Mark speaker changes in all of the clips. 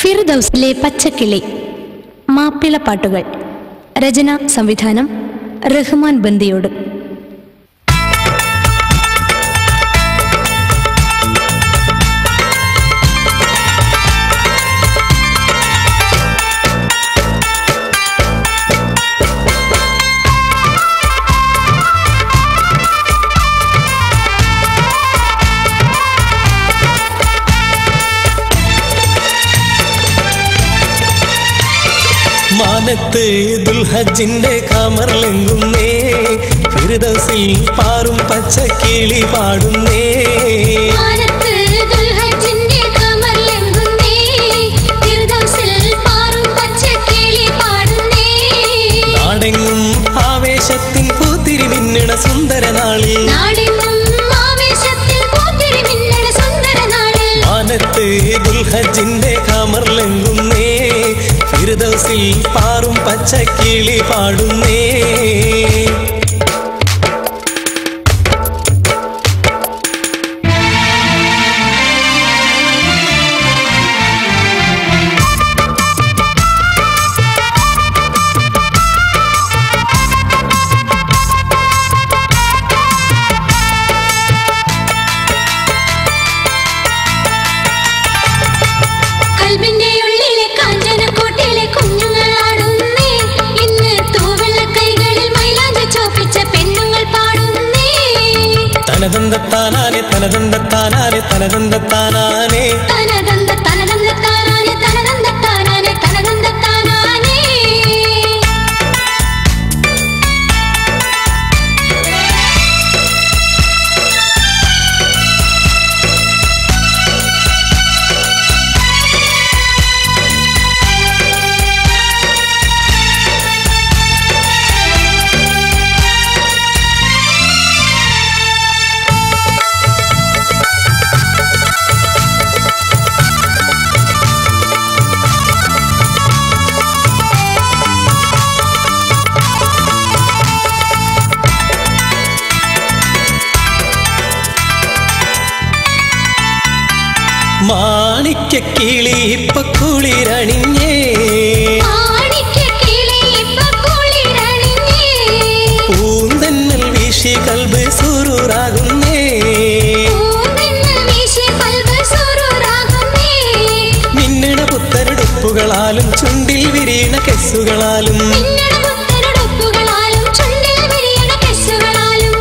Speaker 1: ഫിർദൌസിലെ പച്ചക്കിളി മാപ്പിളപ്പാട്ടുകൾ രചന സംവിധാനം റഹ്മാൻ ബന്ദിയോട്
Speaker 2: മാനത്ത് ദുൽഹജിന്റെ കമർലെങ്കുന്നേ ഫിർദൗസിൽ പാറും പച്ചക്കിളി പാടുന്നേ
Speaker 3: മാനത്ത് ദുൽഹജ്ജിന്റെ കമർലെങ്കുന്നേ ഫിർദൗസിൽ പാറും പച്ചക്കിളി പാടുന്നേ
Speaker 2: നാടെങ്ങും ആവേശത്തിൻ പൂത്തിരി മിന്നണ സുന്ദര നാളിൽ
Speaker 3: നാടെങ്ങും ആവേശത്തിൽ പൂത്തിരി മിന്നണ സുന്ദര നാളിൽ
Speaker 2: മാനത്ത് ദുൽഹജിന്റെ കമർലെങ്കുന്നേ ഫിർദൗസിൽ പാറും പച്ചക്കിളി പാടുന്നേ
Speaker 3: കൽബിന്റെ ഉള്ളിലെ കാഞ്ചനക്കോട്ടിലെ കുഞ്ഞുങ്ങളാടുന്നേ ഇന്ന് തൂവെള്ള കൈകളിൽ മൈലാഞ്ചി ചോപ്പിച്ച പെണ്ണുങ്ങൾ പാടുന്നേ
Speaker 2: തനതന്തത്താനാനെ തനതന്തത്താനാനെ തനതന്തത്താനാനെ
Speaker 3: തനതന്ത തനതന്ത താനാനെ തനതന്ത താനാനെ തനതന്ത താനാനേ
Speaker 2: മാണിക്ക കിളി ഇപ്പൊ കുളിരണിഞ്ഞേ
Speaker 3: മാണിക്യക്കിളി ഇപ്പൊ കുളിരണിഞ്ഞേ.
Speaker 2: പൂന്തന്നൽ വീശി കൽബ് സുറൂറാകുന്നേ
Speaker 3: പൂന്തിന്നൽ വീശി കൽബ് സുറൂറാകുന്നേ.
Speaker 2: മിന്നണ പുത്തരടുപ്പുകളാലും ചുണ്ടിൽ വിരീണ കെസ്സുകളാലും
Speaker 3: മിന്നണ പുത്തനുടുപ്പുകളാലും ചുണ്ടിൽ വിരിയണ കെസ്സുകളാലും.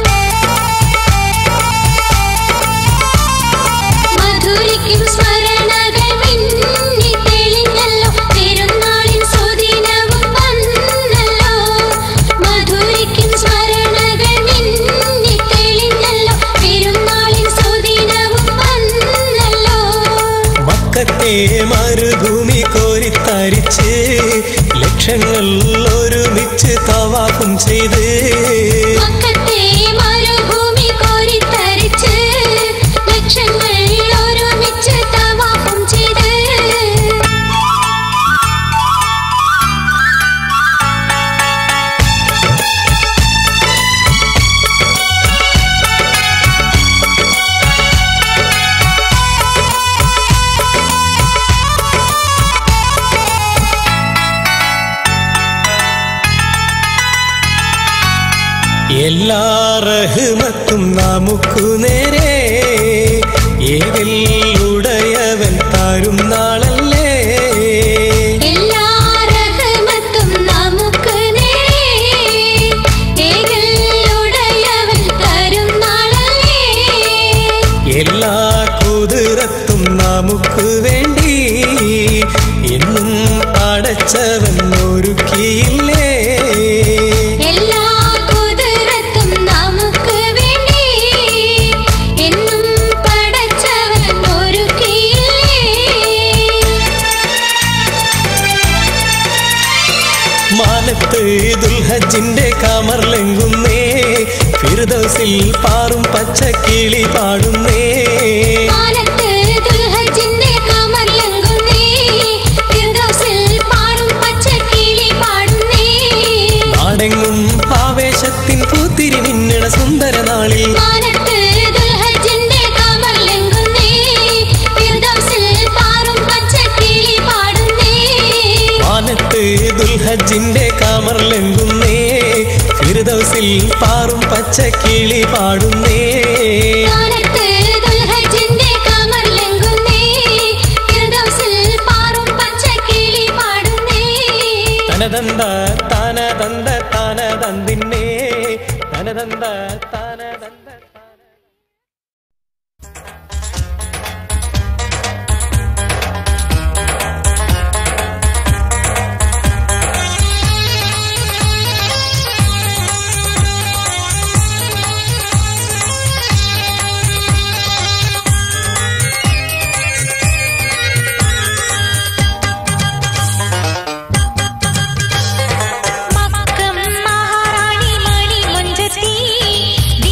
Speaker 3: മധുരിക്കും സ്മരണകൾ മിന്നി തെളിഞ്ഞല്ലോ. പെരുന്നാളിൻ സുദിനവും വന്നല്ലോ. മധുരിക്കും സ്മരണകൾ മിന്നി തെളിഞ്ഞല്ലോ. പെരുന്നാളിൻ സുദിനവും വന്നല്ലോ
Speaker 2: മക്കത്തെ മരുഭൂമി കോരിത്തരിച്ച് ലക്ഷങ്ങൾ ഒരുമിച്ച് തവാഫും ചെയ്ത്
Speaker 3: മക്കത്തെ മരുഭൂമി കോരിത്തരിച്ച് ലക്ഷങ്ങൾ ഒരുമിച്ച് തവാഫും ചെയ്ത്
Speaker 2: എല്ലാ റഹ്മത്തും നമുക്കു നേരെ ഏതിൽ ഉടയവൻ താരും നാളല്ലേ
Speaker 3: എല്ലാ റഹ്മത്തും നമുക്ക് നേരെ ഏകലുടയവൻ തരും നാളല്ലേ
Speaker 2: എല്ലാ കുതിരത്തും നമുക്ക് വേണ്ടി എന്നും അടച്ചവൻ ഒരുക്കിയില്ലേ
Speaker 3: എല്ലാ കുതിരത്തും നമുക്ക് വേണ്ടി എന്നും പടച്ചവൻ ഒരുക്കിയില്ലേ
Speaker 2: മാനത്ത് ദുൽഹജിന്റെ കമർലെങ്കുന്നേ ഫിർദൗസിൽ പാറും പച്ചക്കിളി പാടുന്നേ
Speaker 3: മാനത്ത് ദുൽഹജ്ജിന്റെ കമർലങ്കുന്നേ ഫിർദൗസിൽ പാടും പച്ചക്കിളി പാടുന്നേ
Speaker 2: നാടെങ്ങും ആവേശത്തിൻ പൂത്തിരി മിന്നണ സുന്ദര നാളിൽ
Speaker 3: മാനത്ത് ദുൽഹജ്ജിന്റെ കമർലങ്കുന്നേ ഫിർദൗസിൽ പാടും പച്ചക്കിളി പാടുന്നേ
Speaker 2: ദുൽഹജിന്റെ കാമർലെങ്കുന്നേ ഫിർദൗസിൽ പാറും പച്ചക്കിളി പാടുന്നേ
Speaker 3: കാലത്ത് ദുൽഹജ്ജിന്റെ കമർലങ്കുന്നേ ഫിർദൗസിൽ പാറും പച്ചക്കിളി പാടുന്നേ
Speaker 2: തനതന്ത താനതന്ത താനതന്തിന്നേ തനതന്ത താനതന്ത താന
Speaker 3: മക്കം മഹാറാണി മണി മുഞ്ചത്തി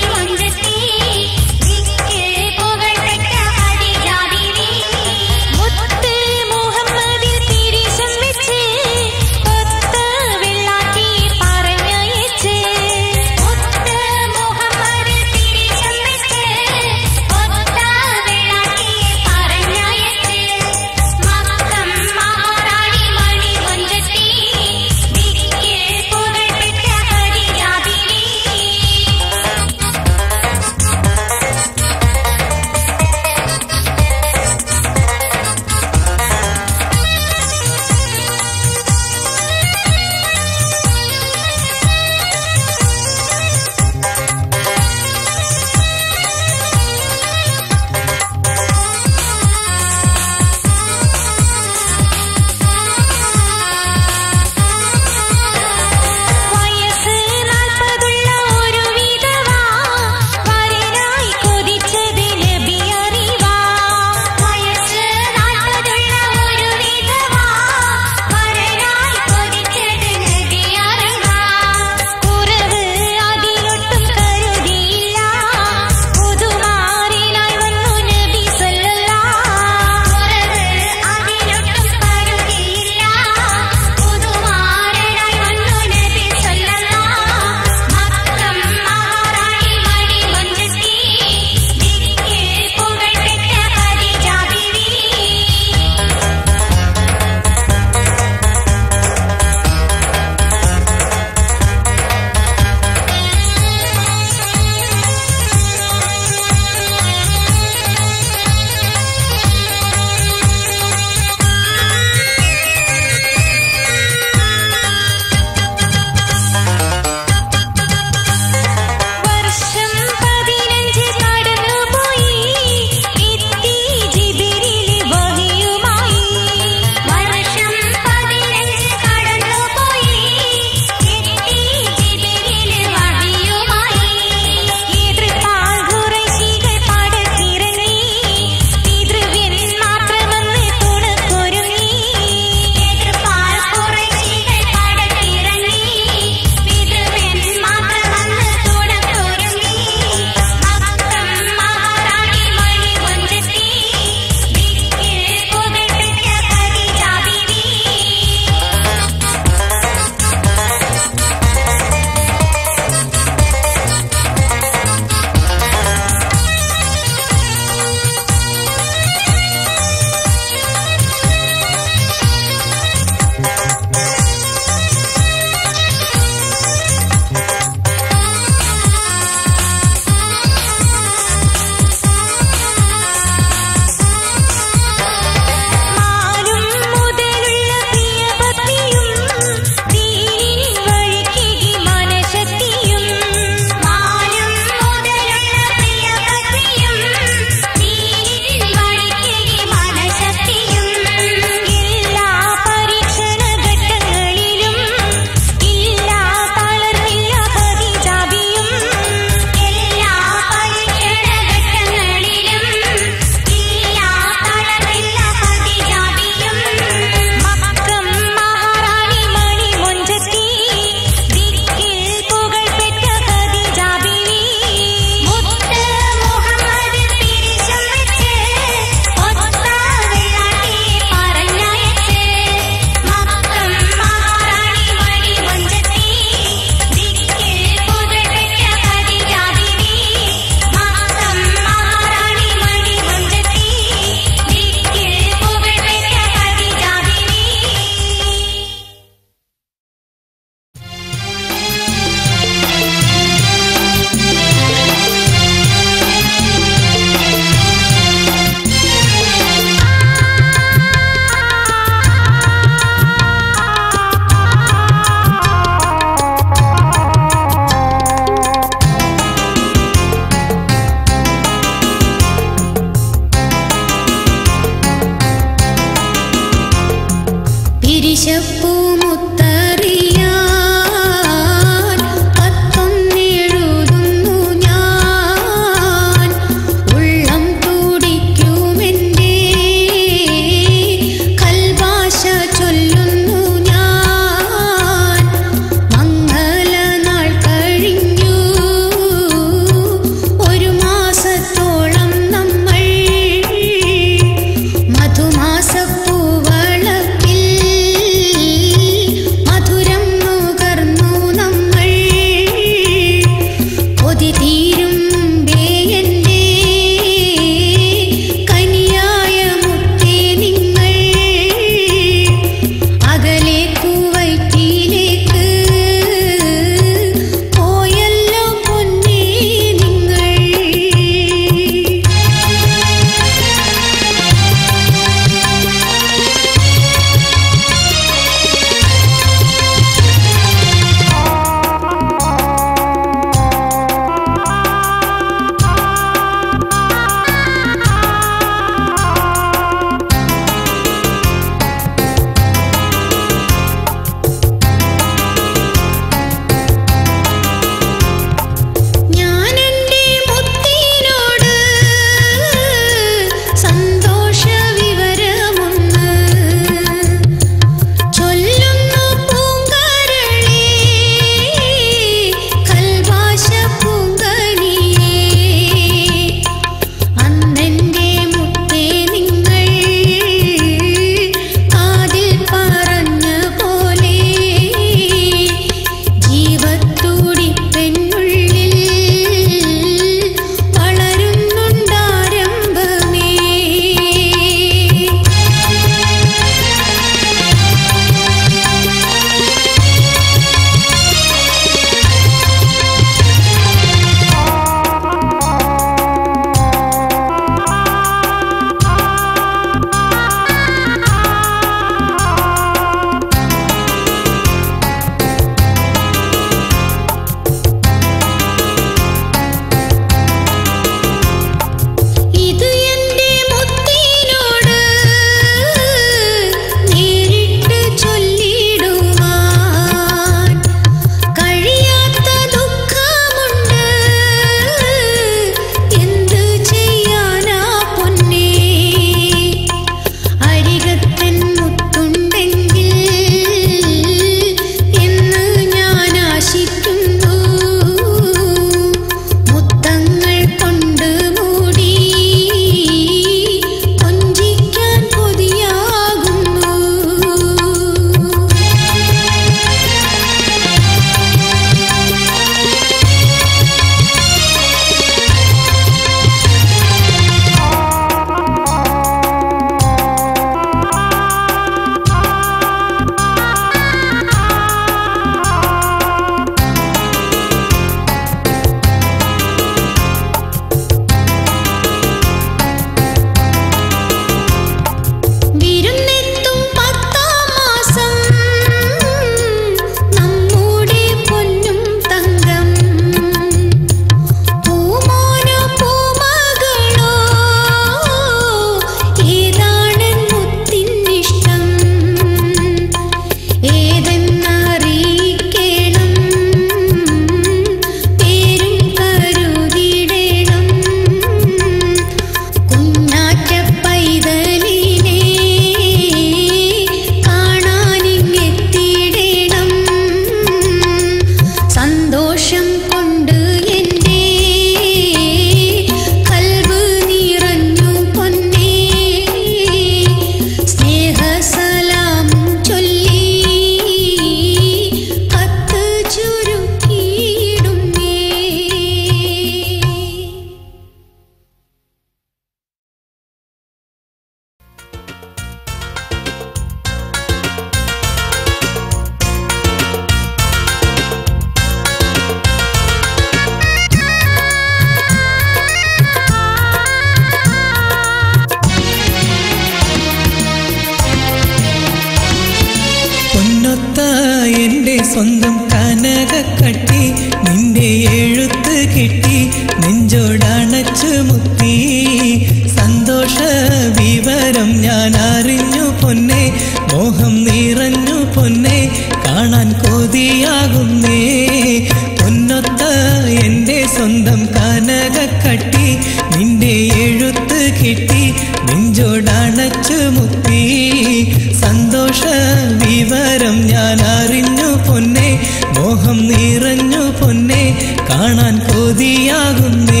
Speaker 2: സ്വന്തം കനകക്കട്ടി നിന്റെ എഴുത്ത് കിട്ടി നെഞ്ചോടണച്ചു മുത്തി സന്തോഷ വിവരം ഞാൻ അറിഞ്ഞു പൊന്നെ മോഹം നിറഞ്ഞു പൊന്നെ കാണാൻ കൊതിയാകുന്നേ പൊന്നൊത്ത എൻ്റെ സ്വന്തം കനകക്കട്ടി നിന്റെ എഴുത്ത് കിട്ടി നെഞ്ചോടണച്ചു മുത്തി സന്തോഷ വിവരം ഞാൻ അറിഞ്ഞു പൊന്നെ മോഹം നിറഞ്ഞു പൊന്നെ കാണാൻ കൊതിയാകുന്നേ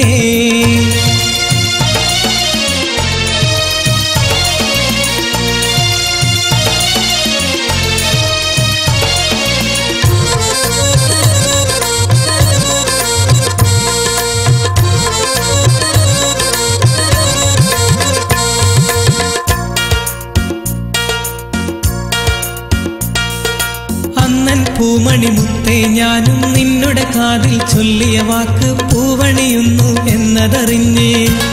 Speaker 2: അന്നൻ പൂമണി മുത്തേ ഞാനും നിന്നുടെ കാതിൽ ചൊല്ലിയ വാക്ക് പൂവണിയുന്നു എന്നതറിഞ്ഞേ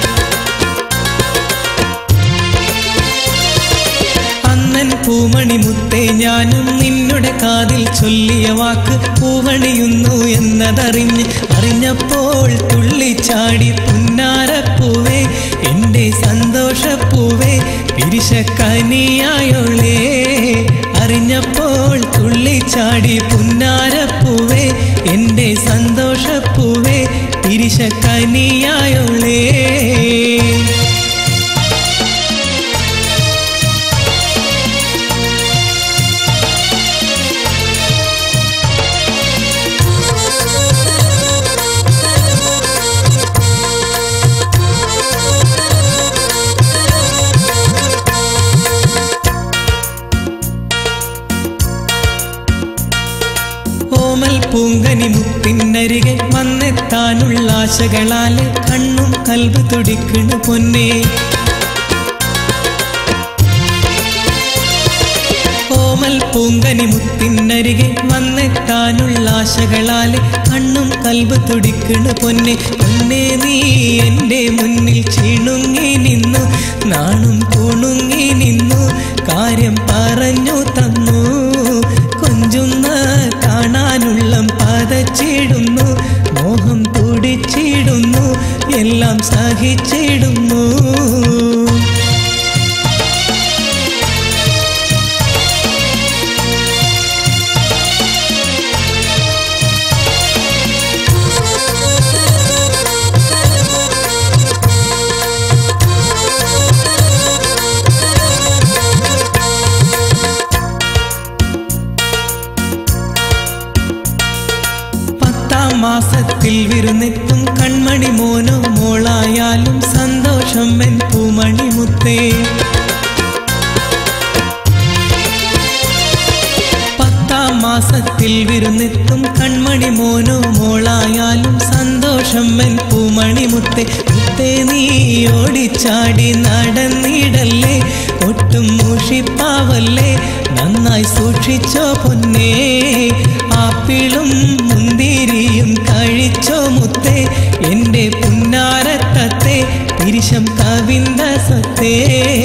Speaker 2: അന്നൻ പൂമണി മുത്തേ ഞാനും നിന്നുടെ കാതിൽ ചൊല്ലിയ വാക്ക് പൂവണിയുന്നു എന്നതറിഞ്ഞ് അറിഞ്ഞപ്പോൾ തുള്ളിച്ചാടി പുന്നാരപ്പൂവേ എൻ്റെ സന്തോഷപ്പൂവേ പിരിശക്കനിയായോളേ അറിഞ്ഞപ്പോൾ തുള്ളിച്ചാടി പുന്നാരപ്പൂവേ എൻ്റെ സന്തോഷപ്പൂവേ പിരിശക്കനിയായോളേ ഓമൽ പൂങ്കനി മുത്തിനരികെ വന്നെത്താനുള്ള ആശകളാല് കണ്ണും കൽബ് തുടിക്കണു പൊന്നേ ഓമൽ പൂങ്കനി മുത്തിനരികെ വന്നെത്താനുള്ള ആശകളാല് കണ്ണും കൽബ് തുടിക്കണു പൊന്നെ പൊന്നെ നീ എൻ്റെ മുന്നിൽ ചീണുങ്ങി നിന്നു നാണും കുണുങ്ങി നിന്നു കാര്യം പറഞ്ഞു തന്നു കൊഞ്ചുന്ന കാണാനുള്ള പതച്ചിടുന്നു മോഹം തുടിച്ചിടുന്നു എല്ലാം സഹിച്ചിടുന്നു പത്താം മാസത്തിൽ വിരുന്നെത്തും കൺമണി മോനോ മോളായാലും സന്തോഷം എൻ പൂമണി മുത്തേ പത്താം മാസത്തിൽ വിരുന്നെത്തും കൺമണി മോനോ മോളായാലും സന്തോഷം എൻ പൂമണി മുത്തേ മുത്തേ നീ ഓടിച്ചാടി നടന്നിടല്ലേ ഒട്ടും മൂഷിപ്പാവല്ലേ നന്നായി സൂക്ഷിച്ചോ പൊന്നേ ആപ്പിളും മുന്തിരിയും കഴിച്ചോ മുത്തേ എൻ്റെ പുന്നാരത്തത്തെ തിരിശം കവിന്ദ സത്തേ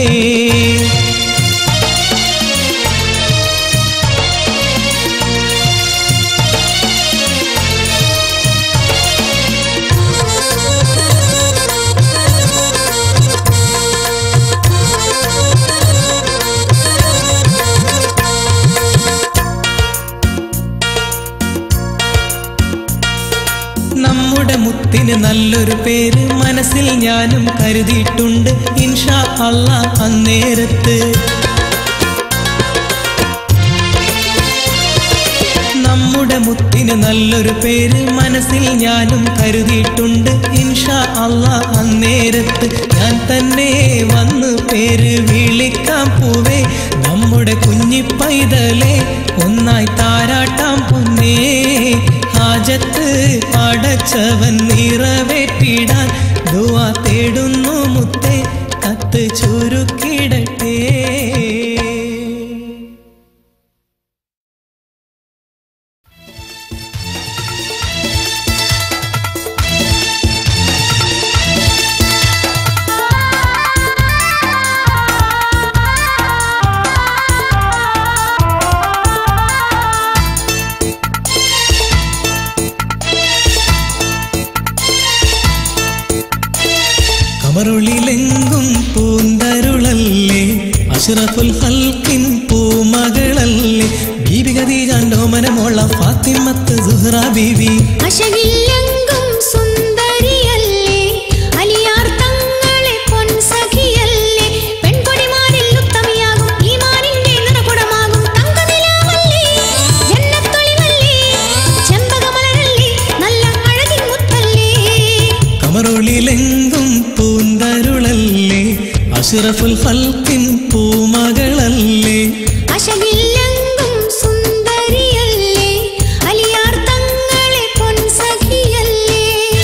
Speaker 2: നമ്മുടെ മുത്തിന് നല്ലൊരു പേര് മനസ്സിൽ ഞാനും കരുതിയിട്ടുണ്ട് ഇൻഷാ അള്ളാ അന്നേരത്ത് നമ്മുടെ മുത്തിന് നല്ലൊരു പേര് മനസ്സിൽ ഞാനും കരുതിയിട്ടുണ്ട് ഇൻഷാ അള്ളാ അന്നേരത്ത് ഞാൻ തന്നെ വന്ന് പേര് വിളിക്കാൻ പൂവേ നമ്മുടെ കുഞ്ഞിപ്പൈതലേ ഒന്നായി താരാട്ടാം പൊന്നേ ഹാജത്ത് പടച്ചവൻ നിറവേറ്റിടാൻ ദുവാ തേടുന്നു മുത്തേ കത്ത് ചുരുക്കിടട്ടെ
Speaker 3: ആ
Speaker 2: കമറുളിലെങ്കും പൂന്തരുളല്ലേ അഷ്റഫുൽ ഹൽക്കിൻ പൂമകളല്ലേ ബീബി ഖദീജാന്റെ ഓമനമോള ഫാത്തിമത്ത് സുഹ്റ ബീവി
Speaker 3: അശകില്ലെങ്കും സുന്ദരിയല്ലേ അലിയാർ തങ്ങളെ പൊൻസഖിയല്ലേ പെൺകൊടിമാരിൽ ഉത്തമിയാകും ഈമാനിന്റെ നിറകുടമാകും തങ്കനിലാവല്ലേ ജന്നത്തൊളിവല്ലേ ചെമ്പകമലരല്ലേ നല്ല അഴകിൻ മുത്തല്ലേ
Speaker 2: കമറുളിലെങ്കും പൂന്തരുളല്ലേ അഷ്റഫുൽ ഹൽക്കിൻ പൂമകളല്ലേ
Speaker 3: അശകില്ലെങ്കും സുന്ദരിയല്ലേ അലിയാർ തങ്ങളെ പൊൻസഖിയല്ലേ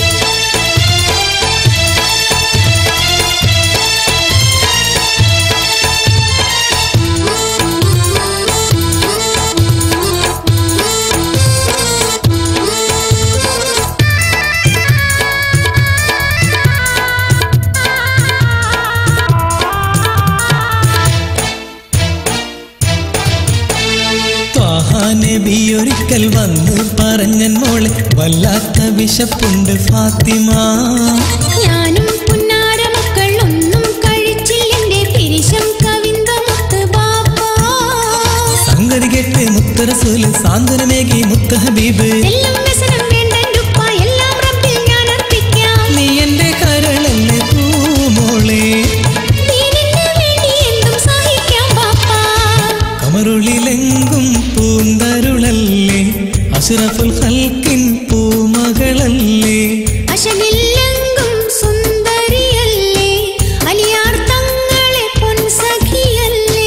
Speaker 2: ത്വാഹ നബി ഒരിക്കൽ വന്ന് പറഞ്ഞൻ മോളെ വല്ലാത്ത വിശപ്പുണ്ട് ഫാത്തിമ
Speaker 3: ഞാനും പുന്നാര മക്കൾ ഒന്നും കഴിച്ചില്ലെന്റെ പിരിശം കവിന്ത മുത്ത് ബാപ്പാ
Speaker 2: സംഗതി കേട്ട് മുത്തറസൂല് സാന്ത്വനമേകി മുത്ത ഹബീബ്
Speaker 3: എല്ലാം വ്യസനം വേണ്ട ഉപ്പ എല്ലാം റബ്ബിൽ ഞാൻ അർപ്പിക്കാം
Speaker 2: നീ എന്റെ കരളല്ലേ പൂമോളെ
Speaker 3: ദീനിന് വേണ്ടി എന്തും സഹിക്കാം ബാപ്പാ
Speaker 2: കമറുളിലെങ്കും പൂന്തരുളല്ലേ അഷ്റഫുൽ ഹൽക്കിൻ പൂമകളല്ലേ
Speaker 3: അശകില്ലെങ്കും സുന്ദരിയല്ലേ അലിയാർ തങ്ങളെ പൊൻസഖിയല്ലേ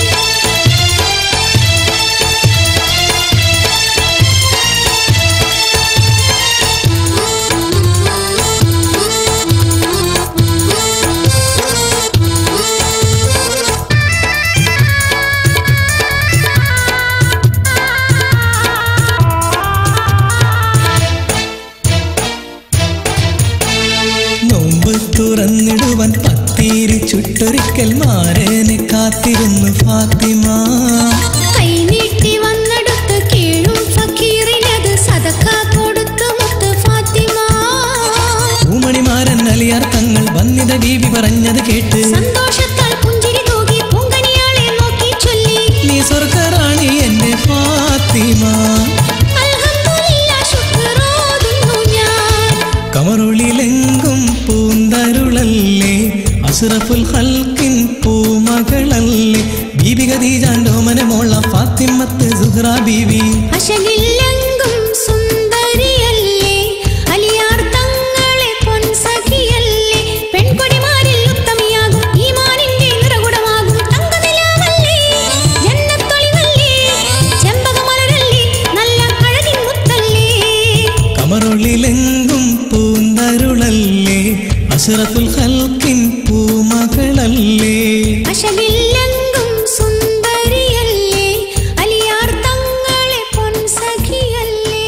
Speaker 2: നോമ്പ് തുറന്നിടുവാൻ പത്തീരി ചുട്ടൊരിക്കൽ മാരനെ കാത്തിരുന്നു ഫാത്തിമ
Speaker 3: കൈനീട്ടി വന്നെടുത്ത് കീഴും ഫക്കീറിനത് സദക്ക കൊടുത്തു മുത്ത് ഫാത്തിമ
Speaker 2: പൂമണിമാരൻ അലിയാർ തങ്ങൾ വന്നിത ബീബി പറഞ്ഞത് കേട്ട്
Speaker 3: സന്തോഷത്താൽ പുഞ്ചിരി തൂകി പൂങ്കനിയാളെ നോക്കി ചൊല്ലി
Speaker 2: നീ സ്വർഗറാണി എന്നെ ഫാത്തിമ
Speaker 3: അൽഹംദുലില്ലാ ശുക്രോതുന്നു ഞാൻ
Speaker 2: കമറുളിലെങ്കും പൂന്തരുളല്ലേ അഷ്റഫുൽ ഹൽക്കിൻ പൂമകളല്ലേ ബീബി ഖദീജാന്റെ ഓമനമോള ഫാത്തിമത്ത് സുഹ്റ ബീവി
Speaker 3: അശകില്ലെങ്കും സുന്ദരിയല്ലേ അലിയാർ തങ്ങളെ പൊൻസഖിയല്ലേ പെൺകൊടിമാരിൽ ഉത്തമിയാകും ഈമാനിന്റെ നിറകുടമാകും തങ്കനിലാവല്ലേ ജന്നത്തൊളിവല്ലേ ചെമ്പകമലരല്ലേ നല്ല അഴകിൻ മുത്തല്ലേ
Speaker 2: കമറുളിലെങ്കും പൂന്തരുളല്ലേ അഷ്റഫുൽ ഹൽക്കിൻ പൂമകളല്ലേ
Speaker 3: അശകില്ലെങ്കും സുന്ദരിയല്ലേ അലിയാർ തങ്ങളെ പൊൻസഖിയല്ലേ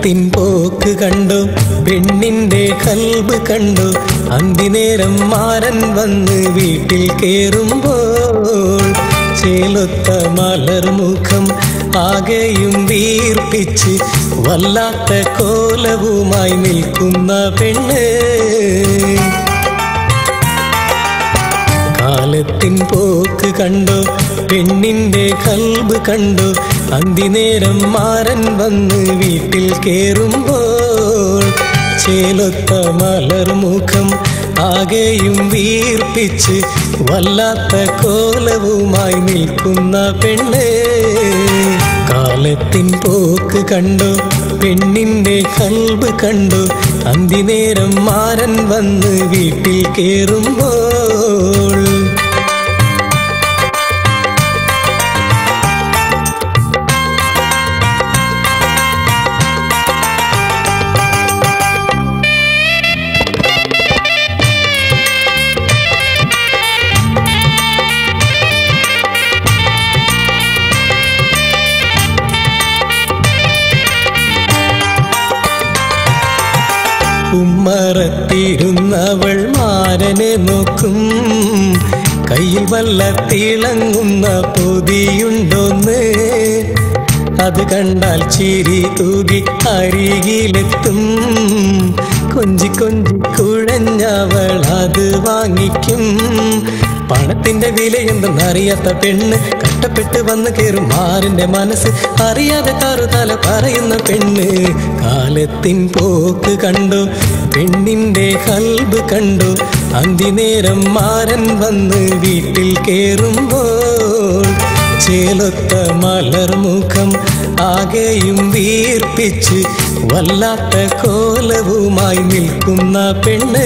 Speaker 2: കാലത്തിൻ പോക്ക് കണ്ടു പെണ്ണിന്റെ കൽബ് കണ്ടു അന്തിനേരം മാരൻ വന്ന് വീട്ടിൽ കേറുമ്പോൾ ചേലൊത്ത മലർമുഖം ആകെയും വീർപ്പിച്ച് വല്ലാത്ത കോലവുമായി നിൽക്കുന്ന പെണ്ണ് കാലത്തിൻ പോക്ക് കണ്ടു പെണ്ണിന്റെ കൽബ് കണ്ടു അന്തിനേരം മാരൻ വന്ന് വീട്ടിൽ കേറുമ്പോൾ ചേലൊത്ത മലർമുഖം ആകെയും വീർപ്പിച്ച് വല്ലാത്ത കോലവുമായി നിൽക്കുന്ന പെണ്ണ് കാലത്തിൻ പോക്ക് കണ്ടു പെണ്ണിന്റെ കൽബ് കണ്ടു അന്തിനേരം മാരൻ വന്ന് വീട്ടിൽ കേറുമ്പോൾ ഉമ്മറത്തിരുന്നവൾ മാരനെ നോക്കും കയ്യിൽ വല്ല തിളങ്ങുന്ന പൊതിയുണ്ടോന്ന് അത് കണ്ടാൽ ചിരി തൂകി അരികിലെത്തും കൊഞ്ചി കൊഞ്ചി കുഴഞ്ഞവൾ അത് വാങ്ങിക്കും പണത്തിന്റെ വില എന്തെന്നറിയാത്ത പെണ്ണ് കഷ്ടപ്പെട്ട് വന്ന് കയറും മാറിന്റെ മനസ്സ് അറിയാതെ കറുതല പറയുന്ന പെണ്ണ് കാലത്തിൻ പോക്ക് കണ്ടു പെണ്ണിന്റെ കൽബ് കണ്ടു അന്തിനേരം മാരൻ വന്ന് വീട്ടിൽ കേറുമ്പോൾ ചേലൊത്ത മലർമുഖം ആകെയും വീർപ്പിച്ച് വല്ലാത്ത കോലവുമായി നിൽക്കുന്ന പെണ്ണ്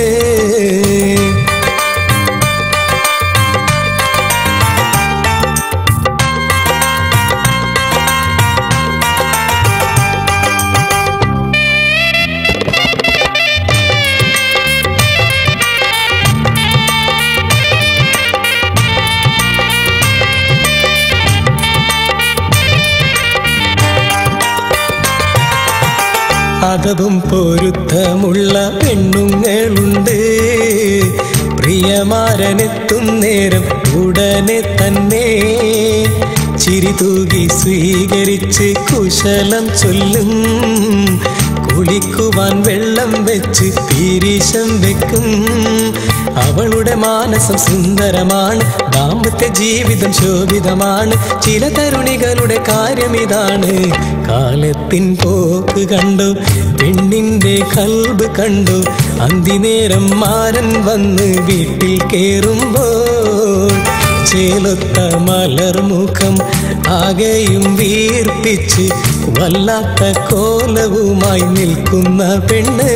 Speaker 2: അതവും പൊരുത്തമുള്ള പെണ്ണുങ്ങളുണ്ട് പ്രിയമാരനെത്തും നേരം ഉടനെ തന്നെ ചിരി തൂകി സ്വീകരിച്ച് കുശലം ചൊല്ലും കുളിക്കുവാൻ വെള്ളം വെച്ച് പീരീശം വെക്കും അവളുടെ മാനസം സുന്ദരമാണ് ദാമ്പത്യ ജീവിതം ശോഭിതമാണ് ചില തരുണികളുടെ കാര്യം ഇതാണ് കാലത്തിൻ പോക്ക് കണ്ടു പെണ്ണിന്റെ കൽബ് കണ്ടു അന്തിനേരം മാരൻ വന്ന് വീട്ടിൽ കേറുമ്പോൾ ചേലൊത്ത മലർമുഖം ആകെയും വീർപ്പിച്ച് വല്ലാത്ത കോലവുമായി നിൽക്കുന്ന പെണ്ണ്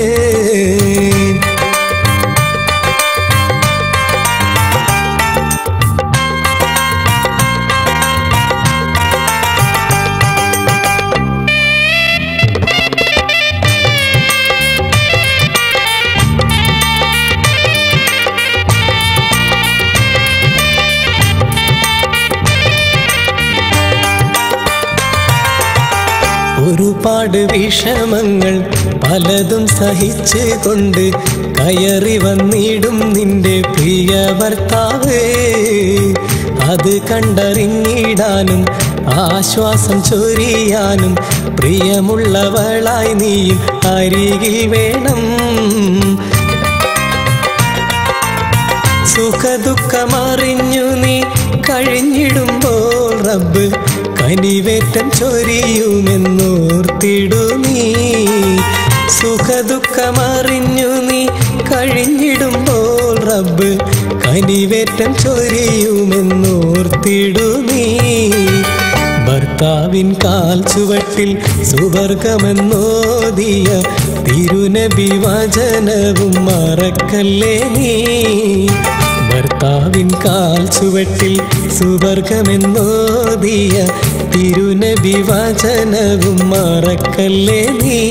Speaker 2: ഒരുപാട് വിഷമങ്ങൾ പലതും സഹിച്ച് കൊണ്ട് കയറി വന്നിടും നിന്റെ പ്രിയ ഭർത്താവ് അത് കണ്ടറിഞ്ഞിടാനും ആശ്വാസം ചൊരിയാനും പ്രിയമുള്ളവളായി നീയും അരികിൽ വേണം സുഖദുഃഖമറിഞ്ഞു നീ കഴിഞ്ഞിടുമ്പോൾ റബ്ബ് കനിവേറ്റം ചൊരിയുമെന്നോർത്തിടു നീ സുഖദുഃഖമറിഞ്ഞു നീ കഴിഞ്ഞിടുമ്പോൾ റബ്ബ് കനിവേറ്റം ചൊരിയുമെന്നോർത്തിടു നീ ഭർത്താവിൻ കാൽ ചുവട്ടിൽ സുവർഗമെന്നോദിയ തിരുനബി വചനവും മറക്കല്ലേ നീ ഭർത്താവിൻ കാൽ ചുവട്ടിൽ സുവർഗമെന്നോദിയ തിരുനബി വചനവും മറക്കല്ലേ നീ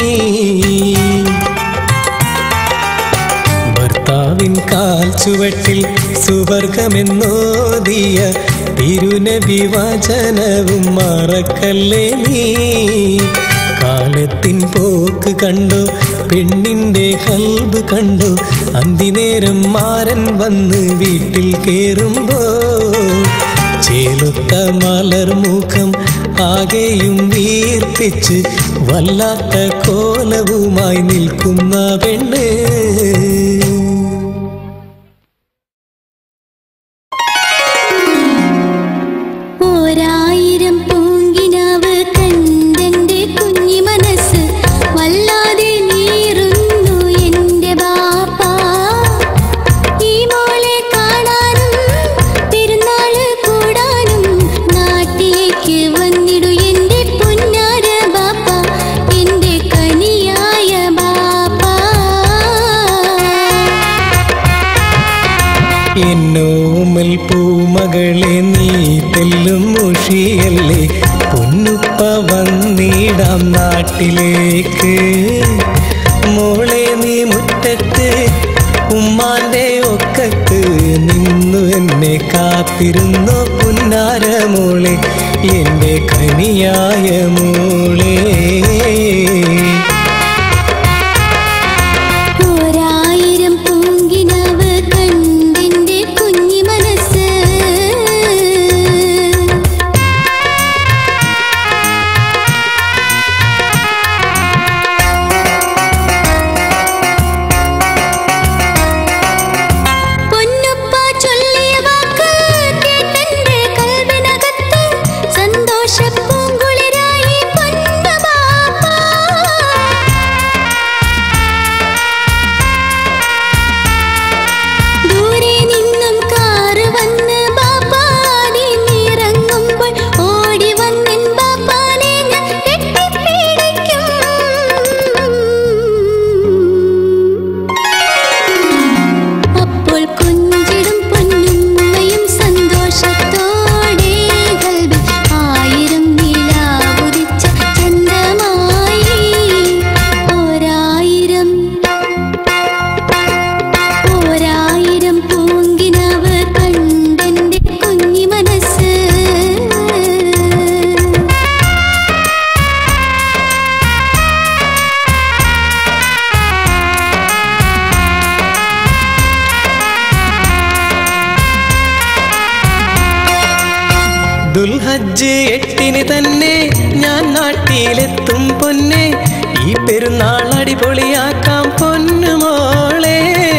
Speaker 2: ഭർത്താവിൻ കാൽ ചുവട്ടിൽ സുവർഗമെന്നോദിയ തിരുനബി വചനവും മറക്കല്ലേ നീ കാലത്തിൻ പോക്ക് കണ്ടു പെണ്ണിന്റെ കൽബ് കണ്ടു അന്തിനേരം മാരൻ വന്ന് വീട്ടിൽ കേറുമ്പോ ചേലുത്ത മലർമുഖം ആകെയും വീർപ്പിച്ച് വല്ലാത്ത കോലവുമായി നിൽക്കുന്ന പെണ്ണ്
Speaker 4: ഓരായിരം പൂങ്കിനാവ് കണ്ടെന്റെ കുഞ്ഞി മനസ്സ് വല്ലാതെ നീറുന്നു എന്റെ ബാപ്പ ഈ മോളെ കാണാനും പെരുന്നാള് കൂടാനും നാട്ടിലേക്ക് വന്നിടു എന്റെ പുന്നാര ബാപ്പ എന്റെ കനിയായ ബാപ്പ
Speaker 2: എന്നോമൽ പൂമകളെ നീ തെല്ലും മുഷിയല്ലേ പൊന്നുപ്പ വന്നിടാം നാട്ടിലേക്ക് മോളെ നീ മുറ്റത്ത് ഉമ്മാന്റെ ഒക്കത്ത് നിന്നു എന്നെ കാത്തിരുന്നു പുന്നാര മോളെ എൻ്റെ കനിയായ മോളെ
Speaker 4: ഓരായിരം പൂങ്കിനാവ് കണ്ടെന്റെ കുഞ്ഞി മനസ്സ് പൊന്നുപ്പ ചൊല്ലിയ വാക്ക് കേട്ടെന്റെ കൽവിനകത്ത് സന്തോഷ പൂങ്കുളിരായി പൊന്നു ബാപ്പ ദൂരെ നിന്നും കാറ് വന്ന് ബാപ്പാനെ നിറങ്ങുമ്പോൾ ഓടി വന്നെൻ ബാപ്പാനെ ഞാൻ കെട്ടിപ്പിടിക്കും അപ്പോൾ കുഞ്ചിടും പൊന്നുമ്മയും സന്തോഷത്തോടെ കൽവിൽ ആയിരം നിലാവുദിച്ച ചന്തമായി ഓരായിരം ഓരായിരം പൂങ്കിനാവ് കണ്ടെന്റെ കുഞ്ഞി മനസ്സ്
Speaker 2: ദുൽഹജ്ജ് എട്ടിന് തന്നെ ഞാൻ നാട്ടിലെത്തും പൊന്നെ ഈ പെരുന്നാൾ അടിപൊളിയാക്കാം പൊന്നുമോളെ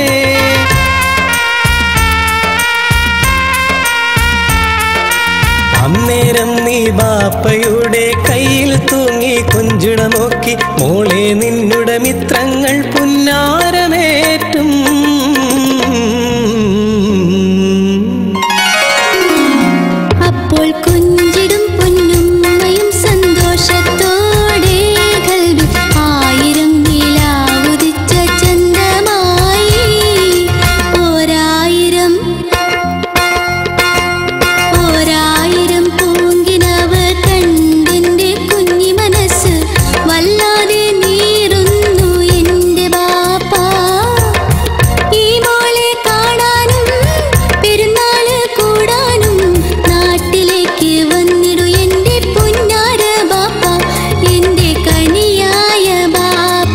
Speaker 2: അന്നേരം നീ ബാപ്പയുടെ കയ്യിൽ തൂങ്ങി കൊഞ്ചുട നോക്കി മോളെ നിന്നുടെ മിത്രങ്ങൾ പുന്നാരമേറ്റും
Speaker 4: അപ്പോൾ കുഞ്ചിടും പൊന്നുമ്മയും സന്തോഷത്തോടെ കൽവിൽ ആയിരം നിലാവുദിച്ച ചന്തമായി ഓരായിരം ഓരായിരം പൂങ്കിനാവ് കണ്ടെന്റെ കുഞ്ഞി മനസ്സ് വല്ലാതെ നീറുന്നു എന്റെ ബാപ്പ ഈ മോളെ കാണാനും പെരുന്നാള് കൂടാനും നാട്ടിലേക്ക് വന്നിടു എന്റെ പുന്നാര ബാപ്പ എന്റെ കനിയായ ബാപ്പ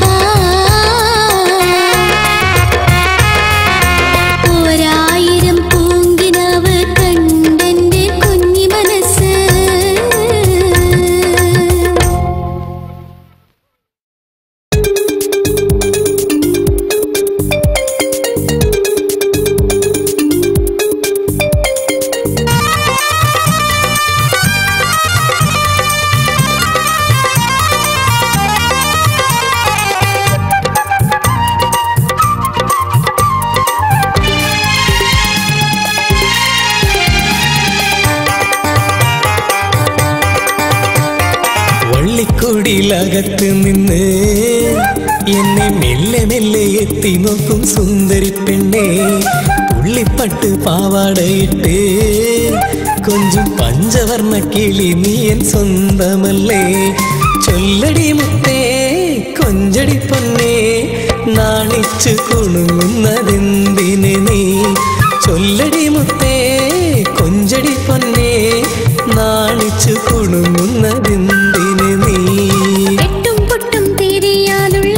Speaker 4: ഓരായിരം പൂങ്കിനാവ് കണ്ടെന്റെ കുഞ്ഞി മനസ്സ്
Speaker 2: വള്ളിക്കുടിയിലകത്ത് നിന്ന് എന്നെ മെല്ലെ മെല്ലെ എത്തി നോക്കും സുന്ദരി പെണ്ണെ പുള്ളിപ്പട്ട് പാവാടയിട്ട് കൊഞ്ചും പഞ്ചവർണ്ണ കിളി നീ എൻ സ്വന്തമല്ലേ ചൊല്ലടി മുത്തേ കൊഞ്ചടി പൊന്നേ നാണിച്ചു കുണുങ്ങുന്നതെന്തിന് നീ ചൊല്ലടി മുത്തേ കൊഞ്ചടി പൊന്നേ നാണിച്ചു കുണുങ്ങുന്നതെന്തിന് നീ
Speaker 4: എട്ടും പൊട്ടും തിരിയാനുള്ള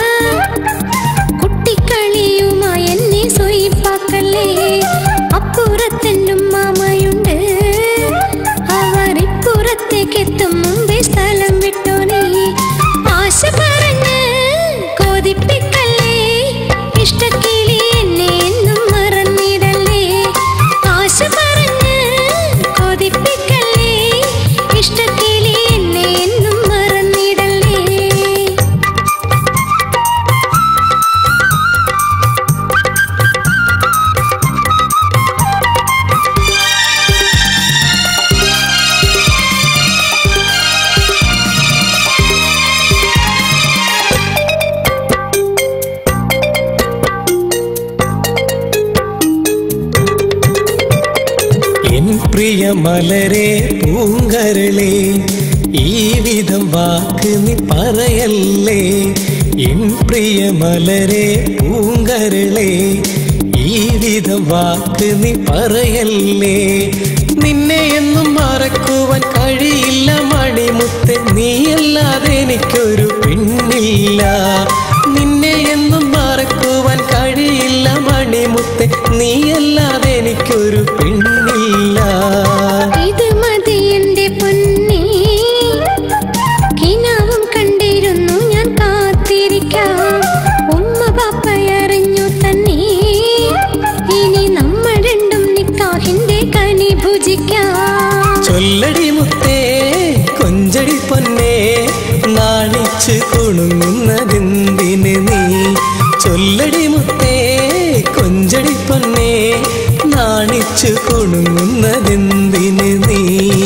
Speaker 4: കുട്ടിക്കളിയുമായി എന്നെ സൊയിപ്പാക്കല്ലേ അപ്പുറത്തെന്നും മാമയുണ്ട് അവർ ഇപ്പുറത്തേക്ക് എത്തും മുമ്പേ സ്ഥലം വിട്ടോ നീ ആശ പറഞ്ഞ് കൊതിപ്പിക്കല്ലേ ഇഷ്ടക്കിളി എന്നെ എന്നും മറന്നിടല്ലേ ആശ പറഞ്ഞ് കൊതിപ്പിക്കല്ലേ ഇഷ്ടക്കിളി എന്നെ എന്നും മറന്നിടല്ലേ
Speaker 2: എൻ പ്രിയ മലരെ പൂങ്കരളെ ഈ വിധം വാക്ക് നീ പറയല്ലേ എൻ പ്രിയ മലരെ പൂങ്കരളെ ഈ വിധം വാക്ക് നീ പറയല്ലേ നിന്നെ എന്നും മറക്കുവാൻ കഴിയില്ല മണിമുത്തെ നീയല്ലാതെ എനിക്കൊരു പെണ്ണില്ല നിന്നെ എന്നും മറക്കുവാൻ കഴിയില്ല മണിമുത്തെ നീയല്ലാതെ എനിക്കൊരു പെണ്ണില്ല
Speaker 4: ഇത് മതി എന്റെ പൊന്നേ കിനാവും കണ്ടിരുന്നു ഞാൻ കാത്തിരിക്കാം ഉമ്മ പാപ്പയറിഞ്ഞു തന്നെ ഇനി നമ്മൾ രണ്ടും നിക്കാഹിന്റെ കനി ഭുജിക്കാം
Speaker 2: ചൊല്ലടി മുത്തേ കൊഞ്ചടി പൊന്നേ നാണിച്ച് കുണുങ്ങുന്നതെന്തിന് നീ ചൊല്ലടി മുത്തേ കൊഞ്ചടി പൊന്നേ നാണിച്ച് കുണുങ്ങുന്നതെന്തിന് നീ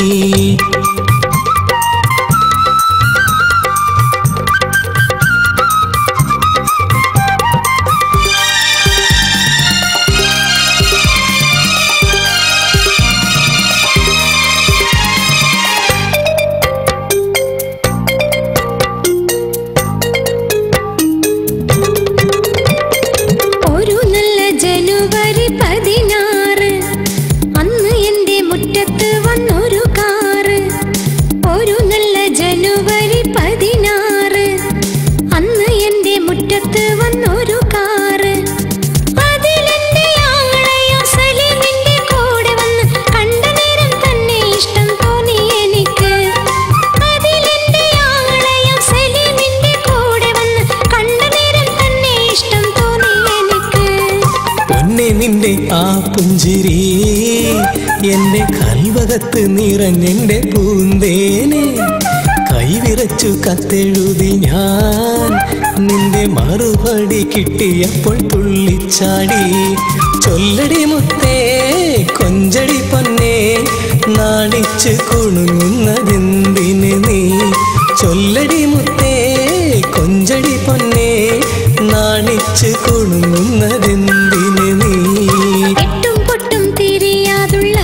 Speaker 4: ഒരു നല്ല ജനുവരി പതിനാറ് അന്ന് എന്റെ മുറ്റത്ത് വന്നൊരു കാറ് ഒരു നല്ല ജനുവരി പതിനാറ് അന്ന് എന്റെ മുറ്റത്ത് വന്നൊരു കാറ് അതിലെന്റെ ആങ്ങളെയോ സലീമിന്റെ കൂടെ വന്ന് കണ്ട നേരം തന്നെ ഇഷ്ടം തോന്നി എനിക്ക് അതിലെന്റെ ആങ്ങളെയോ സലീമിന്റെ കൂടെ വന്ന് കണ്ട നേരം തന്നെ ഇഷ്ടം തോന്നി എനിക്ക്
Speaker 2: പൊന്നെ നിന്റെ ആ പുഞ്ചിരി എന്റെ കൽവകത്ത് നിറഞ്ഞെന്റെ പൂന്തേനെ കൈവിറച്ചു കത്തെഴുതി ഞാൻ നിന്റെ മറുപടി കിട്ടിയപ്പോൾ തുള്ളിച്ചാടി ചൊല്ലടി മുത്തേ കൊഞ്ചടി പൊന്നേ നാണിച്ച് കുണുങ്ങുന്നതെന്തിന് നീ ചൊല്ലടി മുത്തേ കൊഞ്ചടി പൊന്നേ നാണിച്ച് കുണുങ്ങുന്നതെന്തിന് നീ
Speaker 4: എട്ടും പൊട്ടും തിരിയാതുള്ള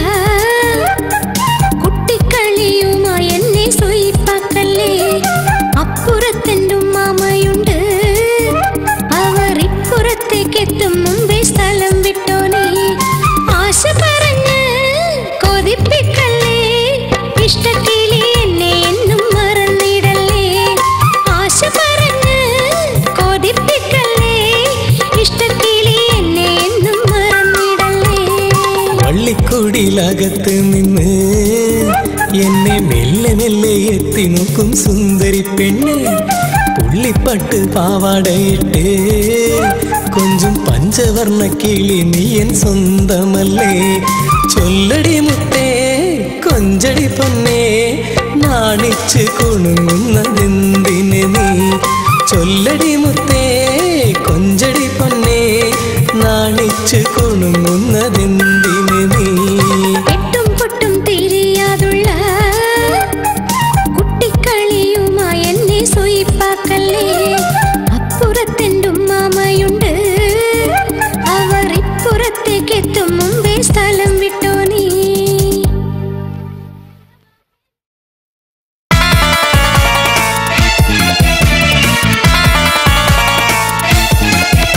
Speaker 4: കുട്ടിക്കളിയുമായി എന്നെ സൊയിപ്പാക്കല്ലേ അപ്പുറത്തെന്റെ മാമയുണ്ട് അവർ ഇപ്പുറത്തേക്ക് എത്തും മുമ്പേ സ്ഥലം വിട്ടോ നീ ആശ പറഞ്ഞ് കൊതിപ്പിക്കല്ലേ ഇഷ്ടക്കിളി എന്നെ എന്നും മറന്നിടല്ലേ ആശ പറഞ്ഞ് കൊതിപ്പിക്കല്ലേ ഇഷ്ടക്കിളി എന്നെ എന്നും മറന്നിടല്ലേ
Speaker 2: വള്ളിക്കുടിയിലകത്ത് നിന്ന് എന്നെ മെല്ലെ മെല്ലെ എത്തി നോക്കും സുന്ദരി പെണ്ണ് പുള്ളിപ്പട്ട് പാവാടയിട്ട് കൊഞ്ചും പഞ്ചവർണ്ണ കിളി നീ എൻ സ്വന്തമല്ലേ ചൊല്ലടി മുത്തേ കൊഞ്ചടി പൊന്നേ നാണിച്ച് കുണുങ്ങുന്നതെന്തിന് നീ ചൊല്ലടി മുത്തേ കൊഞ്ചടി പൊന്നേ നാണിച്ച് കുണുങ്ങുന്നതെന്തിന് നീ
Speaker 4: എട്ടും പൊട്ടും തിരിയാതുള്ള കുട്ടിക്കളിയുമായി എന്നെ സൊയിപ്പാക്കല്ലേ അപ്പുറത്തെന്റെ മാമയുണ്ട് അവർ ഇപ്പുറത്തേക്ക് എത്തും മുമ്പേ സ്ഥലം വിട്ടോ നീ
Speaker 3: ും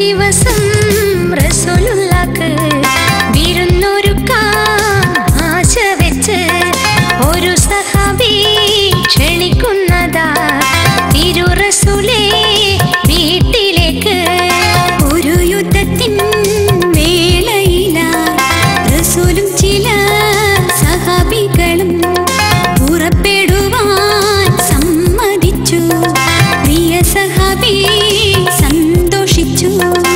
Speaker 4: ദിവസം റസൂലുള്ളാക്ക് വിരുന്നൊരുക്കാൻ ആശ വെച്ച് ഒരു സഹാബി ക്ഷണിക്കുന്നതാ തിരു റസൂലേ വീട്ടിലേക്ക് ഒരു യുദ്ധത്തിൻ വേളയില റസൂലും ചില സഹാബികളും പുറപ്പെടുവാൻ സമ്മതിച്ചു പ്രിയ സഹാബി സന്തോഷിച്ചു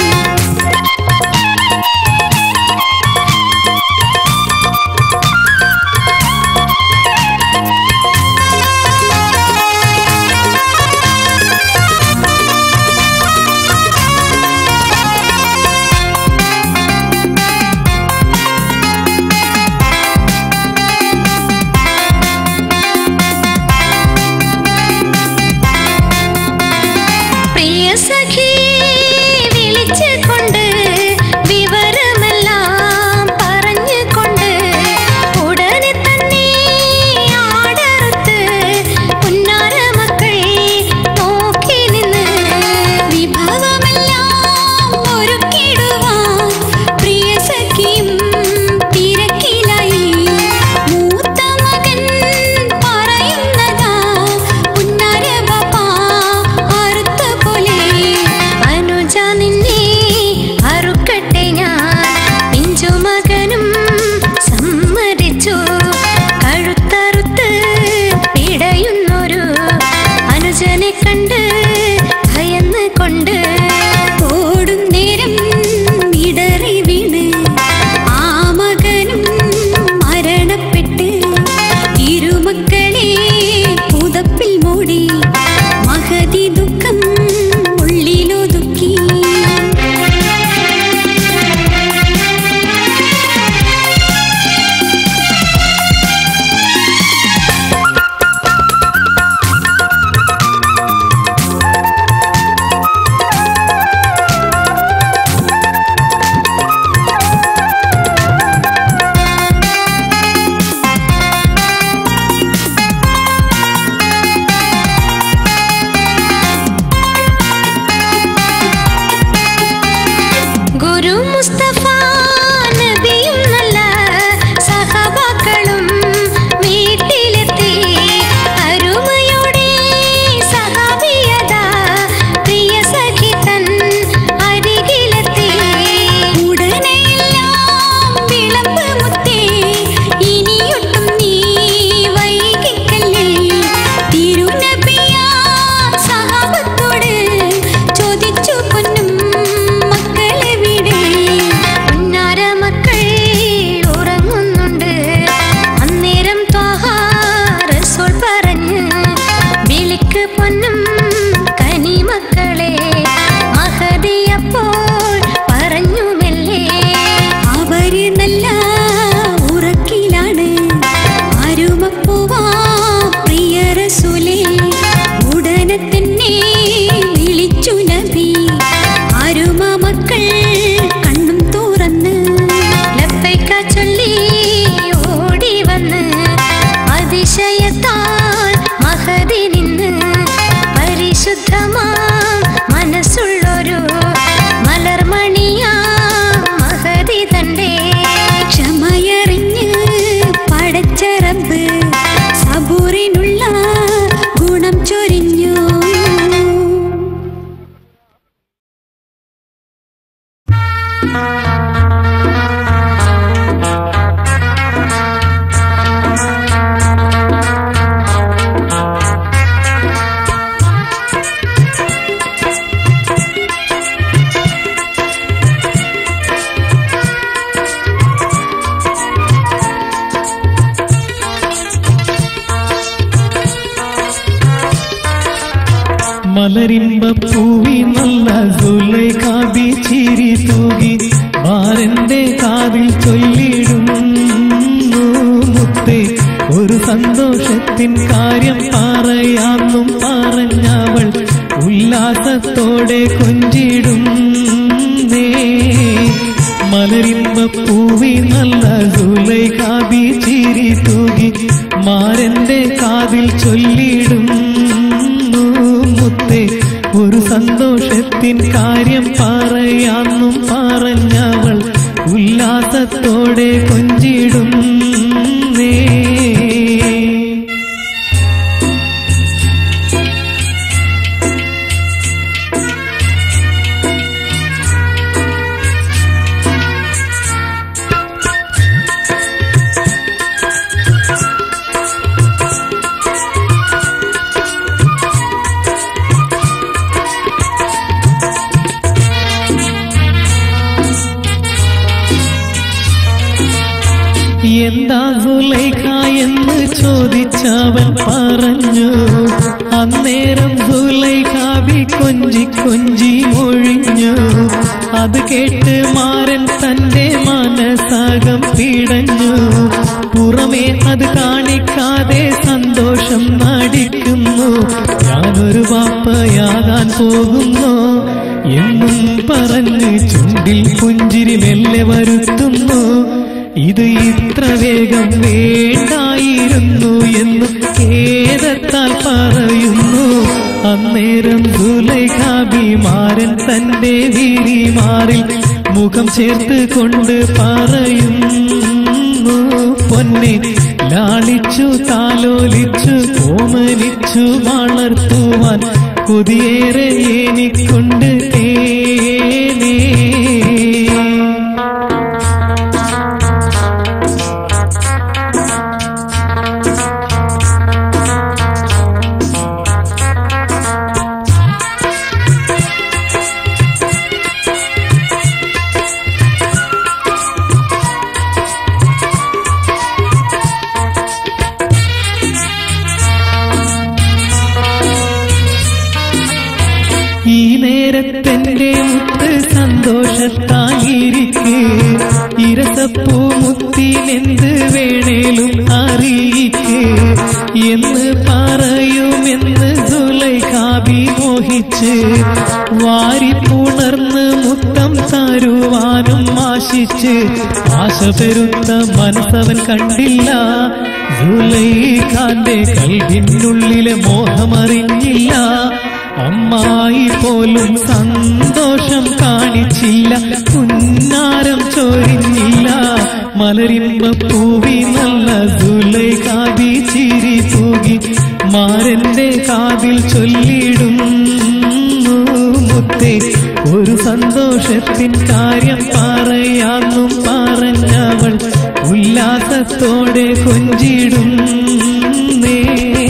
Speaker 4: പ്രിയ സഖി വിളിച്ചുകൊണ്ട് വിവരമെല്ലാം പറഞ്ഞുകൊണ്ട് ഉടനെ തന്നെ ആടറുത്ത് പുന്നാര മക്കൾ നോക്കി നിന്ന് വിഭവമെല്ലാം ഒരുക്കിടുവാൻ പ്രിയ സഖിയും തിരക്കിലായി മൂത്ത മകൻ പറയുന്നതാ പുന്നാര ബാപ്പ അറുത്ത പോലെ അനുജ നിന്നെ അറുക്കട്ടെ ഞാൻ പിഞ്ചു മകനും സമ്മതിച്ചു കഴുത്തറുത്ത് പിടയുന്നൊരു അനുജനെ കണ്ട് ഭയന്ന് കൊണ്ട് ഓടും നേരം ഇടറി വീണ് ആ മകനും മരണപ്പെട്ട് ഇരുമക്കളെ പുതപ്പിൽ മൂടി മഹതി ദുഃഖം ഉള്ളിലൊതുക്കി ഗുരു മുസ്തഫ നബിയും നല്ല സഹബാക്കളും വീട്ടിലെത്തി അരുമയോടെ സഹാബിയത പ്രിയ സഖി തൻ അരികിലെത്തി ഉടനെയെല്ലാം വിളമ്പ് മുത്തേ ഇനിയൊട്ടും നീ വൈകിക്കല്ലേ തിരുനബിയ സഹാബത്തോട് ചോദിച്ചു പൊന്നും മക്കളെ വിടെ പൊന്നാര മക്കൾ ഉറങ്ങുന്നുണ്ട് അന്നേരം ത്വാഹ റസൂൽ പറഞ്ഞ് വിളിക്ക് പൊന്നും കനിമക്കളെ മഹദിയപ്പോൾ പറഞ്ഞു മെല്ലെ അവര് നല്ല ഉറക്കിലാണ് അരുമപ്പൂവാ പ്രിയ റസൂലേ ഉടനെ തന്നെ വിളിച്ചു നബി അരുമ മക്കൾ കണ്ണും തുറന്ന് ലബ്ബൈക ചൊല്ലി ഓടി വന്ന് അതിശയത്താൽ മഹതി നിന്ന് പരിശുദ്ധമാ മനസ്സുള്ളൊരു മലർമണിയാ മഹതി തന്റെ ക്ഷമയറിഞ്ഞ് പടച്ചറബ് സബൂറിനുള്ള ഗുണം ചൊരിഞ്ഞു
Speaker 2: മലരിമ്പ പൂവി നല്ല സുലൈഖാബി ചിരി തൂകി മാരന്റെ കാതിൽ ചൊല്ലിടുന്നു മുത്തേ ഒരു സന്തോഷത്തിൻ കാര്യം പറയാന്നും പറഞ്ഞവൾ ഉല്ലാസത്തോടെ കൊഞ്ചിടും മലരിമ്പ പൂവി നല്ല സുലൈഖാബി ചിരി തൂകി മാരന്റെ കാതിൽ ചൊല്ലിടും മുത്തേ ഒരു സന്തോഷത്തിൻ കാര്യം പറയാന്നും പറഞ്ഞവൾ ഉല്ലാസത്തോടെ കൊഞ്ചിടും എന്താ സുലൈഖ എന്ന് ചോദിച്ചവൻ പറഞ്ഞു അന്നേരം സുലൈഖാബി കൊഞ്ചി കൊഞ്ചി മൊഴിഞ്ഞു അത് കേട്ട് മാരൻ തന്റെ മനസാകം പിടഞ്ഞു പുറമേ അത് കാണിക്കാതെ സന്തോഷം നടിക്കുന്നു ഞാനൊരു വാപ്പയാകാൻ പോകുന്നു എന്നും പറഞ്ഞ് ചുണ്ടിൽ പുഞ്ചിരി മെല്ലെ വരുത്തുന്നു ഇത് ഇത്ര വേഗം വേണ്ടായിരുന്നു എന്ന് ഖേദത്താൽ പറയുന്നു അന്നേരം സുലൈഖാബിമാരൻ തന്റെ വിരിമാറിൽ മുഖം ചേർത്ത് കൊണ്ട് പറയുന്നു പൊന്നെ ലാളിച്ചു താലോലിച്ചു ഓമനിച്ചു വളർത്തുവാൻ കൊതിയേറെ എനിക്കൊണ്ട് തേനേ ഈ നേരത്തെന്റെ മുത്ത് സന്തോഷത്തായിരിക്കെ ഇരസപ്പൂ മുത്തിനെന്ത് വേണേലും അറിയിക്കെ എന്ന് പറയുമെന്ന് സുലൈഖാബി മോഹിച്ച് വാരിപ്പുണർന്ന് മുത്തം തരുവാനും ആശിച്ച് ആശ പെരുത്ത മനസ്സവൻ കണ്ടില്ല സുലൈഖാന്റെ കൽവിനുള്ളിലെ മോഹമറിഞ്ഞില്ല അമ്മായി പോലും സന്തോഷം കാണിച്ചില്ല പുന്നാരം ചൊരിഞ്ഞില്ല മലരിമ്പ പൂവി നല്ല സുലൈ കാവി ചിരി തൂകി മാരന്റെ കാതിൽ ചൊല്ലിടും മുത്തേ ഒരു സന്തോഷത്തിൻ കാര്യം പറയാന്നും പറഞ്ഞവൾ ഉല്ലാസത്തോടെ കൊഞ്ചിടും നേ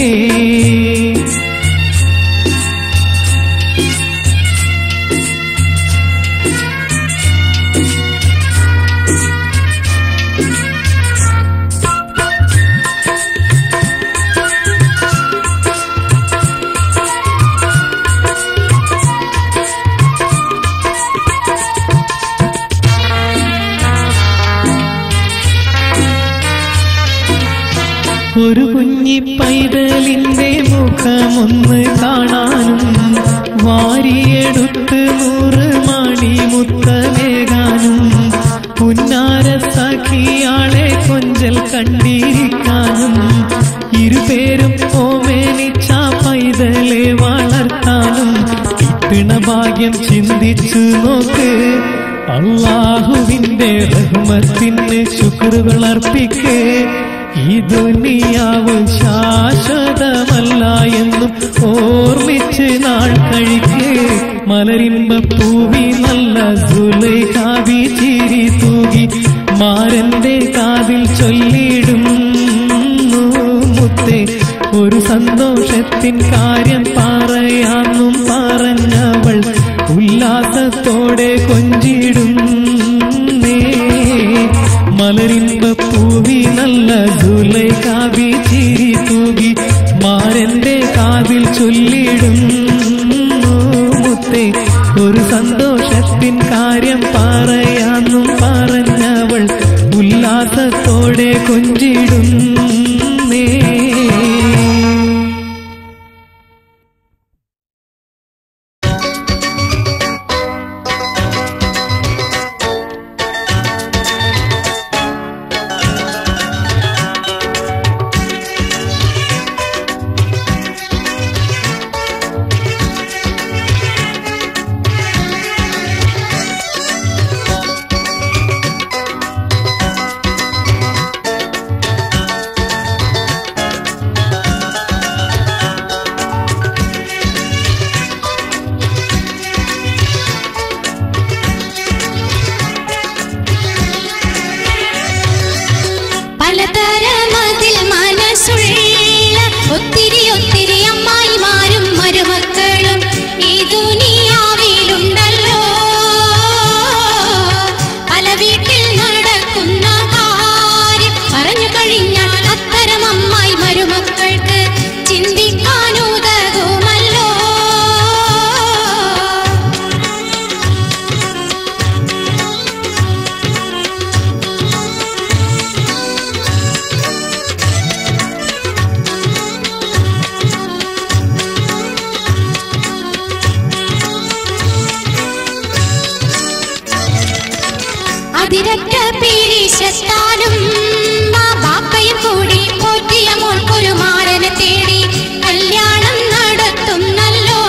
Speaker 2: ഒരു കുഞ്ഞി പൈതലിന്റെ മുഖമൊന്ന് കാണാനും വാരിയെടുത്ത് നൂറ് മണി മുത്തമേകാനും പുന്നാര സഖിയാളെ കൊഞ്ചൽ കണ്ടിരിക്കാനും ഇരുപേരും ഓമേനിച്ച പൈതലെ വളർത്താനും കിട്ടണ ഭാഗ്യം ചിന്തിച്ചു നോക്ക് അള്ളാഹുവിന്റെ റഹ്മത്തിന് ശുക്രുകൾ അർപ്പിക്കേ ഈ ദുനിയാവ് ശാശ്വതമല്ല എന്നും ഓർമ്മിച്ച് നാൾ കഴിക്കേ മലരിമ്പ പൂവി നല്ല സുലൈകാവി ചിരി തൂകി മാരന്റെ കാതിൽ ചൊല്ലിടും മുത്തേ ഒരു സന്തോഷത്തിൻ കാര്യം പറയാന്നും പറഞ്ഞവൾ ഉല്ലാസത്തോടെ കൊഞ്ചിടും മലരിമ്പ പൂവി നല്ല ദുലൈ കാവി ചിരി തൂകി മാരന്റെ കാതിൽ ചൊല്ലിടും മുത്തേ ഒരു സന്തോഷത്തിൻ കാര്യം പറയാന്നും പറഞ്ഞവൾ ഉല്ലാസത്തോടെ കൊഞ്ചിടും നേ
Speaker 3: ും അതിരറ്റ പീരീശത്താലും ആ ബാപ്പയും കൂടി പോറ്റിയ മോൾക്കൊരു മാരനെ തേടി കല്യാണം നടത്തുന്നല്ലോ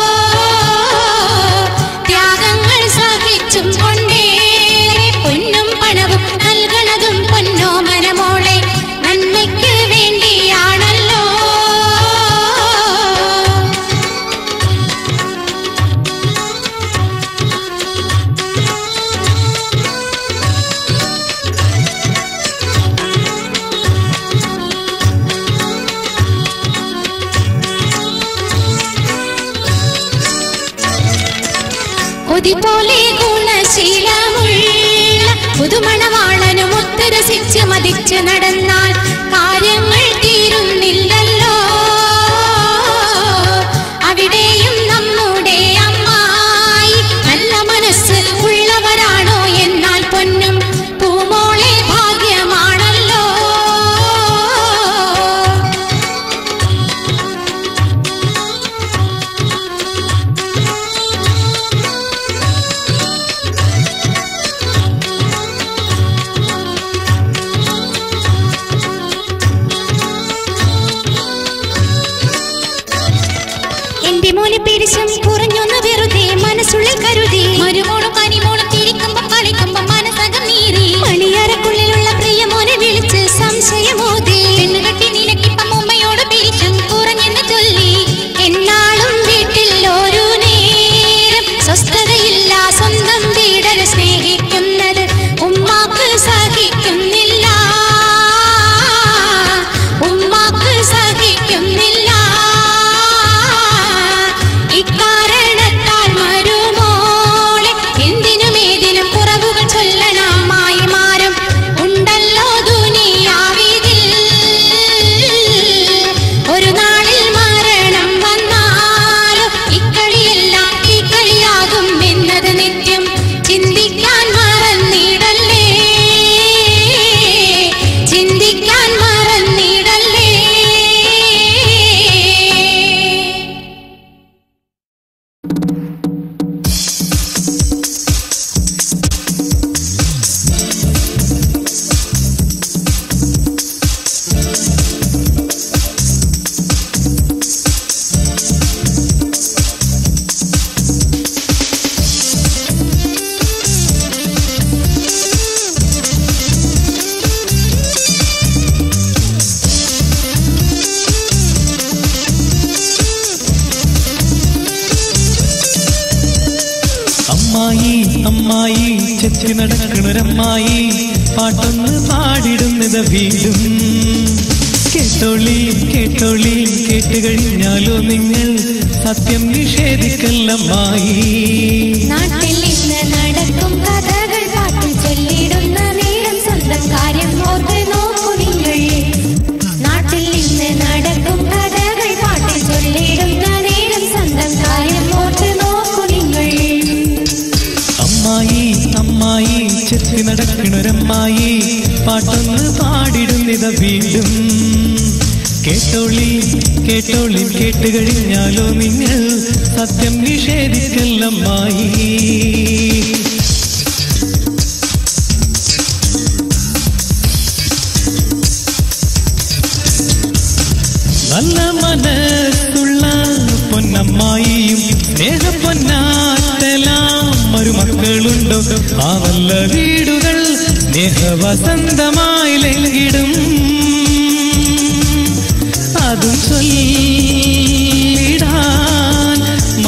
Speaker 3: ത്യാഗങ്ങൾ സഹിച്ചും കൊണ്ടേ പൊന്നും പണവും നൽകണതും പൊന്നോ മനമോളെ നന്മയ്ക്ക് വേണ്ടിയാണല്ലോ കൊതിപോലെ ഗുണശീലമുള്ള പുതുമണവാളനും ഒത്തുരസിച്ച് മതിച്ച് നടന്നാൽ കാര്യങ്ങൾ തീരുന്നില്ലല്ലോ അവിടെയും നമ്മുടെ അമ്മായി നല്ല മനസ്സ് ഉള്ളവരാണോ എന്നാൽ പൊന്നും പൂമോളെ ഭാഗ്യമാണല്ലോ എന്റെ മോനെ പിരിശം കുറഞ്ഞൊന്ന് വെറുതെ മനസ്സുള്ളിൽ കരുതി മരുമോളും കനിമോളും തിരിക്കുമ്പോ കളിക്കുമ്പോ മനസ്സകം നീറി മണിയറക്കുള്ളിലുള്ള പ്രിയ മോനെ വിളിച്ച് സംശയമോതി പെണ്ണുകെട്ടി നിനക്കിപ്പം ഉമ്മയോട് പിരിശം കുറഞ്ഞെന്ന് ചൊല്ലി എന്നാളും വീട്ടിൽ ഒരു നേരം സ്വസ്ഥതയില്ല സ്വന്തം വീടനെ സ്നേഹിക്കുന്നത് ഉമ്മാക്ക് സഹിക്കുന്നില്ല ഉമ്മാക്ക് സഹിക്കുന്നില്ല ഇക്കാരണത്താൽ മരുമോളെ എന്തിനും ഏതിനും കുറവുകൾ ചൊല്ലണം മായിമാരും ഉണ്ടല്ലോ ദുനിയാവിതിൽ ഒരു നാളിൽ മരണം വന്നാലും ഇക്കളിയെല്ലാം ഈ കളിയാകും എന്നത് നിത്യം ചിന്തിക്കാൻ മറന്നിടല്ലേ ചിന്തിക്കാൻ മറന്നിടല്ലേ
Speaker 2: അമ്മായി അമ്മായി ചെത്തി നടക്കണൊരമ്മായി പാട്ടൊന്ന് പാടിടുന്നത് വീണ്ടും കേട്ടോളി കേട്ടോളി കേട്ട് കഴിഞ്ഞാലോ നിങ്ങൾ സത്യം നിഷേധിക്കല്ലമ്മായി
Speaker 3: നാട്ടിൽ ഇന്ന് നടക്കും കഥകൾ പാട്ടിൽ ചൊല്ലിടുന്ന നേരം സ്വന്തം കാര്യം ഓർത്ത് നോക്കൂ നിങ്ങൾ നാട്ടിൽ ഇന്ന് നടക്കും കഥകൾ പാട്ടിൽ ചൊല്ലിടുന്ന നേരം സ്വന്തം കാര്യം ഓർത്ത് നോക്കൂ നിങ്ങൾ
Speaker 2: അമ്മായി അമ്മായി ചെത്തി നടക്കണൊരമ്മായി പാട്ടൊന്ന് പാടിടുന്നിത വീണ്ടും കേട്ടോളി കേട്ടോളി കേട്ട് കഴിഞ്ഞാലോ നിങ്ങൾ സത്യം നിഷേധിക്കല്ലമ്മായി നല്ല മനസ്സുള്ള പൊന്നമ്മായിയും സ്നേഹ പൊന്നാറ്റലാം മരുമക്കളുണ്ടോ ആ നല്ല വീടുകൾ സ്നേഹവസന്തമായി ലംഘിടും അതും ചൊല്ലിടാൻ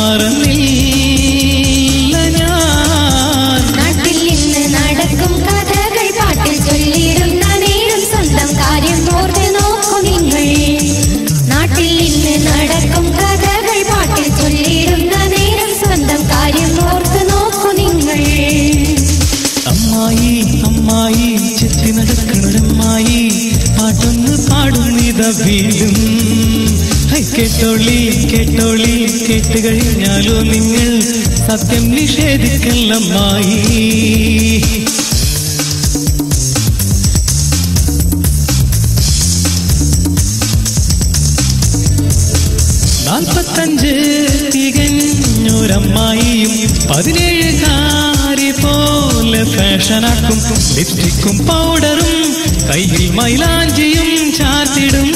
Speaker 2: മറന്നില്ല ഞാൻ
Speaker 3: നാട്ടിൽ ഇന്ന് നടക്കും കഥകൾ പാട്ടിൽ ചൊല്ലിടുന്ന നേരം സ്വന്തം കാര്യം ഓർത്ത് നോക്കൂ നിങ്ങൾ നാട്ടിൽ ഇന്ന് നടക്കും കഥകൾ പാട്ടിൽ ചൊല്ലിടുന്ന നേരം സ്വന്തം കാര്യം ഓർത്ത് നോക്കൂ നിങ്ങൾ
Speaker 2: അമ്മായി അമ്മായി ചെത്തി നടക്കണൊരമ്മായി പാട്ടൊന്ന് പാടുന്നിത വീണ്ടും ഹൈ, കേട്ടോളി കേട്ടോളി കേട്ട് കഴിഞ്ഞാലോ നിങ്ങൾ സത്യം നിഷേധിക്കല്ലമ്മായി നാൽപ്പത്തഞ്ച് തികഞ്ഞൊരമ്മായിയും പതിനേഴുകാരി പോലെ മെല്ലെ ഫാഷനാക്കും ലിപ്സ്റ്റിക്കും പൗഡറും കയ്യിൽ മൈലാഞ്ചിയും ചാത്തിടും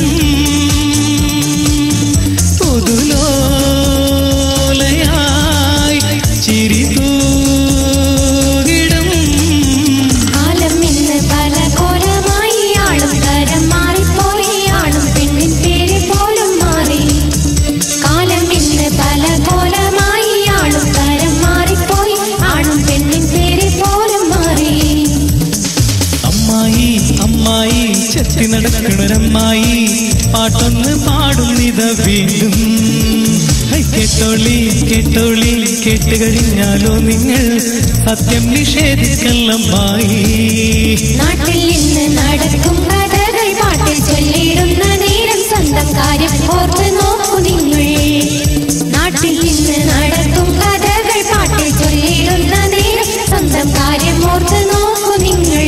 Speaker 2: പുതുലോലയായി ചിരി തൂകിടും
Speaker 3: കാലം ഇന്ന് പല കോലമായി ആളും തരം മാറിപ്പോയി ആണും പെണ്ണിൻ പേര് പോലും മാറി കാലം ഇന്ന് പല കോലമായി ആളും തരം മാറിപ്പോയി ആണും പെണ്ണിൻ പേര് പോലും മാറി
Speaker 2: അമ്മായി അമ്മായി ചെത്തി നടക്കണൊരമ്മായി പാട്ടൊന്ന് പാടുന്നിത വീണ്ടും ഹൈ, കേട്ടോളി കേട്ടോളി കേട്ട് കഴിഞ്ഞാലോ നിങ്ങൾ സത്യം നിഷേധിക്കല്ലമ്മായി
Speaker 3: നാട്ടിൽ ഇന്ന് നടക്കും കഥകൾ പാട്ടിൽ ചൊല്ലിടുന്ന നേരം സ്വന്തം കാര്യം ഓർത്ത് നോക്കൂ നിങ്ങൾ നാട്ടിൽ ഇന്ന് നടക്കും കഥകൾ പാട്ടിൽ ചൊല്ലിടുന്ന നേരം സ്വന്തം കാര്യം ഓർത്ത് നോക്കൂ നിങ്ങൾ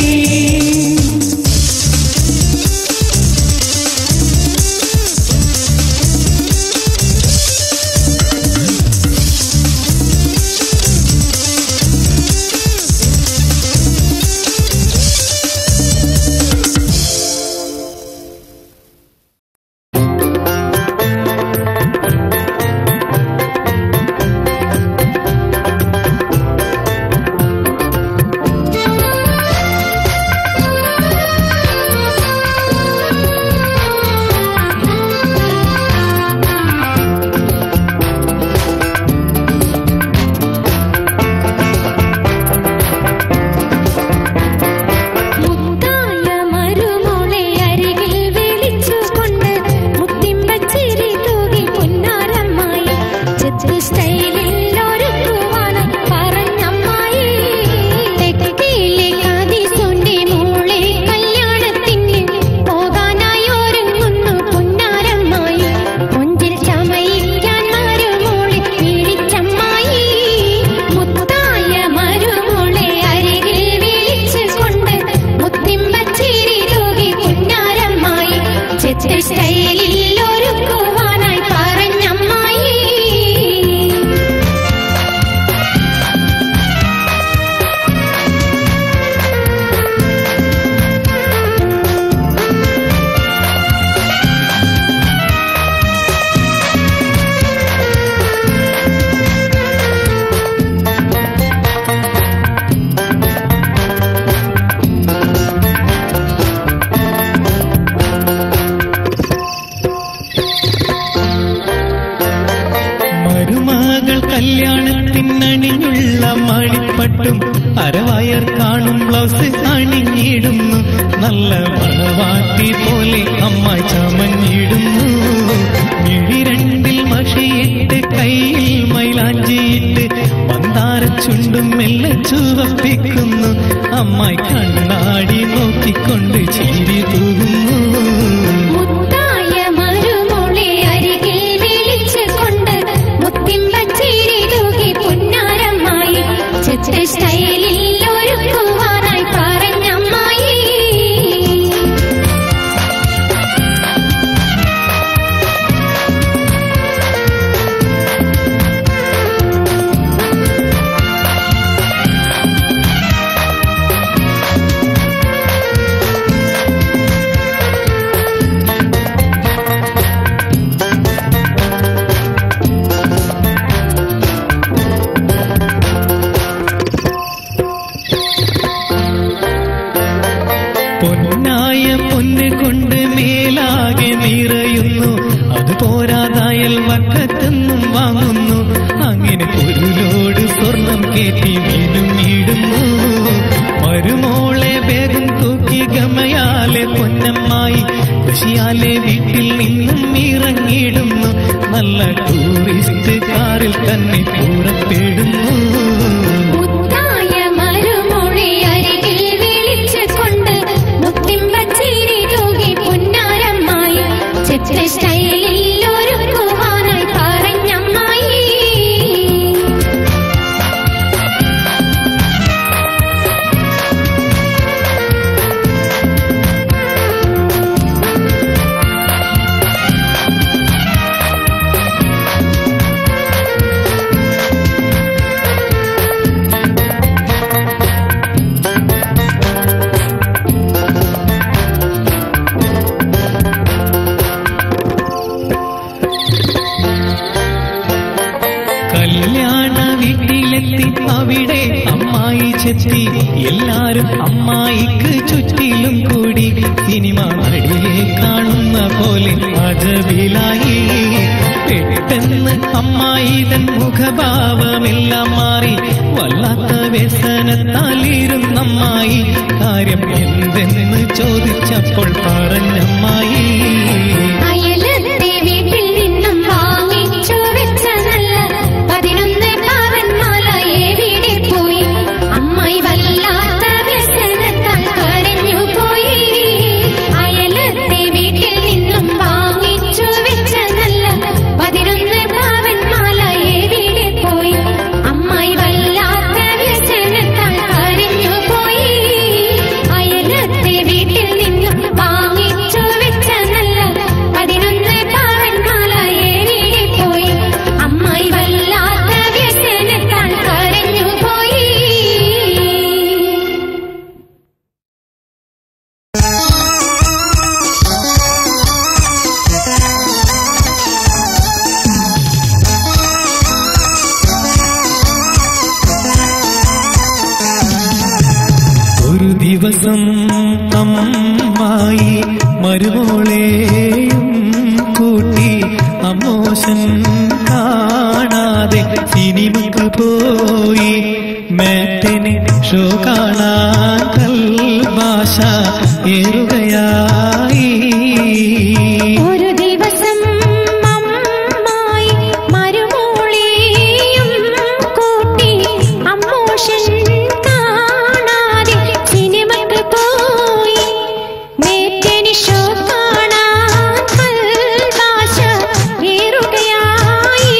Speaker 3: മുത്തായ മരുമോളെ അരികിൽ വിളിച്ചുകൊണ്ട് മുത്തിമ്പച്ചിരി തൂകി പൊന്നാരമ്മായി ചെത്ത് സ്റ്റൈലിൽ ഒരുക്കുവാണ് പറഞ്ഞമ്മായി തെക്കിലെ കാതിസുണ്ടി മോളെ കല്യാണത്തിന് പോകാനായി ഒരുങ്ങുന്നു പൊന്നാരമ്മായി കൊഞ്ചിൽ ചമയിക്കാൻ മരുമോളെ വിളിച്ചമ്മായി മുത്തായ മരുമോളെ അരികിൽ വിളിച്ചുകൊണ്ട് മുത്തിമ്പച്ചിരി തൂകി പൊന്നാരമ്മായി ചെത്ത് സ്റ്റൈലിൽ ഒരുക്കുവാനായി പറഞ്ഞമ്മായി
Speaker 2: മരുമകൾ കല്യാണത്തിനണിഞ്ഞുള്ള മണിപ്പട്ടും അരവയർ കാണും ബ്ലൗസ് അണിഞ്ഞിടുന്നു നല്ല മണവാട്ടി പോലെ അമ്മ ചമഞ്ഞിടുന്നു മിഴി രണ്ടിൽ മഷിയിട്ട് കയ്യിൽ മൈലാഞ്ചിയിട്ട് മന്ദാര ചുണ്ടും മെല്ലെ ചുവപ്പിക്കുന്നു അമ്മായി കണ്ണാടി നോക്കിക്കൊണ്ട് ചിരി തൂകുന്നു
Speaker 3: മുത്തായ മരുമോളെ അരികിൽ വിളിച്ചുകൊണ്ട് മുത്തിമ്പച്ചിരി തൂകി പൊന്നാരമ്മായി ചെത്ത് സ്റ്റൈലിൽ ഒരുക്കുവാനായി പറഞ്ഞമ്മായി
Speaker 2: പൊന്നായ പൊന്ന് കൊണ്ട് മേലാകെ നിറയുന്നു അത് പോരാതായൽ വക്കത്തെന്നും വാങ്ങുന്നു അങ്ങനെ ഒരു ലോഡ് സ്വർണം കയറ്റി വീണ്ടും ഇടുന്നു മരുമോളെ വേഗം തൂക്കി ഗമയാലെ പൊന്നമ്മായി കൃഷിയാലെ വീട്ടിൽ നിന്നും ഇറങ്ങിയിടുന്നു നല്ല ടൂറിസ്റ്റ് കാറിൽ തന്നെ പുറപ്പെടുന്നു
Speaker 3: മുത്തായ മരുമോളെ അരികിൽ വിളിച്ചുകൊണ്ട് മുത്തിമ്പച്ചിരി തൂകി പൊന്നാരമ്മായി ചെത്ത് സ്റ്റൈലിൽ ഒരുക്കുവാനായി പറഞ്ഞമ്മായി
Speaker 2: ഓടിച്ചെത്തി എല്ലാരും അമ്മായിക്ക് ചുറ്റിലും കൂടി സിനിമ നടിയെ കാണുന്ന പോലെ അജബിലായി പെട്ടെന്ന് അമ്മായിതൻ മുഖഭാവമെല്ലാം മാറി വല്ലാത്ത വ്യസനത്താലിരുന്നമ്മായി കാര്യം എന്തെന്ന് ചോദിച്ചപ്പോൾ പറഞ്ഞമ്മായി
Speaker 3: അയലത്തെ വീട്ടിൽ നിന്നും വാങ്ങിച്ചു വെച്ച നല്ല പതിനൊന്ന് പവൻ മാല എവിടെ പോയി അമ്മായി വല്ലാത്ത വ്യസനത്താൽ കരഞ്ഞു പോയി അയലത്തെ വീട്ടിൽ നിന്നും വാങ്ങിച്ചു വെച്ച നല്ല പതിനൊന്ന് പവൻ മാല എവിടെ പോയി അമ്മായി വല്ലാത്ത വ്യസനത്താൽ കരഞ്ഞു പോയി അയലത്തെ വീട്ടിൽ നിന്നും വാങ്ങിച്ചു വെച്ച നല്ല പതിനൊന്ന് പവൻ മാല എവിടെ പോയി അമ്മായി വല്ലാത്ത വ്യസനത്താൽ കരഞ്ഞു പോയി
Speaker 2: ഒരു ദിവസം അമ്മായി മരുമോളെയും കൂട്ടി അമ്മോശൻ കാണാതെ സിനിമക്ക് പോയി മാറ്റിന് ഷോ കാണാൻ കൽഭാഷ ഏറുകയായി
Speaker 3: ഒരു ദിവസം അമ്മായി മരുമോളെയും കൂട്ടി അമ്മോഷൻ കാണാതെ സിനിമക്ക് പോയി മേറ്റനി ഷോ കാണാൻ കൽഭാഷ ഏറുകയായി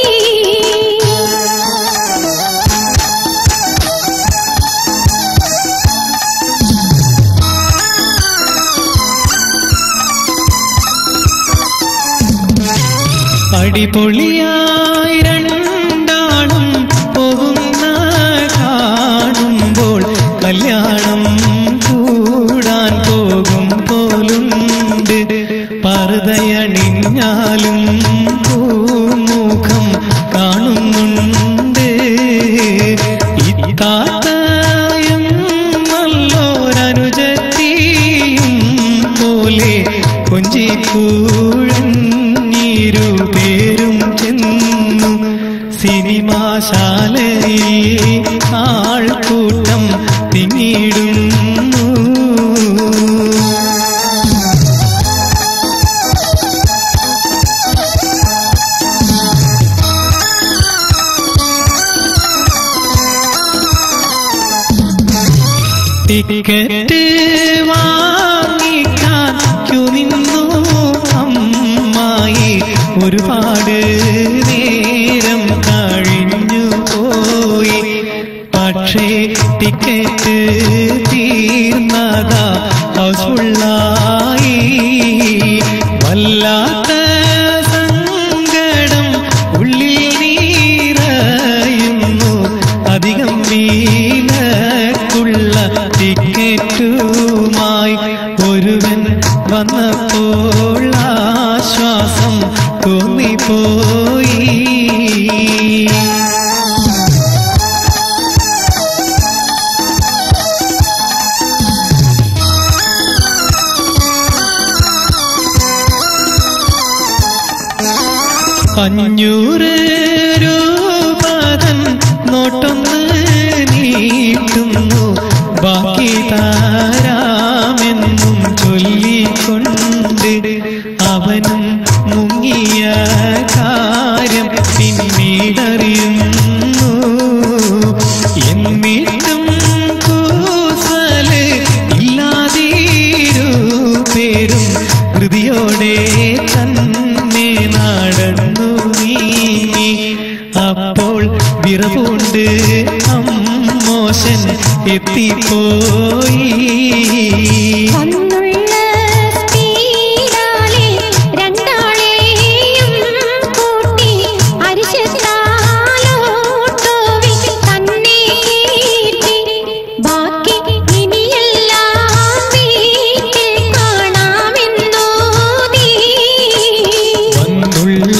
Speaker 2: അടിപൊളിയായി രണ്ടാളും പോകുന്ന കാണുമ്പോൾ കല്യാണം കൂടാൻ പോകും പോലുണ്ട് പറുതയണിഞ്ഞാലും പൂമുഖം കാണുന്നുണ്ട് ഇത്താത്തയും നല്ലോരനുജത്തിയും പോലെ കൊഞ്ചിക്കൂഴഞ്ഞിരു പേരും ചെന്നു സിനിമാശാലയിൽ ആൾക്കൂട്ടം തിങ്ങിടുന്നു ടിക്കറ്റ് വാങ്ങിക്കാൻ ക്യു നിന്നു അമ്മായി ഒരുപാട് നേരം കഴിഞ്ഞു പോയി പക്ഷേ ടിക്കറ്റ് തീർന്നതാ ഹൗസ്ഫുള്ളായി വല്ലാത്ത സങ്കടം ഉള്ളിൽ നീറയുന്നു അധികം വീലക്കുള്ള ടിക്കറ്റുമായി ഒരുവൻ വന്നപ്പോൾ ആശ്വാസം തോന്നിപ്പോയി അഞ്ഞൂറ് രൂപതൻ നോട്ടൊന്ന് നീട്ടുന്നു ബാക്കി താരാമെന്നും ചൊല്ലിക്കൊണ്ട് അവനും മുങ്ങിയ കാര്യം പിന്നീടറിയുന്നു എന്നിട്ടും കൂസല് ഇല്ലാതീരു പേരും ഹൃതിയോടെ തന്നെ നടന്നു നീങ്ങി അപ്പോൾ വിറവുണ്ട് അമ്മോശൻ എത്തിപ്പോയി
Speaker 3: വന്നുള്ള സ്പീഡാലെ രണ്ടാളെയും കൂട്ടി അരിശത്താലോട്ടോവിൽ തന്നെ കയറ്റി. ബാക്കി ഇനിയെല്ലാം വീട്ടിൽ കാണാമെന്നോതി.
Speaker 2: വന്നുള്ള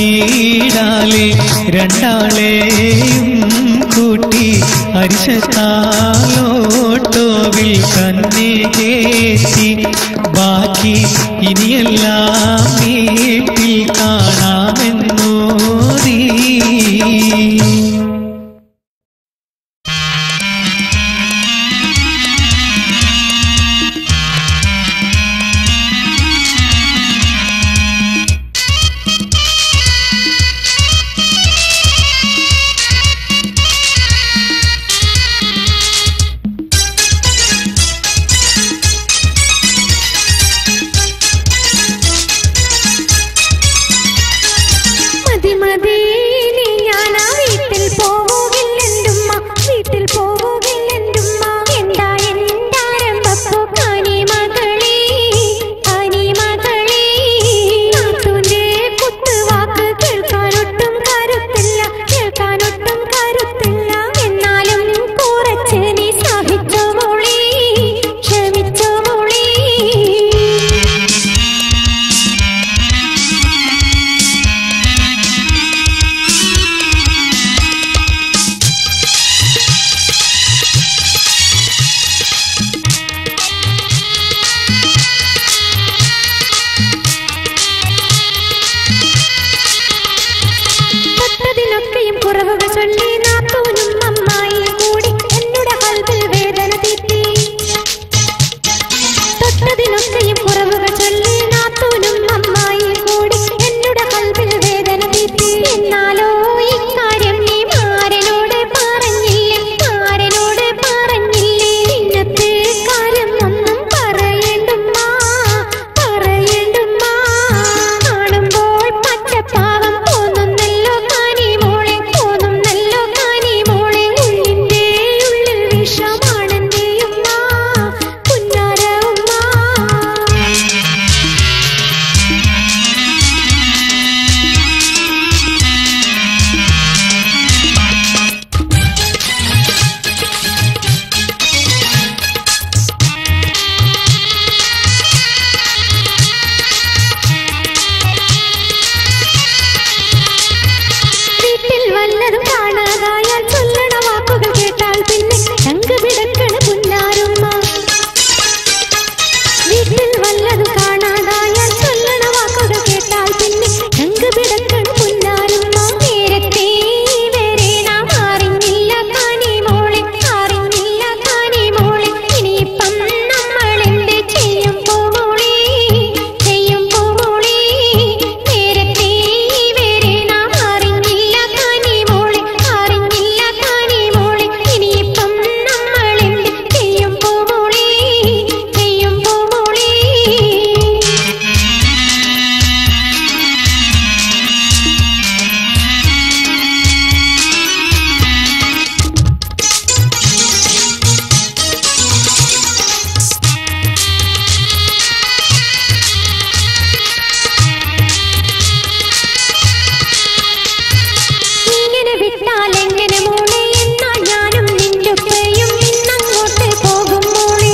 Speaker 2: പീഡാലെ രണ്ടാളെയും കൂട്ടി അരിശത്താ ഓട്ടോവിൽ തന്നെ കയറ്റി ബാക്കി ഇനിയെല്ലാം വീട്ടിൽ കാണാമെന്നോരീ
Speaker 3: മതി മതി നീ ഞാനാ വീട്ടിൽ പോവുകില്ലെന്റുമ്മ വീട്ടിൽ പോവുകില്ലെന്റുമ്മ എന്താ എന്താരംഭപ്പോ കാനി മകളേ കാനി മകളേ നാത്തൂന്റെ കുത്തുവാക്ക് കേൾക്കാനൊട്ടും കരുത്തില്ല കേൾക്കാനൊട്ടും കരുത്തില്ല എന്നാലും കുറച്ച് നീ സഹിച്ചോ മോളേ ക്ഷമിച്ചോ മോളേ തൊട്ടതിനൊക്കെയും കുറവുകൾ ചൊല്ലി നാത്തൂനും അമ്മായിയും കൂടി എന്നുടെ കൽവിൽ വേദന തീറ്റി തൊട്ടതിനൊക്കെയും കുറവുകൾ ചൊല്ലി നാത്തൂനും അമ്മായിയും കൂടി എന്നുടെ കൽവിൽ വേദന തീറ്റി എന്നാലോ ഇക്കാര്യം നീ മാരനോട് പറഞ്ഞില്ലേ മാരനോട് പറഞ്ഞില്ലേ ഇന്നത്തെ കാര്യം ഒന്നും പറയണ്ടുമ്മാ പറയണ്ടുമ്മാ കാണുമ്പോൾ പച്ചപ്പാവം തോന്നുന്നല്ലോ കാനി മോളെ തോന്നുന്നല്ലോ കാനി മോളെ ഉള്ളിന്റെ ഉള്ളിൽ വിഷമാണെന്റെ ഉമ്മ പുന്നാര ഉമ്മ വീട്ടിൽ വല്ലതും കാണാതായാൽ ചൊല്ലണ വാക്കുകൾ കേട്ടാൽ പിന്നെ ചങ്ക് പിടക്കണ പുന്നാരുമ്മ വീട്ടിൽ വല്ലതും കാണാതായാൽ ചൊല്ലണ വാക്കുകൾ കേട്ടാൽ പിന്നെ ചങ്ക് പിടക്കണ പുന്നാരുമ്മ നേരത്തെ വരെ നാം അറിഞ്ഞില്ല കാനി മോളെ അറിഞ്ഞില്ല കാനി മോളെ ഇനിയിപ്പം നമ്മൾ എന്ത് ചെയ്യും പോമോളെ ചെയ്യും പോമോളെ നേരത്തെ വരെ നാം അറിഞ്ഞില്ല കാനി മോളെ അറിഞ്ഞില്ല കാനി മോളെ ഇനിയിപ്പം നമ്മൾ എന്ത് ചെയ്യും പോമോളെ ചെയ്യും പോമോളെ ഇങ്ങനെ വിട്ടാൽ എങ്ങനെ മോളെ എന്നാ ഞാനും നിന്റെ ഉപ്പയും ഇന്നങ്ങോട്ട് പോകും മോളെ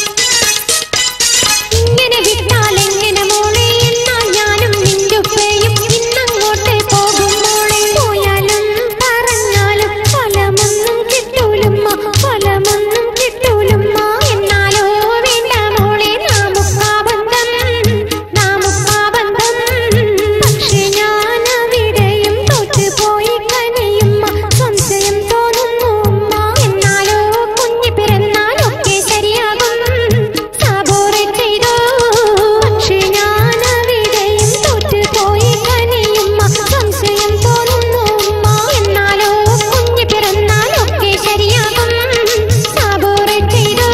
Speaker 3: ഇങ്ങനെ വിട്ടാൽ എങ്ങനെ മോളെ എന്നാ ഞാനും നിന്റെ ഉപ്പയും ഇന്നങ്ങോട്ട് പോകും മോളെ പോയാലും പറഞ്ഞാലും ഫലമൊന്നും കിട്ടൂലുമ്മ ഫലമൊന്നും കിട്ടൂലുമ്മ എന്നാലോ വേണ്ട മോളെ നാമുക്കാ ബന്ധം നാമുക്കാ ബന്ധം പക്ഷെ ഞാൻ അവിടെയും തോറ്റുപോയി കനിയുമ്മ സംശയം തോന്നുന്നു ഉമ്മ എന്നാലോ കുഞ്ഞ് പിറന്നാലൊക്കെ ശരിയാകും സാബോറെ ചെയ്തോ പക്ഷെ ഞാൻ അവിടെയും തോറ്റുപോയി കനിയുമ്മ സംശയം തോന്നുന്നു ഉമ്മ എന്നാലോ കുഞ്ഞ് പിറന്നാലൊക്കെ ശരിയാകും സാബോറെ ചെയ്തോ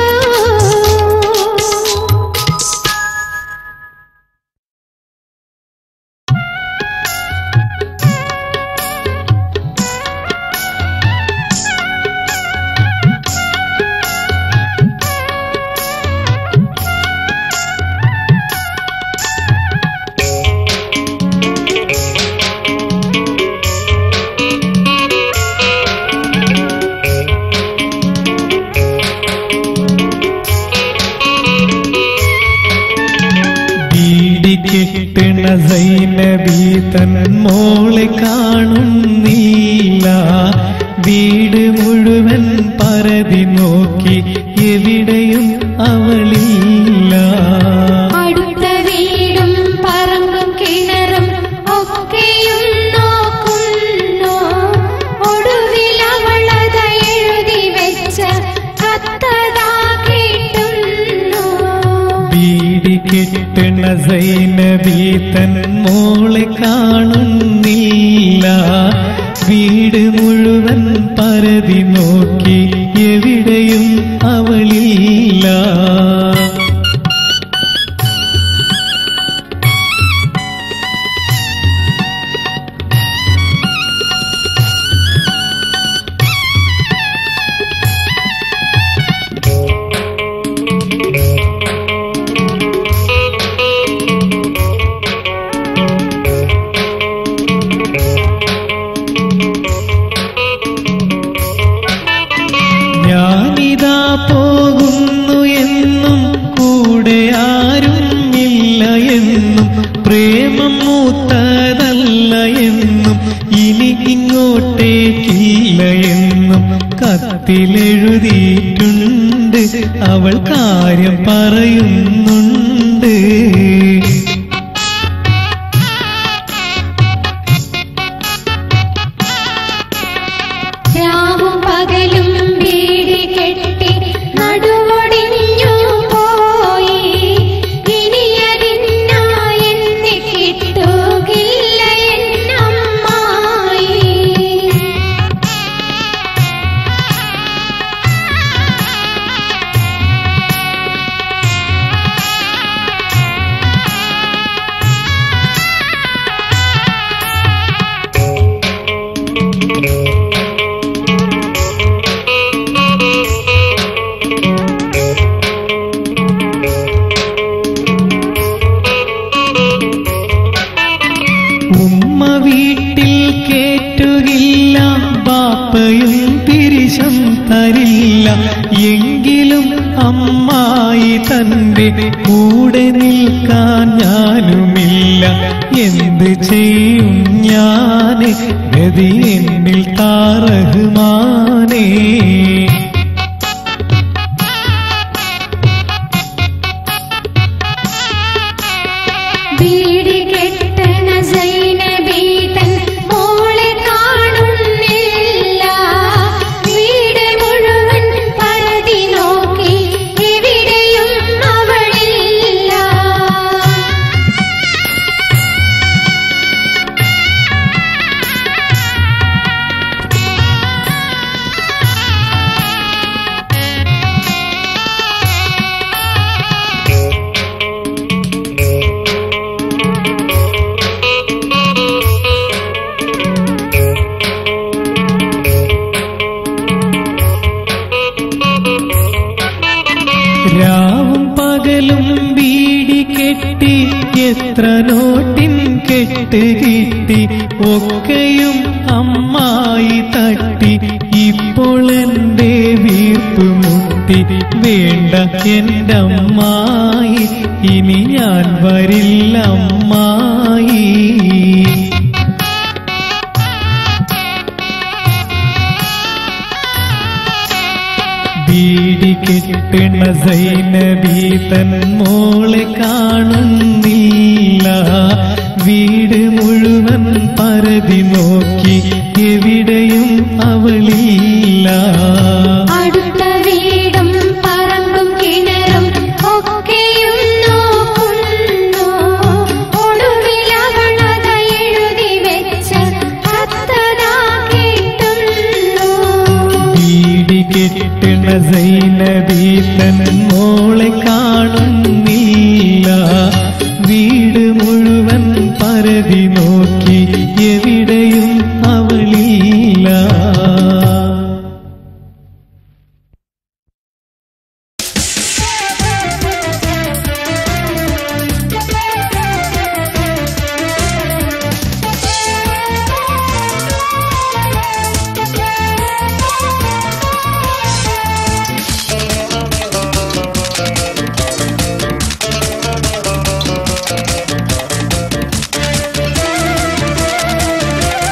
Speaker 2: ബീഡി കെട്ടണ സൈനബി തൻ മോളെ കാണുന്നില്ല വീട് മുഴുവൻ പരതി നോക്കി എവിടെയും അവളില്ല
Speaker 3: അടുത്ത വീടും പറമ്പും കിണറും ഒക്കെയും നോക്കുന്നു ഒടുവിൽ അവളത എഴുതി വെച്ച കത്തതാ കിട്ടുന്നു
Speaker 2: വീടി കെട്ടണ സൈനബി തൻ മോളെ കാണുന്നില്ല വീട് മുഴുവൻ പരതി നോക്കി എവിടെയും അവളില്ല ഞാനിതാ പോകുന്നു എന്നും കൂടെ ആരും ഇല്ല എന്നും പ്രേമം മൂത്തതല്ല എന്നും ഇനി ഇങ്ങോട്ടേക്കില്ല എന്നും കത്തിലെഴുതിയിട്ടുണ്ട് അവൾ കാര്യം പറയുന്നുണ്ട്
Speaker 3: രാവും പകലും വീടി കെട്ടി നടുവൊടിഞ്ഞു പോയി ഇനി അതിനായി എന്നെ കിട്ടുകില്ല എന്നമ്മായി
Speaker 2: ഉമ്മ വീട്ടിൽ കേറ്റുകില്ല ബാപ്പയും തിരിശം തരില്ല എങ്കിലും അമ്മായി തന്റെ കൂടെ നിൽക്കാൻ ഞാനുമില്ല എന്ത് ചെയ്യും ഞാന് ഗതി എന്നിൽ താറഹുമാനേ
Speaker 3: വീടി കെട്ടണ സൈനബി തൻ മോളെ കാണുന്നില്ല വീട് മുഴുവൻ പരതി നോക്കി എവിടെയും അവളില്ല
Speaker 2: രാവും പകലും വീടി കെട്ടി എത്ര നോട്ടിൻ കെട്ട് കിട്ടി ഒക്കെയും അമ്മായി തട്ടി ഇപ്പോൾ എന്റെ വീർപ്പ് മുട്ടി വേണ്ട എന്റെ അമ്മായി ഇനി ഞാൻ വരില്ല അമ്മായി വീടി കെട്ടണ സൈനബി തൻ മോളെ കാണുന്നില്ല വീട് മുഴുവൻ പരതി നോക്കി എവിടെയും അവളില്ല
Speaker 3: അടുത്ത വീടും പറമ്പും കിണറും ഒക്കെയും നോക്കുന്നു ഒടുവിൽ അവളത എഴുതി വെച്ച കത്തതാ കിട്ടുന്നു
Speaker 2: വീടി കെട്ടണ സൈനബി തൻ മോളെ കാണുന്നില്ല വീട് മുഴുവൻ പരതി നോക്കി എവിടെയും അവളില്ല
Speaker 3: ും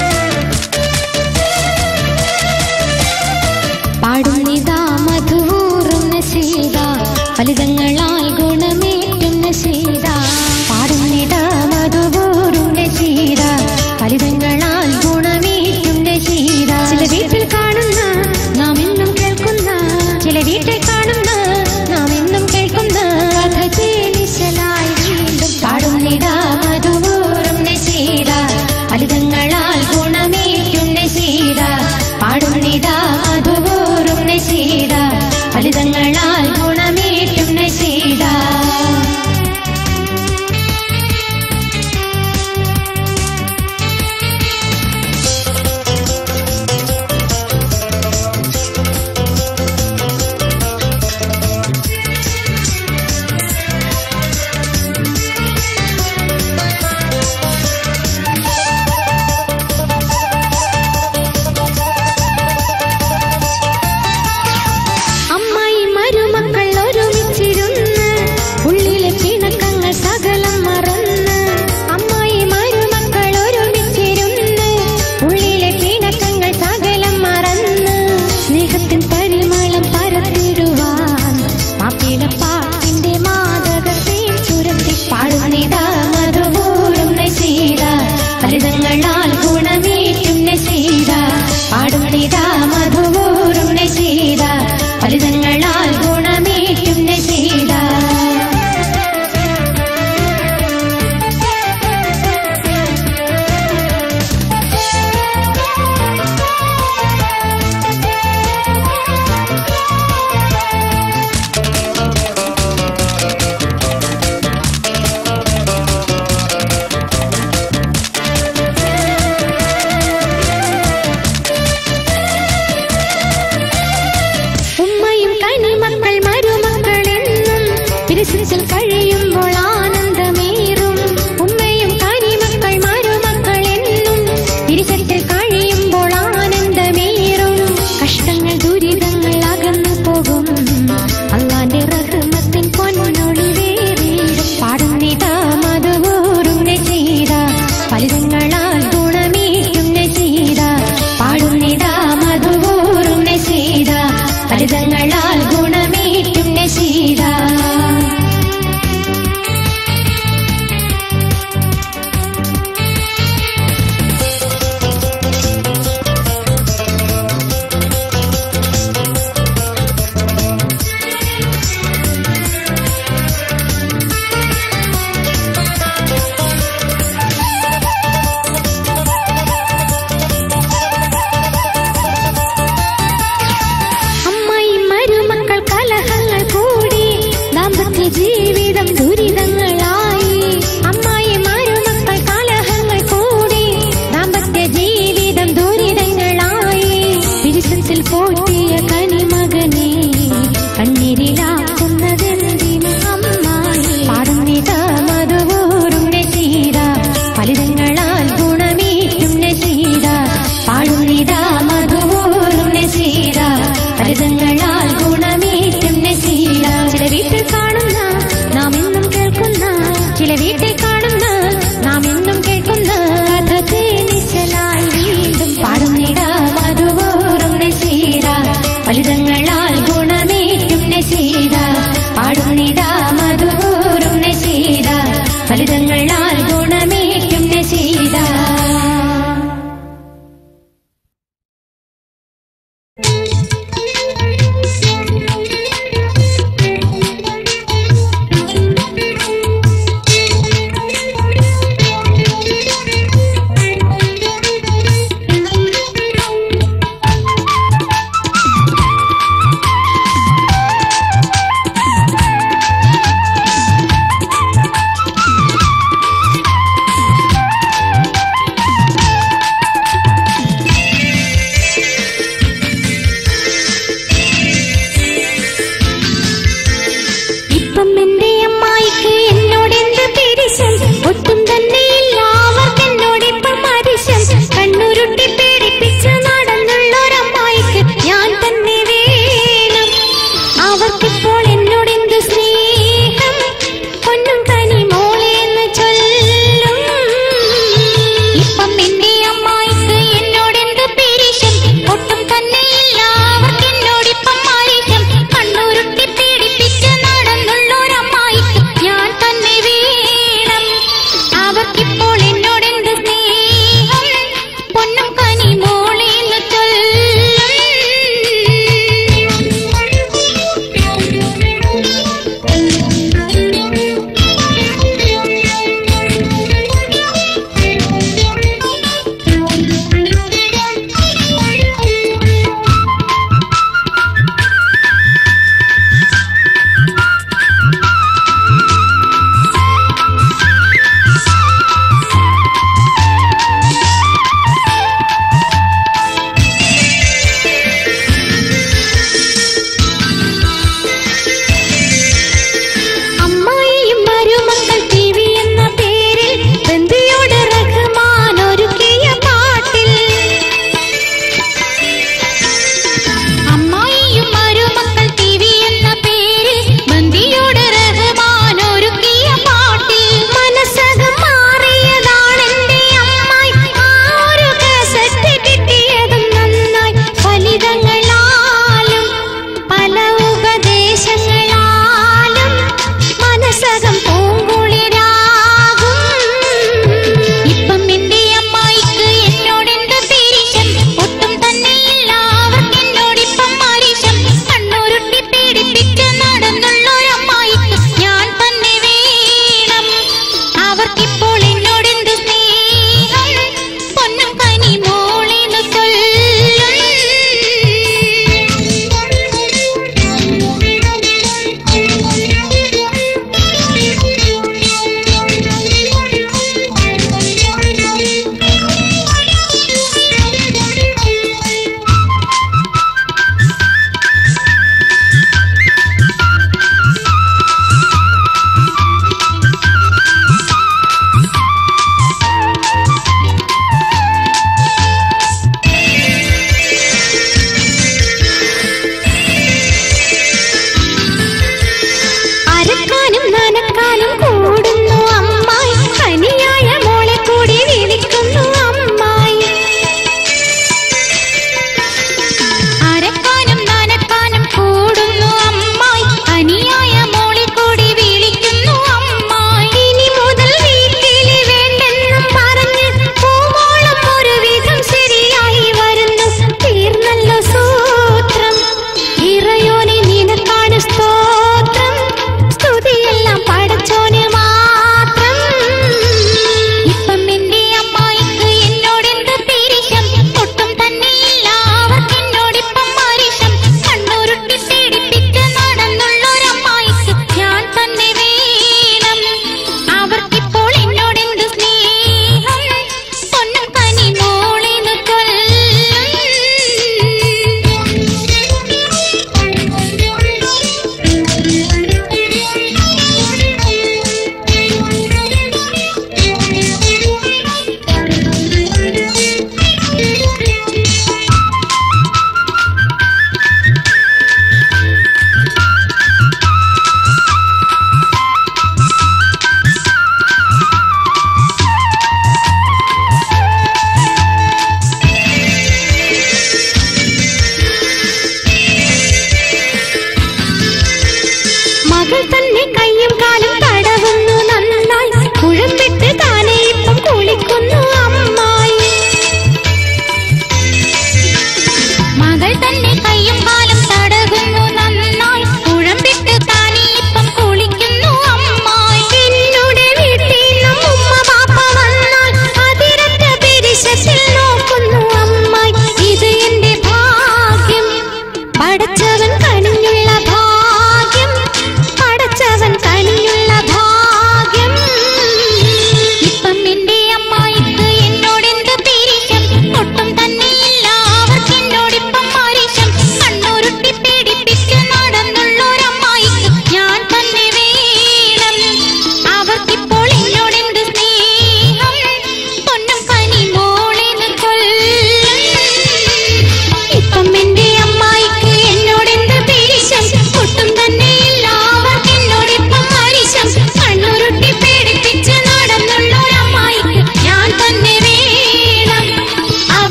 Speaker 3: സ്വരങ്ങളാൽ ഗുണമേറ്റും നശീദ അമ്മായി മരുമക്കൾ കലഹങ്ങൾ കൂടി ദാമ്പത്യ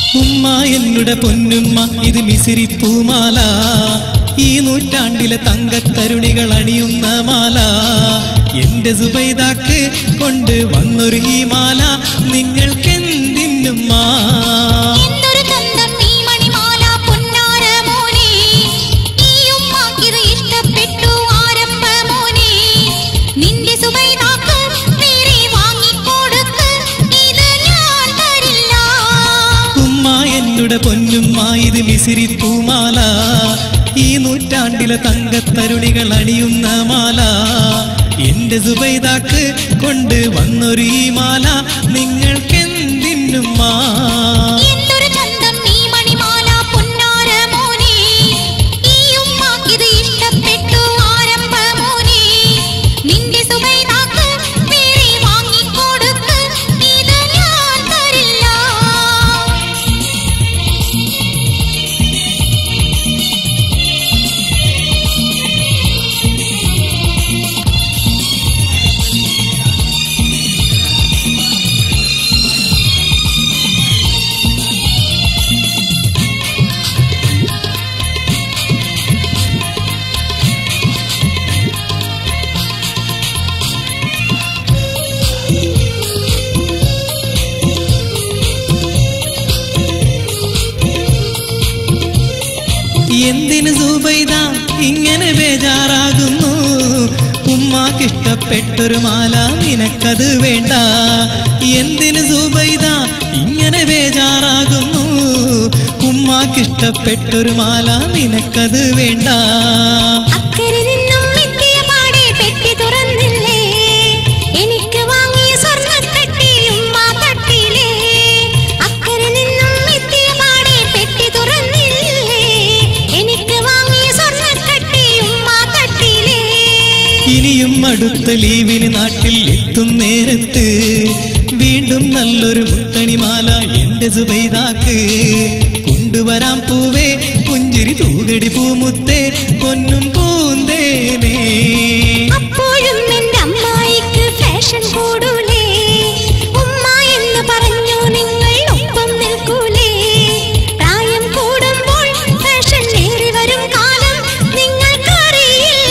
Speaker 2: ഉമ്മ എന്നുടെ പൊന്നുമ്മ ഇത് മിസിരി പൂമാല ഈ നൂറ്റാണ്ടിലെ തങ്കത്തരുണികൾ അണിയുന്ന മാല എന്റെ സുബൈദാക്ക് കൊണ്ട് വന്നൊരു ഈ മാല നിങ്ങൾക്കെന്തിന്നുമ്മ
Speaker 3: എന്തൊരു തന്തം ഈ മണിമാല പൊന്നാര മോനെ ഈ ഉമ്മാക്കിത് ഇഷ്ടപ്പെട്ടു ആരംഭ മോനെ നിന്റെ സുബൈദാക്ക് വേറെ വാങ്ങിക്കൊടുക്ക് ഇത് ഞാൻ തരില്ല
Speaker 2: ഉമ്മ എന്നുടെ പൊന്നുമ്മ ഇത് മിസിരി പൂമാല ഈ നൂറ്റാണ്ടിലെ തങ്കത്തരുണികൾ അണിയുന്ന മാല എന്റെ സുബൈദാക്ക് കൊണ്ട് വന്നൊരു ഈ മാല നിങ്ങൾക്കെന്തിന്നുമ്മ
Speaker 3: എന്തൊരു ചന്തം ഈ മണിമാല പൊന്നാര മോനെ ഈ ഉമ്മാക്കിത് ഇഷ്ടപ്പെട്ടു ആരംഭ മോനെ നിന്റെ സുബൈദാക്ക് വേറെ വാങ്ങിക്കൊടുക്ക് ഇത് ഞാൻ തരില്ല
Speaker 2: എന്തിന് സൂബൈദ ഇങ്ങനെ ബേജാറാകുന്നു ഉമ്മാക്കിഷ്ടപ്പെട്ടൊരു മാല നിനക്കത് വേണ്ട എന്തിന് സൂബൈദ ഇങ്ങനെ ബേജാറാകുന്നു ഉമ്മാക്കിഷ്ടപ്പെട്ടൊരു മാല നിനക്കത് വേണ്ട
Speaker 3: അക്കരെ നിന്നും എത്തിയ പാടെ പെട്ടി തുറന്നില്ലേ എനിക്ക് വാങ്ങിയ സ്വർണ്ണക്കട്ടി ഉമ്മ തട്ടിലേ അക്കരെ നിന്നും എത്തിയ പാടെ പെട്ടി തുറന്നില്ലേ എനിക്ക് വാങ്ങിയ സ്വർണ്ണക്കട്ടി ഉമ്മ തട്ടിലേ
Speaker 2: ഇനിയും അടുത്ത ലീവിന് നാട്ടിൽ എത്തും നേരത്ത് വീണ്ടും നല്ലൊരു മുത്തണിമാല എന്റെ സുബൈദാക്ക് കൊണ്ടുവരാം പൂവേ പുഞ്ചിരി തൂകടി പൂമുത്തേ പൊന്നും പൂന്തേനേ
Speaker 3: അപ്പോഴും എന്റെ അമ്മായിക്ക് ഫാഷൻ കൂടൂലേ ഉമ്മ എന്ന് പറഞ്ഞു നിങ്ങൾ ഒപ്പം നിൽക്കൂലേ പ്രായം കൂടുമ്പോൾ ഫാഷൻ ഏറി വരും കാലം നിങ്ങൾക്കറിയില്ലേ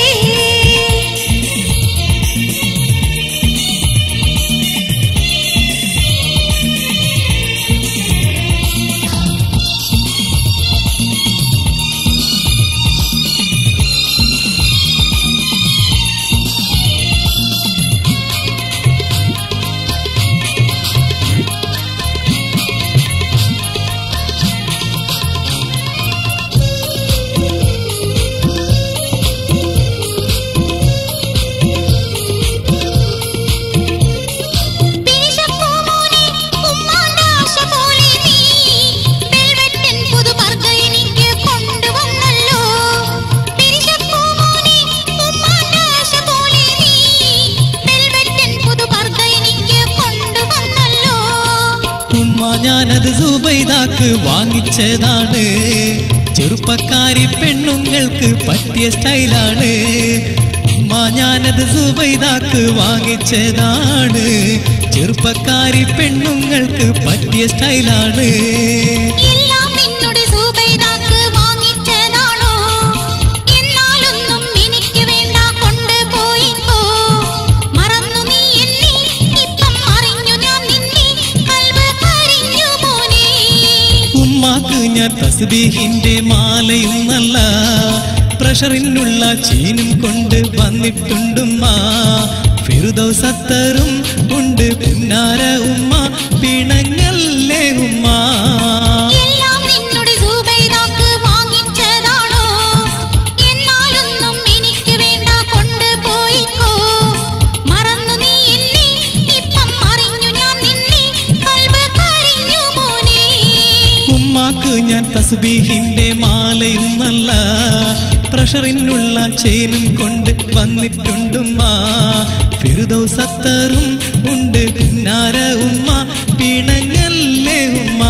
Speaker 3: പിരിശപ്പൂമോനെ ഉമ്മാന്റെ ആശ പോലെ നീ വെൽവെറ്റൻ പുതുപർദ്ദ എനിക്ക് കൊണ്ടുവന്നല്ലോ പിരിശപ്പൂമോനെ ഉമ്മാന്റെ ആശ പോലെ നീ വെൽവെറ്റൻ പുതുപർദ്ദ എനിക്ക് കൊണ്ടുവന്നല്ലോ
Speaker 2: ഉമ്മ ഞാനത് സുബൈദാക്ക് വാങ്ങിച്ചതാണ് ചെറുപ്പക്കാരി പെണ്ണുങ്ങൾക്ക് പറ്റിയ സ്റ്റൈലാണ് ഉമ്മ ഞാനത് സുബൈദാക്ക് വാങ്ങിച്ചതാണ് ചെറുപ്പക്കാരി പെണ്ണുങ്ങൾക്ക് പറ്റിയ സ്റ്റൈലാണ്
Speaker 3: എല്ലാം നിന്നുടെ സുബൈദാക്ക് വാങ്ങിച്ചതാണോ എന്നാലൊന്നും എനിക്ക് വേണ്ട കൊണ്ടുപോയിക്കോ മറന്നു നീ എന്നെ ഇപ്പം അറിഞ്ഞു ഞാൻ നിന്നെ കൽവ് കരിഞ്ഞു മോനെ
Speaker 2: ഉമ്മാക്ക് ഞാൻ തസ്ബീഹിന്റെ മാലയും നല്ല പ്രഷറിനുള്ള ചീനും കൊണ്ട് വന്നിട്ടുണ്ടുമ്മ ഫിറുദൗസത്തറും ഉണ്ട് പുന്നാര ഉമ്മ പിണങ്ങല്ലേ ഉമ്മ
Speaker 3: എല്ലാം നിന്നുടെ സുബൈദാക്ക് വാങ്ങിച്ചതാണോ എന്നാലൊന്നും എനിക്ക് വേണ്ട കൊണ്ടുപോയിക്കോ മറന്നു നീ എന്നെ ഇപ്പം അറിഞ്ഞു ഞാൻ നിന്നെ കൽവ് കരിഞ്ഞു മോനെ
Speaker 2: ഉമ്മാക്ക് ഞാൻ തസ്ബീഹിന്റെ മാലയും നല്ല പ്രഷറിനുള്ള ചെയിനും കൊണ്ട് വന്നിട്ടുണ്ടുമ്മ ഫിറുദൗസത്തറും ഉണ്ട് പിന്നാര ഉമ്മ പിണങ്ങല്ലേ ഉമ്മ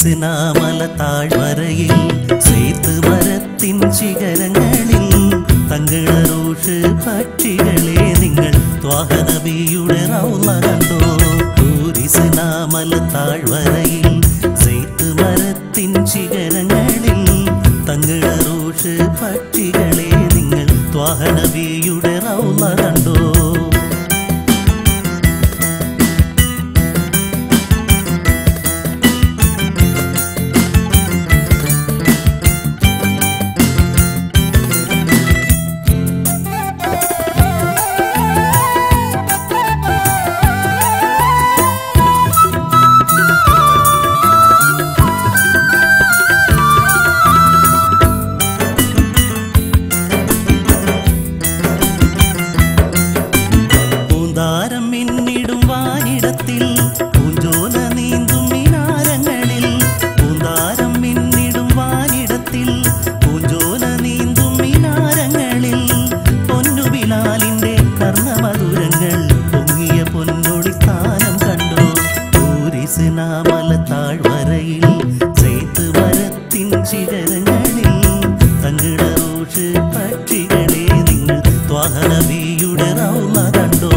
Speaker 5: തൂരിസിനാമല താഴ്വരയിൽ സേത്ത് മരത്തിൻ ശിഖരങ്ങളിൽ തങ്കിളറൂഷ് പക്ഷികളെ നിങ്ങൾ ത്വാഹനബിയുടെ റൗള കണ്ടോ തൂരിസിനാമല താഴ്വരയിൽ സേത്ത് മരത്തിൻ ശിഖരങ്ങളിൽ തങ്കിളറൂഷ് പക്ഷികളെ നിങ്ങൾ ത്വാഹനബിയുടെ റൗള കണ്ടോ പൂന്താരം മിന്നിടും വാനിടത്തിൽ പൂഞ്ചോല നീന്തും മിനാരങ്ങളിൽ പൂന്താരം മിന്നിടും വാനിടത്തിൽ പൂഞ്ചോല നീന്തും മിനാരങ്ങളിൽ പൊന്നുബിലാലിന്റെ കർണമധുരങ്ങൾ പൊങ്ങിയ പൊന്നൊളി സ്ഥാനം കണ്ടു ടൂരിസിനാമല താഴ്വരയിൽ ചെയ്ത് മരത്തിൻ ശിഖരങ്ങളിൽ തങ്കിടറൂഷ് പക്ഷികളെ നിങ്ങൾ ത്വാഹനബിയുടെ റൗള കണ്ടോ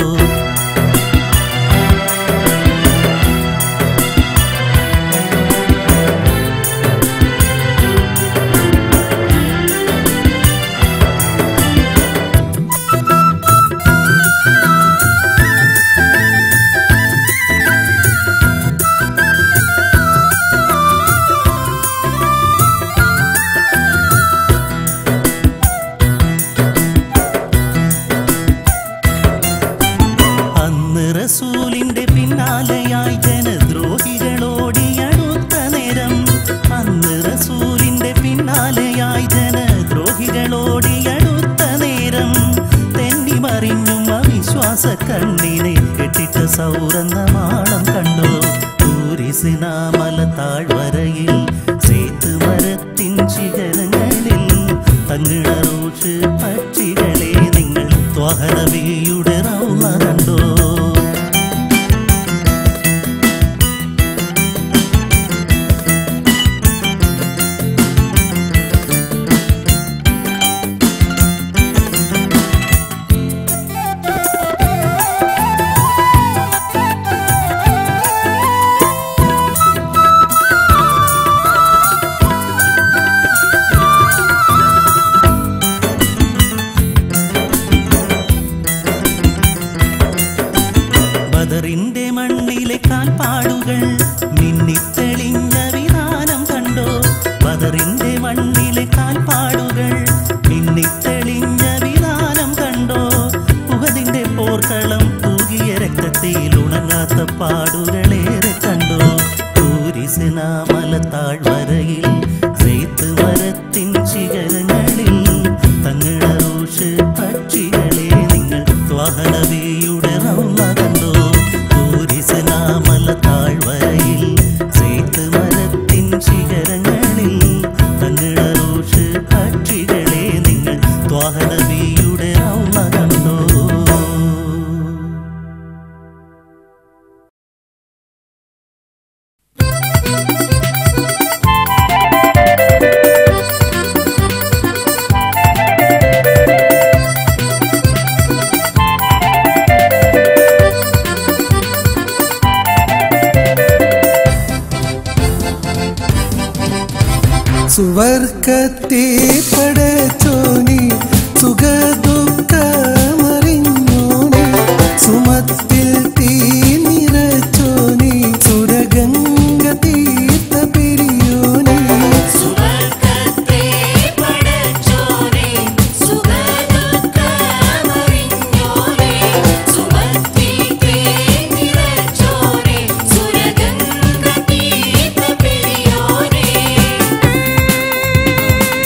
Speaker 5: അന്ന് റസൂലിന്റെ പിന്നാലെയായി ജനദ്രോഹികളോടിയടുത്ത നേരം അന്ന് റസൂലിന്റെ പിന്നാലെയായി ജനദ്രോഹികളോടിയടുത്ത നേരം തെന്നി മറിഞ്ഞും അവിശ്വാസ കണ്ണിനെ കെട്ടിട്ട സൗരന്ന മാളം കണ്ടോ ടൂരിസിനാമല താഴ്വരയിൽ സേത്ത് മരത്തിൻ ശിഖരങ്ങളിൽ തങ്കിളറൂഷ് പക്ഷികളെ നിങ്ങൾ ത്വഹനബിയുടെ റൗള കണ്ടോ ബദറിന്റെ മണ്ണിലെ കാൽപ്പാടുകൾ മിന്നിത്തെളിഞ്ഞ വിധാനം കണ്ടോ ബദറിന്റെ മണ്ണിലെ കാൽപ്പാടുകൾ മിന്നിത്തെളിഞ്ഞ വിധാനം കണ്ടോ ഉഹദിന്റെ പോർക്കളം തൂകിയ രക്തത്തിൽ ഉണങ്ങാത്ത പാടുകളേറെ കണ്ടോ ടൂരിസിനാമല താഴ്വരയിൽ സെയ്ത്ത് മരത്തിൻ ശിഖരങ്ങളിൽ തങ്ങളൂഷ് പക്ഷികളെ നിങ്ങൾ ത്വാഹനബിയുടെ റൗള കണ്ടോ ടൂരിസിനാമല താഴ്വരയിൽ സെയ്ത്ത് മരത്തിൻ ശിഖരങ്ങളിൽ തങ്ങളൂഷ് പക്ഷികളെ നിങ്ങൾ ത്വാഹനബിയുടെ റൗള കണ്ടോ
Speaker 6: സുവർക്കത്തെ പടച്ചോനെ സുഖദുഃഖമറിഞ്ഞോനെ സുമത്തിൽ തീ നിറച്ചോനെ സുരഗംഗ തീർത്ഥ പെരിയോനെ
Speaker 3: സുവർഗത്തെ പടച്ചോനെ സുഖദുഃഖമറിഞ്ഞോനെ സുമത്തിത്തെ നിറച്ചോനെ സുരഗംഗ തീർത്ഥ പെരിയോനെ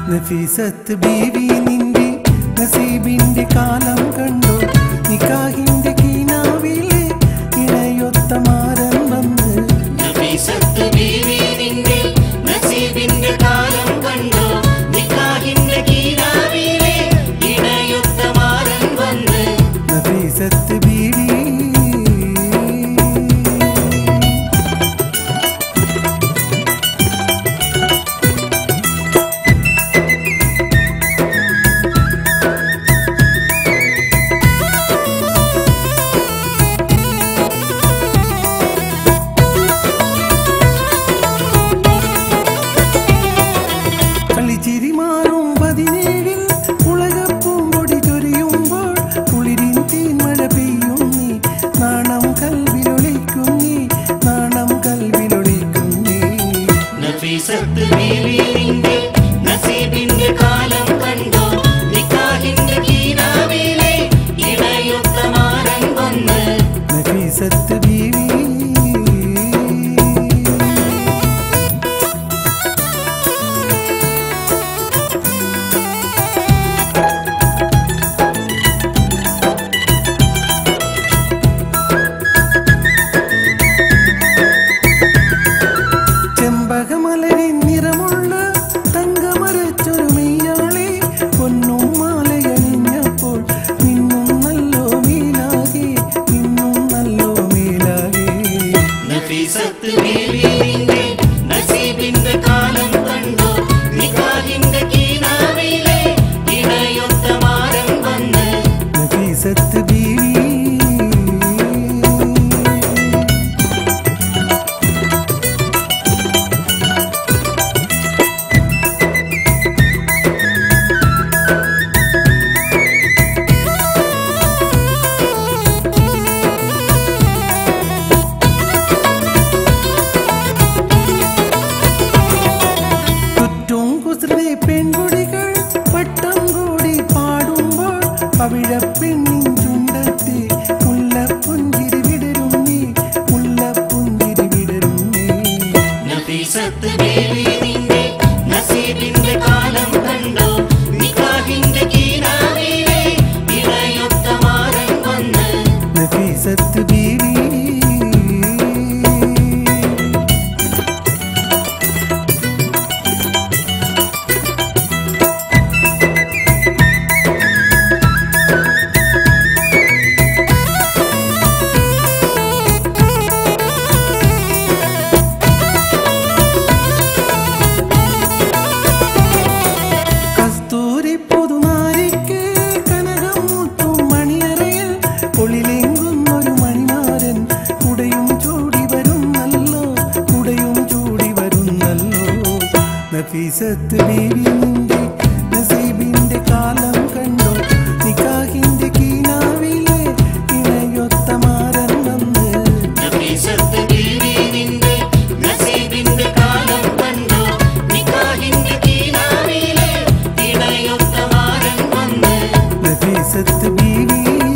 Speaker 6: നഫീസത്ത് ബീവി നിന്റെ നസീബിന്റെ കാലം കണ്ടു നിക്കാഹിന്റെ കീനാവിലെ ഇണയൊത്ത മാരൻ വന്ന്
Speaker 5: നഫീസത്ത് ബീവി നിന്റെ നസീബിന്റെ കാലം കണ്ടോ നിക്കാഹിന്റെ കീരാവിലെ ഇണയുത്ത മാരൻ വന്ന്
Speaker 6: നഫീസത്ത് ബീവി കളിച്ചിരി മാറും പതിനേഴിൽ ഉലകപ്പൂമ്പൊടി ചൊരിയുമ്പോൾ കുളിരിൻ തീന്മഴ പെയ്യും നീ നാണം കൽവിലൊളിക്കും നീ നാണം കൽവിലൊളിക്കും നീ
Speaker 5: നഫീസത്ത് ബീവി നിന്റെ നസീബിന്റെ കാലം കണ്ടോ നിക്കാഹിന്റെ കീരാവിലെ ഇണയുത്ത മാരൻ വന്ന്
Speaker 6: നഫീസത്ത് ബീവി ചെമ്പകമലരിൻ നിറമുള്ള തങ്കമരച്ചൊരു മെയ്യാളെ പൊന്നും മാലയണിഞ്ഞപ്പോൾ നിന്നും നല്ലോ മീലാകെ നിന്നും നല്ലോ മീലാകെ
Speaker 5: നഫീസത്ത് ബീവി നിന്റെ നസീബിന്റെ കാലം കണ്ടോ നിക്കാഹിന്റെ കീനാവിലെ ഇണയൊത്ത മാരൻ വന്ന്
Speaker 6: നഫീസത്ത് ബീവി ചുറ്റും കുസൃതി പെൺകുടികൾ വട്ടം കൂടി പാടുമ്പോൾ പവിഴപ്പെണ്ണിൻ ചുണ്ടത്തെ മുല്ലപ്പുഞ്ചിരി വിടരും നീ മുല്ലപ്പുഞ്ചിരി വിടരും നീ
Speaker 5: നഫീസത്ത് ബീവി നിന്റെ നസീബിന്റെ കാലം കണ്ടോ നിക്കാഹിന്റെ കീനാവിലെ ഇണയൊത്ത മാരൻ വന്ന്
Speaker 6: നഫീസത്ത് ബീവി കസ്തൂരി പുതുനാരിക്ക് കനകം മുത്തും മണിയറയിൽ ഒളിലെങ്കുന്നൊരു മണിമാരൻ കുടയും ചൂടി വരുന്നല്ലോ കുടയും ചൂടി വരുന്നല്ലോ നഫീസത്ത് ബീവി നിന്റെ നസീബിന്റെ കാലം കണ്ടോ നിക്കാഹിന്റെ കീനാവിലെ ഇണയൊത്ത മാരൻ വന്ന്
Speaker 5: നഫീസത്ത് ബീവി നിന്റെ നസീബിന്റെ കാലം കണ്ടോ നിക്കാഹിന്റെ കീനാവിലെ ഇണയൊത്ത മാരൻ വന്ന്
Speaker 6: നഫീസത്ത് ബീവി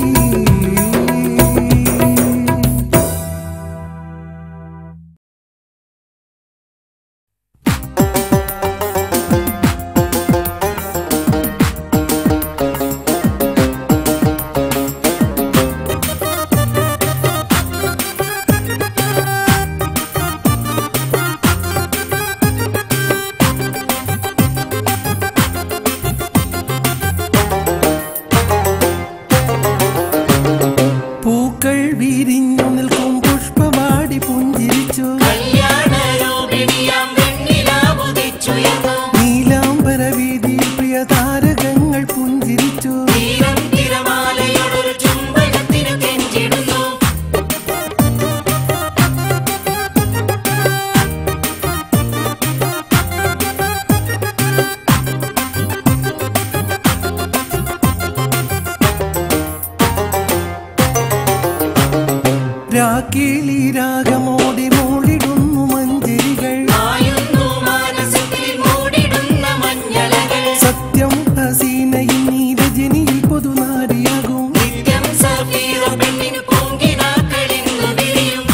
Speaker 6: പൂക്കൾ വിരിഞ്ഞു നിൽക്കും പുഷ്പവാടി പുഞ്ചിരിച്ചു
Speaker 5: കല്യാണരൂപിണിയാം വെണ്ണിലാവുദിച്ചുയർന്നു
Speaker 6: നീലാംബര വീതിയിൽ പ്രിയ താരകങ്ങൾ പുഞ്ചിരിച്ചു
Speaker 5: തീരം തിരമാലയോടൊരു ചുംബനത്തിനു കെഞ്ചിടുന്നു
Speaker 6: രാക്കിളി രാഗമോടി മൂളിടുന്നു മഞ്ചരികൾ
Speaker 5: ആയുന്നു മാനസത്തിൽ മൂടിടുന്ന മഞ്ഞലകൾ
Speaker 6: സത്യം ഹസീനയിൽ നീ രജനിയിൽ പുതുനാരിയാകും
Speaker 5: നിത്യം സഫീറ പെണ്ണിന് പൂങ്കിനാക്കളിന്നു വിരിയും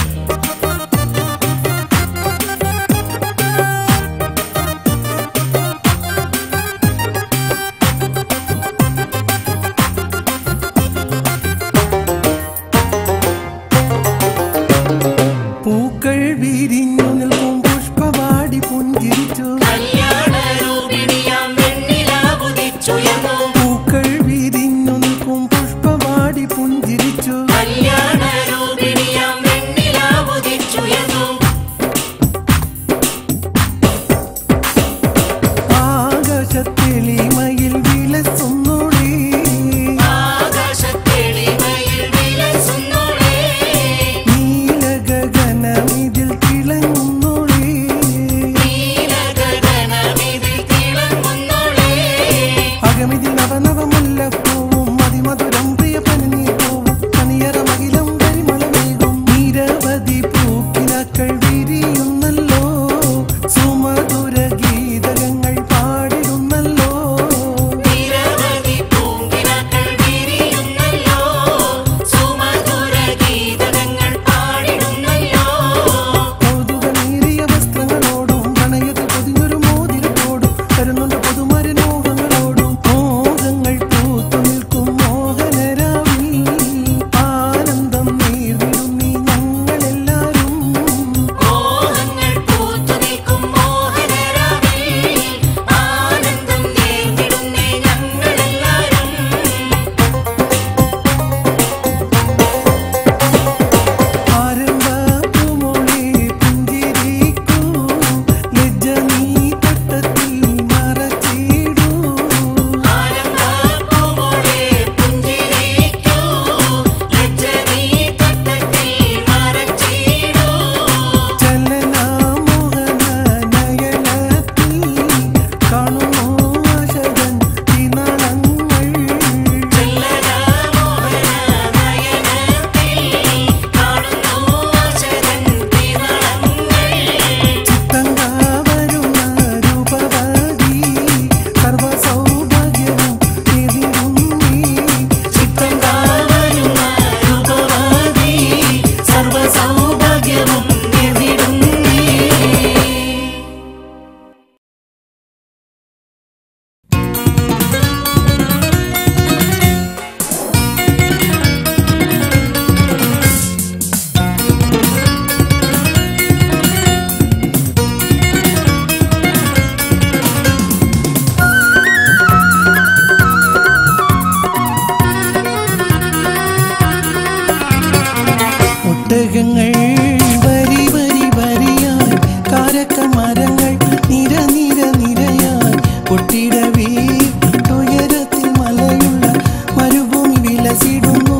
Speaker 6: വീട്ടുയരത്തിൽ മലയുള്ള മരുഭൂമി വിലസിടുന്നു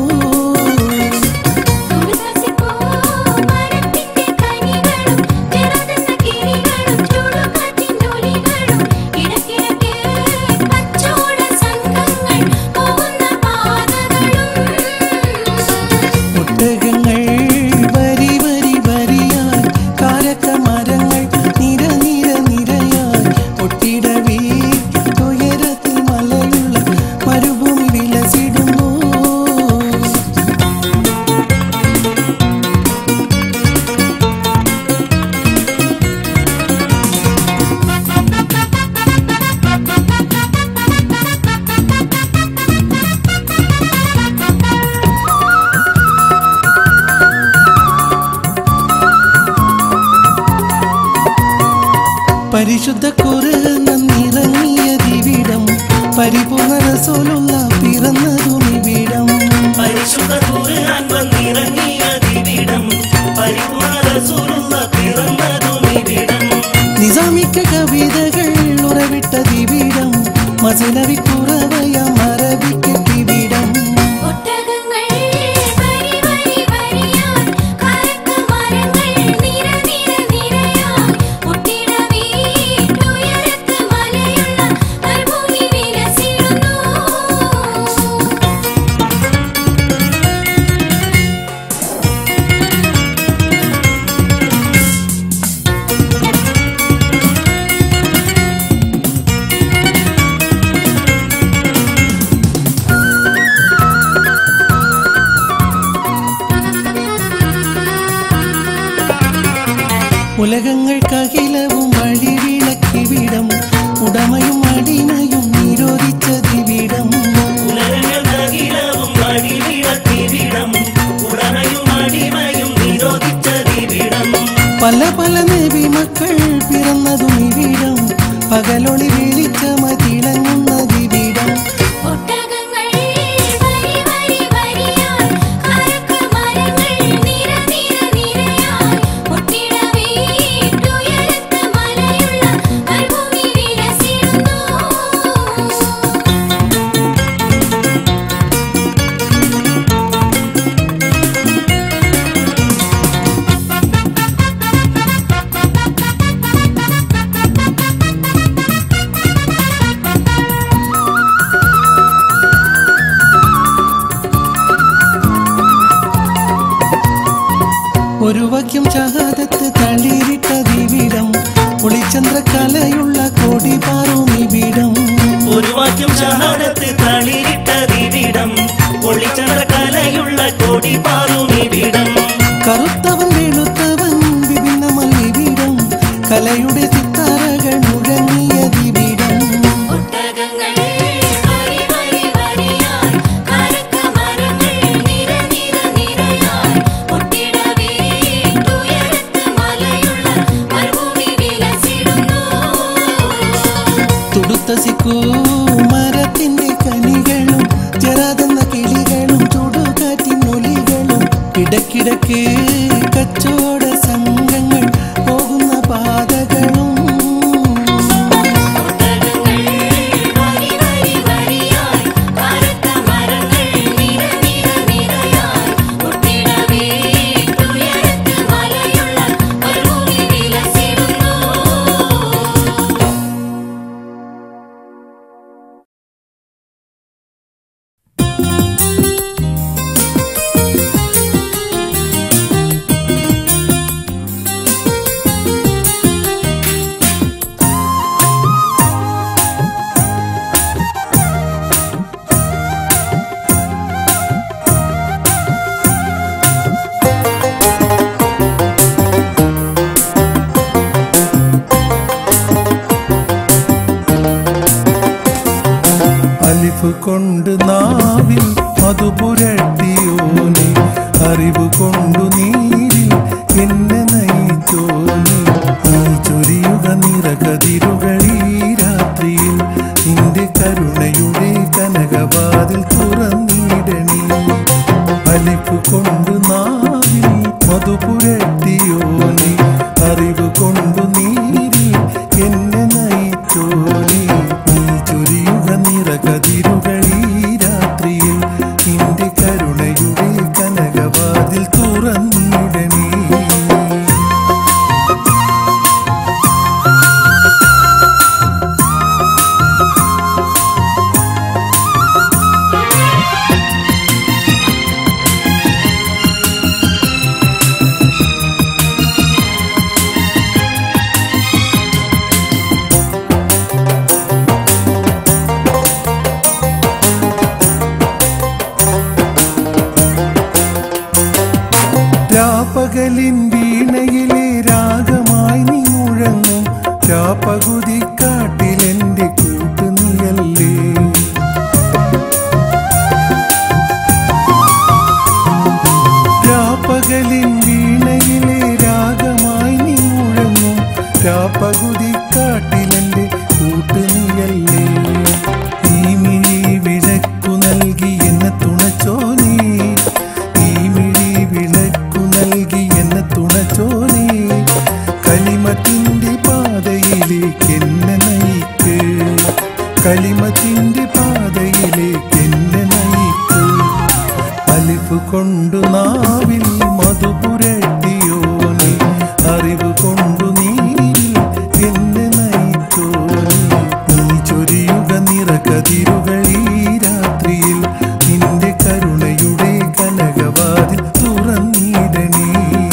Speaker 3: തുളസിപ്പൂ മരത്തിന്റെ കനികളും ചെറുതെന്ന കിളികളും ചുടുകാറ്റിനൊലികളും ഇടയ്ക്കിടയ്ക്ക് കച്ചോട സംഘങ്ങൾ പോകുന്ന പാതകളും
Speaker 6: ഒട്ടകങ്ങൾ വരി വരി വരിയായി കാരക്ക മരങ്ങൾ നിര നിര നിരയായി ഒട്ടിട വീട്ടുയരത്തിൽ മലയുള്ള മരുഭൂമി വിലസിടുന്നു പരിശുദ്ധ കുറുനം ഇറങ്ങിയ ദിവിടം പരിപൂർണ റസൂലുള്ള പിറന്നതും ഇവിടം
Speaker 5: പരിശുദ്ധ ഖുർആൻ വന്നിറങ്ങിയ ദിവിടം പരിപൂർണ റസൂലുള്ള പിറന്നതും ഇവിടം
Speaker 6: നിസാമിക്ക കവിതകൾ ഉറവിട്ട ദിവിടം മസനവി കുറവയ മറവിക്കിവിടം
Speaker 3: ഒട്ടകങ്ങൾ വരി വരി വരിയായി കരക്ക മരങ്ങൾ നിര നിര നിരയായി ഒട്ടിട വീട്ടുയരത്ത് മലയുള്ള മരുഭൂമി വിലസിടുന്നു
Speaker 6: ഉലകങ്ങൾക്കകിലവും വഴിവിളക്കിവിടം ഉടമയും അടിമയും നിരോധിച്ച ദിവിടം
Speaker 5: ഉലകങ്ങൾ അഖിലവും അടിവിടത്തിവിടം ഉടമയും അടിമയും നിരോധിച്ച ദിവിടം
Speaker 6: പല പല നബി മക്കൾ പിറന്നതും ഇവിടം പകലൊളി വെളിച്ചമതിളങ്ങുന്ന ദിവിടം
Speaker 3: ഒട്ടകങ്ങൾ വരി വരി വരിയായി കരക്ക മരങ്ങൾ നിര നിര നിരയായി ഒട്ടിട വീട്ടുയരത്ത് മലയുള്ള മരുഭൂമി വിലസിടുന്നു
Speaker 6: ഒരു വാക്യം ഷഹാദത്ത് തളിരിട്ട ദിവിടം ഒളിചന്ദ്രകലയുള്ള കോടി പാറും ഇവിടം
Speaker 5: ഒരു വാക്യം ഷഹാദത്ത് തളിരിട്ട ദിവിടം ഒളിച്ചട കലയുള്ള കോടി പാറും ഇവിടം
Speaker 6: കറുത്തവൻ വെളുത്തവൻ വിഭിന്നമല്ലിവിടം കലയുടെ സിത്താരകൾ മുഴങ്ങിയ ദിവിടം
Speaker 3: ഒട്ടകങ്ങൾ വരി വരി വരിയായി കരക്ക മരങ്ങൾ നിര നിര നിരയായി ഒട്ടിട വീട്ടുയരത്ത് മലയുള്ള മരുഭൂമി വിലസിടുന്നു
Speaker 6: തുടുത്ത സിക്കൂ മരത്തിന്റെ കനികളും ചെറാതെന്ന കിളികളും ചുടുകാറ്റിനൊലികളും ഇടക്കിടക്ക് കച്ചോട സംഘങ്ങൾ പോകുന്ന പാതകളും
Speaker 3: ഒട്ടകങ്ങൾ വരി വരി വരിയായി കരക്ക മരങ്ങൾ നിര നിര നിരയായി ഒട്ടിട വീട്ടുയരത്ത് മലയുള്ള മരുഭൂമി വിലസിടുന്നു
Speaker 6: അലിഫ് കൊണ്ട് നാവിൽ മധുപുരട്ടിയോനെ അറിവ് കൊണ്ടു നീരിൽ എന്നെ നയിച്ചോനെ നീ ചൊരിയുക നിറകതിരുകൾ ഈ രാത്രിയിൽ നിന്റെ കരുണയുടെ കനകവാതിൽ തുറന്നിടണേ അലിഫ് കൊണ്ട് നാവിൽ മധുപുരട്ടിയോനെ അറിവ് കൊണ്ടു നീരിൽ എന്നെ നയിച്ചോനെ നീ ചൊരിയ നിറകതിരുകളീ രാത്രിയിൽ നിന്റെ കരുണയുടെ കനകവാതിൽ തുറന്നിടണേ രാപ്പകലിൻ വീണയിലെ രാഗമായി നീ മുഴങ്ങും രാപ്പകുതി കാട്ടിലെന്റെ കൂട്ടുനിയല്ലേ രാപ്പകലിൻ വീണയിലെ രാഗമായി നീ മുഴങ്ങും രാപ്പകുതി കാട്ടിലെന്റെ കൂട്ടുനിയല്ലേ ഈ മിഴി വിളക്കു നൽകി എന്നെ തുണച്ചോനേ ഈ മിഴി വിളക്കു നൽകി എന്നെ തുണച്ചോനേ കലിമത്തിന്റെ പാതയിലേക്ക് എന്നെ നയിക്ക് കലിമത്തിന്റെ പാതയിലേക്ക് എന്നെ നയിക്ക് അലിഫ് കൊണ്ടു നാവിൽ മധുപുരട്ടിയോനെ അറിവ് കൊണ്ടു നീരിൽ എന്നെ നയിച്ചോനെ നീ ചൊരിയുക നിറകതിരുകൾ ഈ രാത്രിയിൽ നിന്റെ കരുണയുടെ കനകവാതിൽ തുറന്നിടണേ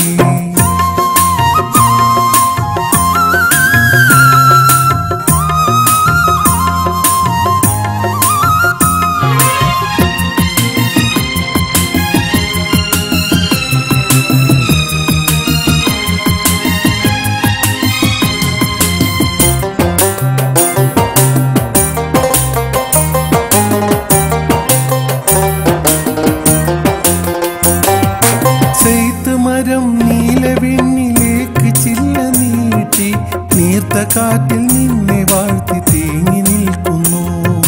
Speaker 6: സെയ്ത്ത് മരം നീലവെണ്ണിലേക്ക് ചില്ല നീട്ടി നീർത്ത കാറ്റിൽ നിന്നെ വാഴ്ത്തി തേങ്ങി നിൽക്കുന്നു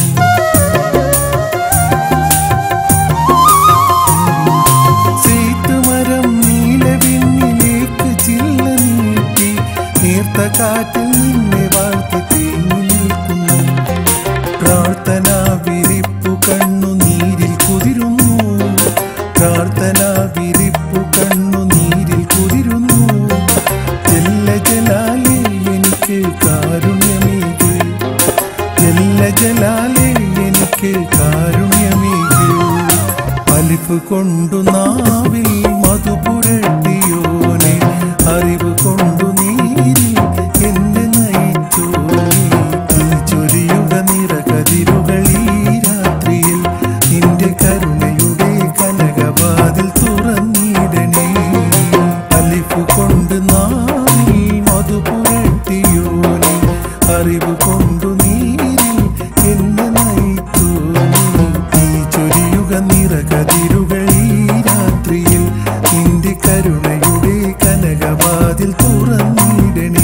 Speaker 6: സെയ്ത്ത് മരം നീലവെണ്ണിലേക്ക് ചില്ല നീട്ടി നീർത്ത കാറ്റിൽ നിന്നെ വാഴ്ത്തി തേങ്ങി നിൽക്കുന്നു പ്രാർത്ഥന വിരിപ്പു കണ്ണു നീരിൽ കുതിരുന്നു പ്രാർത്ഥന വിരിപ്പു കണ്ണു നീരിൽ കുതിരുന്നു ജല്ല ജലാലേ എനിക്ക് കാരുണ്യമേക് ജല്ല ജലാലേ എനിക്ക് കാരുണ്യമേക് അലിഫ് കൊണ്ടു നാവിൽ മധുപുരട്ടിയോനെ അറിവ് കൊണ്ടു നീരിൽ എന്നെ നയിച്ചോനെ നീ ചൊരിയുക നിറകതിരുകൾ ഈ രാത്രിയിൽ നിന്റെ കരുണയുടെ കനകവാതിൽ തുറന്നിടണേ അലിഫ് കൊണ്ട് നാവിൽ മധുപുരട്ടിയോനെ അറിവ് കൊണ്ടു നീരിൽ എന്നെ നയിച്ചോനെ നീ ചൊരിയുക നിറകതിരുകൾ ഈ രാത്രിയിൽ നിന്റെ കരുണയുടെ കനകവാതിൽ തുറന്നിടണേ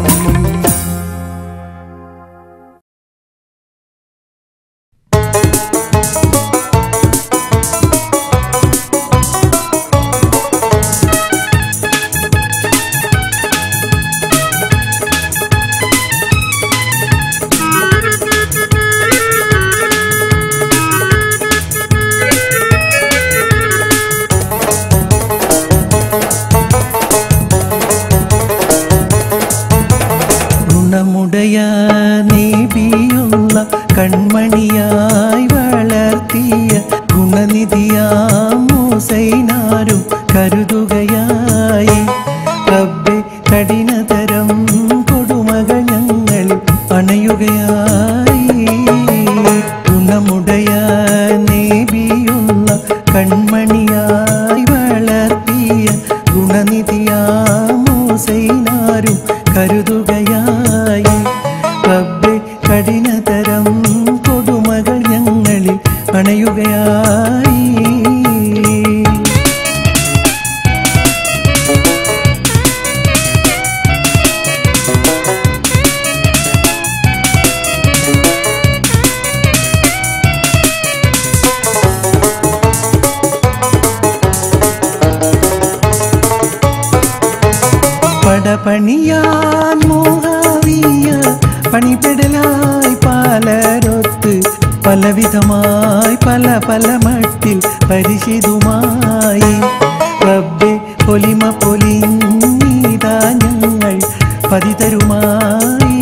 Speaker 6: ഗുണമുടയ നീതിയുള്ള കൺമണിയായി വളർത്തിയ ഗുണനിധിയാമൂസൈനാരും കരുതുകയായി റബ്ബെ കഠിനതരം കൊടുമകൾ ഞങ്ങൾ അണയുകയായി ഗുണമുടയ നീതിയുള്ള കൺമണിയായി വളർത്തിയ ഗുണനിധിയാമൂസൈനാരും കരുതുകയായി റബ്ബെ കഠിനതരം കൊടുമകൾ ഞങ്ങളിൽ അണയുകയായി പലവിധമായി പല പല മട്ടിൽ പരിശിതുമായി റബ്ബെ പൊലിമ പൊലിഞ്ഞീതാ ഞങ്ങൾ പതിതരുമായി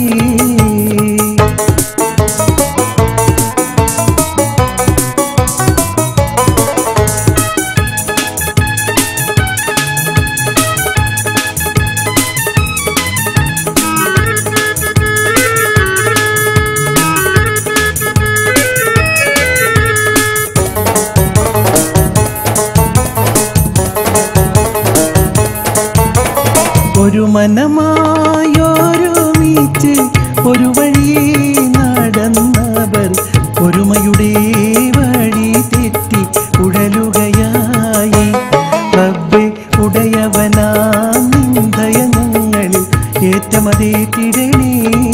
Speaker 6: ഒരു മനമായൊരുമിച്ച് ഒരു വഴി നടന്നവർ ഒരുമയുടെ വഴി തെറ്റി ഉഴലുകയായി റബ്ബെ ഉടയവനാ നിന്ദയ ഞങ്ങളിൽ ഏറ്റമതേറ്റിടണേ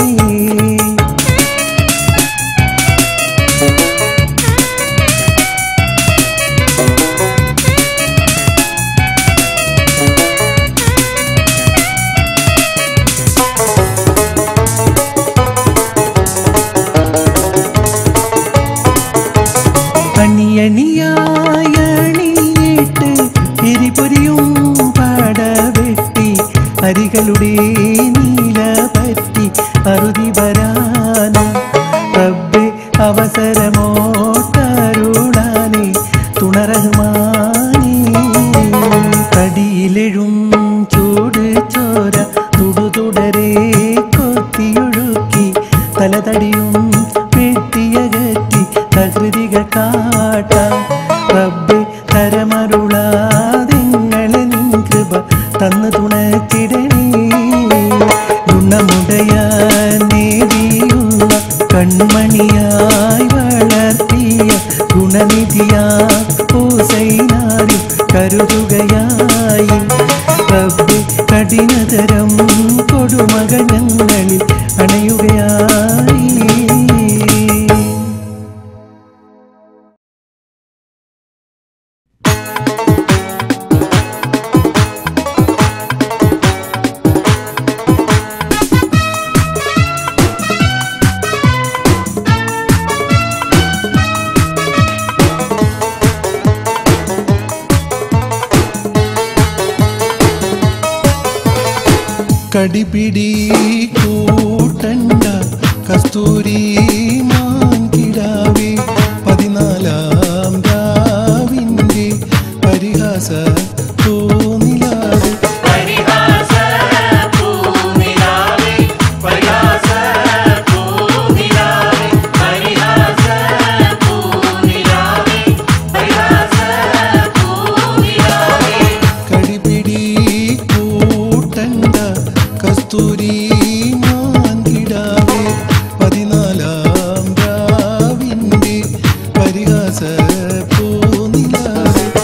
Speaker 6: അണിയണിയായണിയിട്ട് എരിപൊരിയും പാടവെട്ടി അരികളുടെ നീല പറ്റി അറുതി വരാനും റബ്ബെ അവസരമോട്ടരുളാനെ തുണറഹ്മാനേ കടിയിലെഴും ചൂട് ചോര തുടുതുടരെ കൊത്തിയൊഴുക്കി തലതടിയും വെട്ടിയകറ്റി തകൃതിക കാട്ട റബ്ബെ തരമരുളാതിങ്ങളെ നിൻ കൃപ തന്നു തുണച്ചിടണേ ഗുണമുടയ നേടിയുള്ള കൺമണിയായി വളർത്തിയ ഗുണനിധിയാ ഹുസൈനാരും കരുതുകയായി റബ്ബെ കഠിനതരം കൊടുമകൾ ഞങ്ങളിൽ അണയുകയായി കടിപിടി കൂട്ടണ്ട കസ്തൂരി മാൻകിടാവേ പതിനാലാം രാവിൻ്റെ പരിഹാസ തോന്നിലാവ് കടിപിടി കൂട്ടണ്ട കസ്തൂരി മാൻകിടാവേ പതിനാലാം രാവിൻ്റെ പരിഹാസ പൂനിലാവേ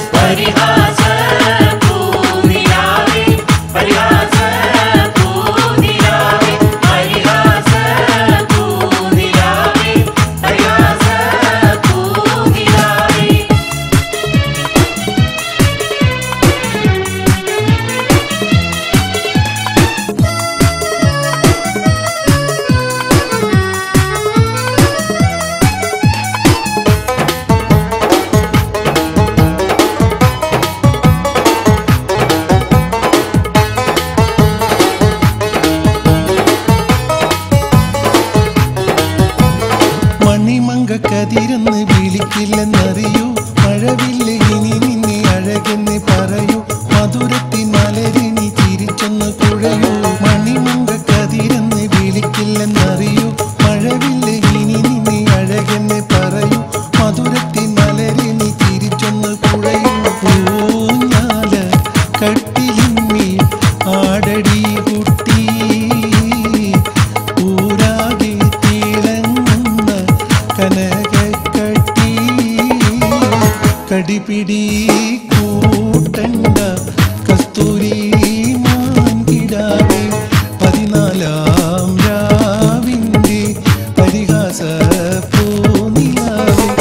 Speaker 6: മണിമങ്ക കതിരെന്ന് വിളിക്കില്ലെന്നറിയൂ മഴവില്ല ഇനി നിന്നെ അഴകെന്ന് പറയൂ മധുരത്തിൻ മലരിനി ചിരിച്ചൊന്ന് കുഴയൂ മണിമങ്ക കതിരെന്ന് വിളിക്കില്ലെന്നറിയൂ മഴവില്ല ഇനി നിന്നെ അഴകെന്ന് പറയൂ മധുരത്തിൻ മലരിനി ചിരിച്ചൊന്ന് കുഴയൂ ഊഞ്ഞാല കട്ടിലിന്മേൽ ആടടി കുട്ടി ഊരാകെ തിളങ്ങുന്ന കനകക്കട്ടി കടിപിടി കൂട്ടണ്ട കസ്തൂരി മാൻകിടാവേ പതിനാലാം രാവിൻ്റെ പരിഹാസ പൂനിലാവേ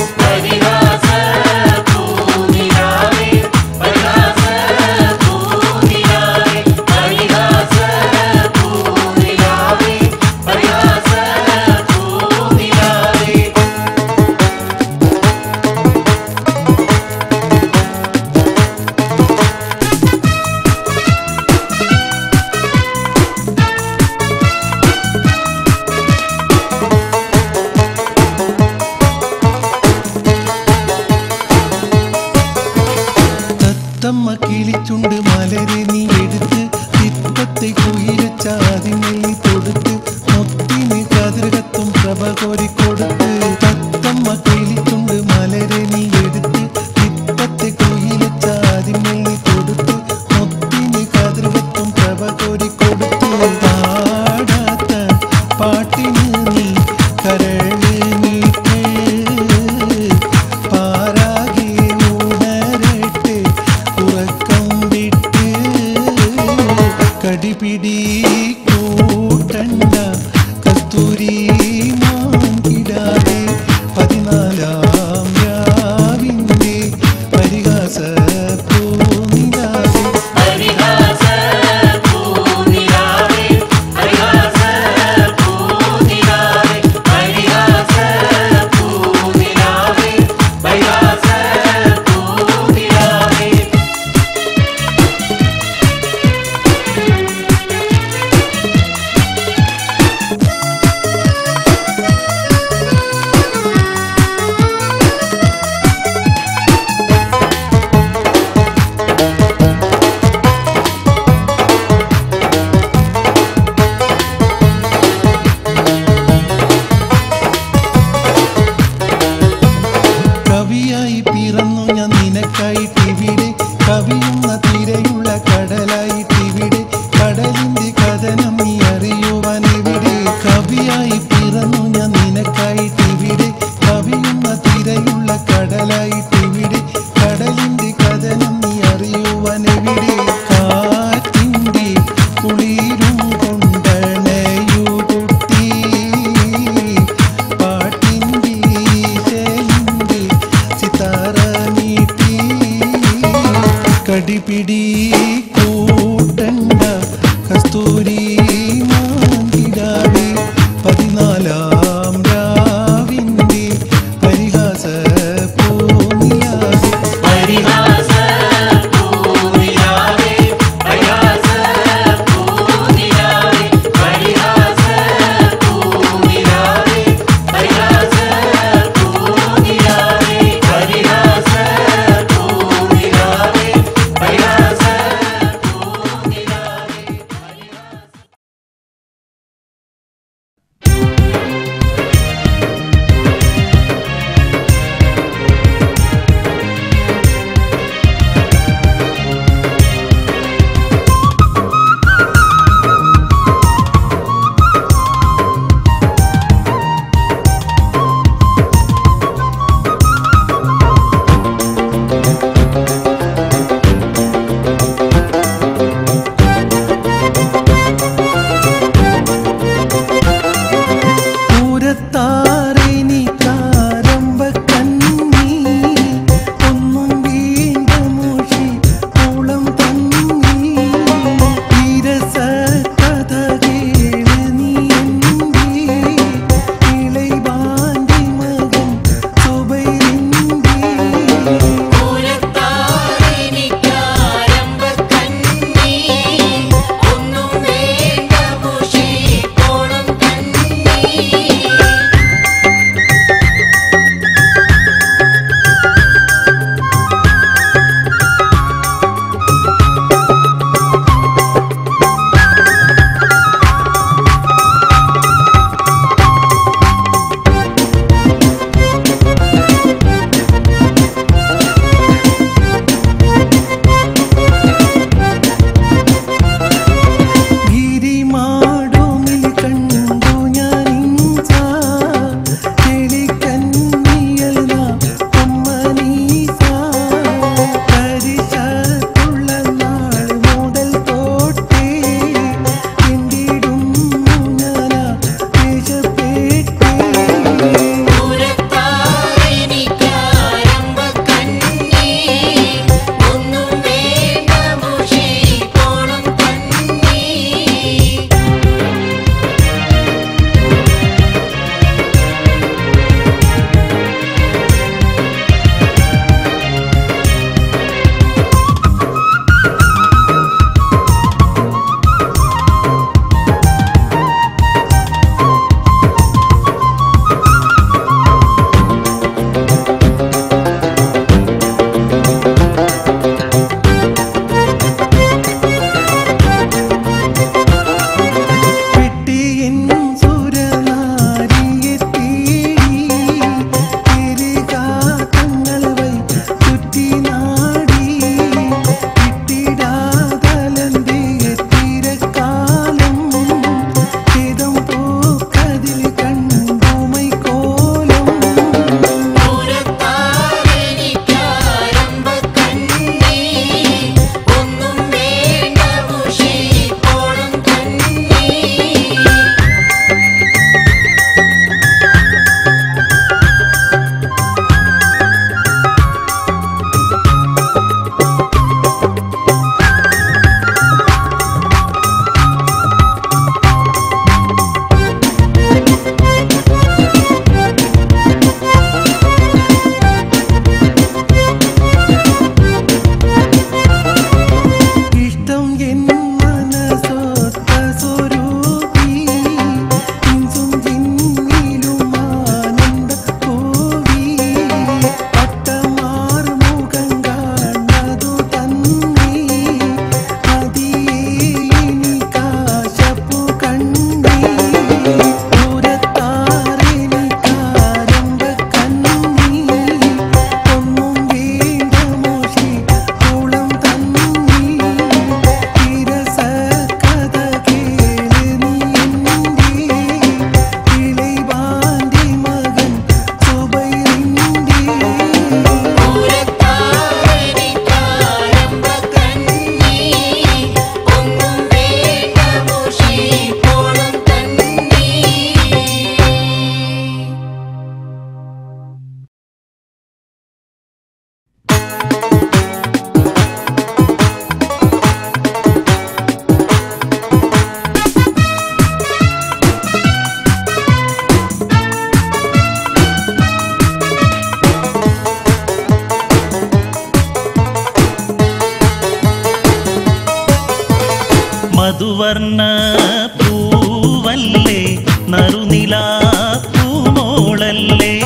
Speaker 5: മധുവർണ്ണ പൂവല്ലേ നറുനിലാ പൂമോളല്ലേ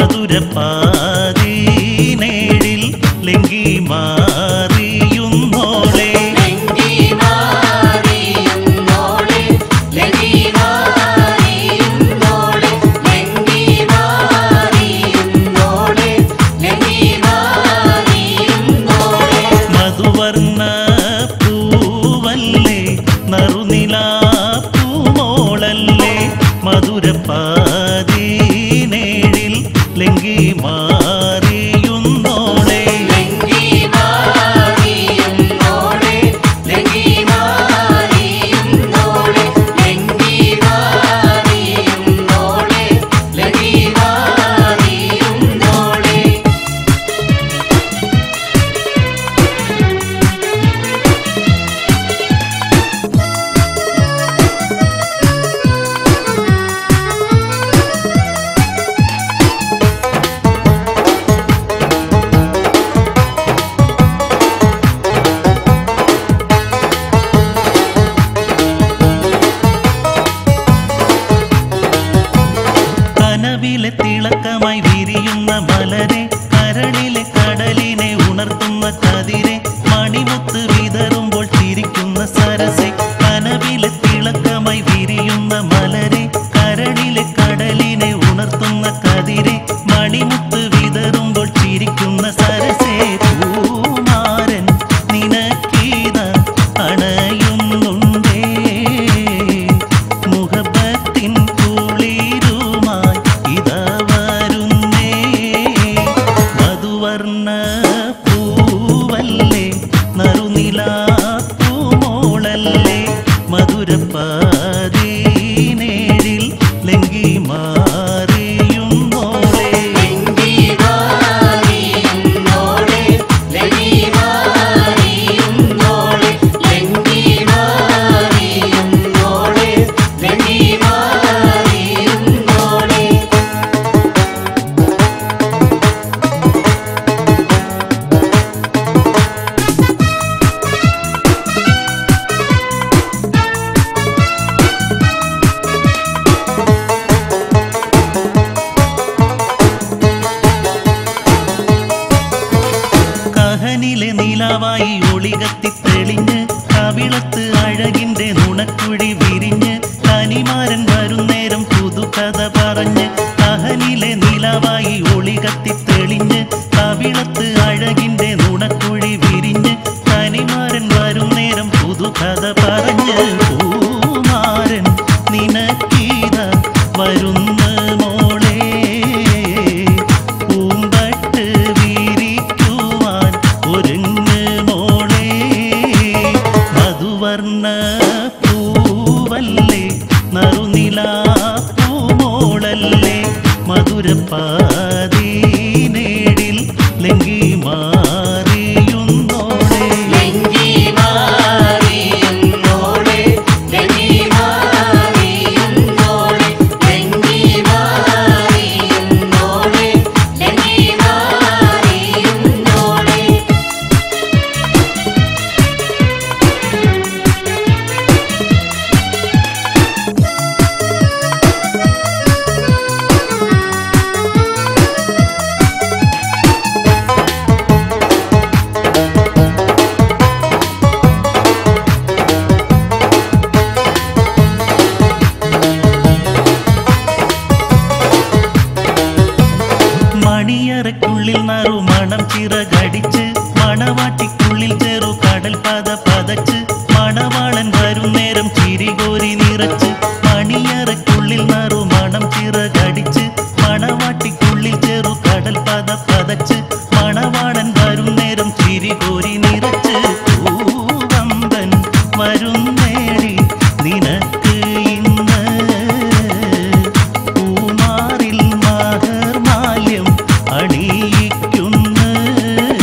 Speaker 5: മധുരപ്പാതീനേഴിൽ ലങ്കി മാറിയുന്നോളെ മധുവർണ്ണ പൂവല്ലേ നറുനിലാ പൂമോളല്ലേ മധുരപ്പാതീനേഴിൽ ലങ്കി മാറിയുന്നോളെ കനവിലെ തിളക്കമായി വിരിയുന്ന മലരെ കരളിലെ കടലിനെ ഉണർത്തുന്ന കതിരെ മണിമുത്ത് വിതറുമ്പോൾ ചിരിക്കുന്ന സരസെ കനവിലെ തിളക്കമായി വിരിയുന്ന മലരെ കരളിലെ കടലിനെ ഉണർത്തുന്ന കതിരെ മണിമുത്ത് വിതറുമ്പോൾ ചിരിക്കുന്ന സരസെ പൂമാരൻ നിനക്കീത അണയുന്നുണ്ടേ മുഹബത്തിൻ കുളിരുമായി ഇതാ വരുന്നേ മധുവർണ്ണ പൂവല്ലേ നറുനിലാ പൂമോളല്ലേ മധുരപ്പാതീനേഴിൽ ലങ്കി മാറിയുന്നോളെ കഹനിലെ നിലാവായി ഒളികത്തി തെളിഞ്ഞ് കവിളത്ത് അഴകിന്റെ നുണക്കുഴി വിരിഞ്ഞ് കനിമാരൻ വരുന്നേരം പുതുകഥ പറഞ്ഞ് കഹനിലെ നിലാവായി ഒളികത്തി തെളിഞ്ഞ് കവിളത്ത് അഴകിന്റെ നുണക്കുഴി വിരിഞ്ഞ് കനിമാരൻ വരുന്നേരം പുതുകഥ പറഞ്ഞ് പൂമാരൻ നിനക്കീത വരുന്ന മോളെ പൂമ്പട്ട് വിരിക്കുവാൻ ഒരുങ്ങ് മോളെ മധുവർണ്ണ പൂവല്ലേ നറുനിലാ പൂമോളല്ലേ മധുരപ്പാതീനേഴിൽ ലങ്കി മാറിയുന്നോളെ മണിയറയ്ക്കുള്ളിൽ നറുമണം ചിറകടിച്ച് മണവാട്ടിക്കുള്ളിൽ ചെറു കടൽ പത പതച്ച് മണവാളൻ വരും നേരം ചിരികോരി നിറച്ച് മണിയറയ്ക്കുള്ളിൽ നറുമണം ചിറകടിച്ച് മണവാട്ടിക്കുള്ളിൽ ചെറു കടൽ പത പതച്ച് മണവാളൻ വരും നേരം ചിരികോരി നിറച്ച് പൂവമ്പൻ വരും നേടി നിനക്ക് ഇന്ന് പൂമാറിൽ മാഹർമാല്യം അണിയിക്കുന്ന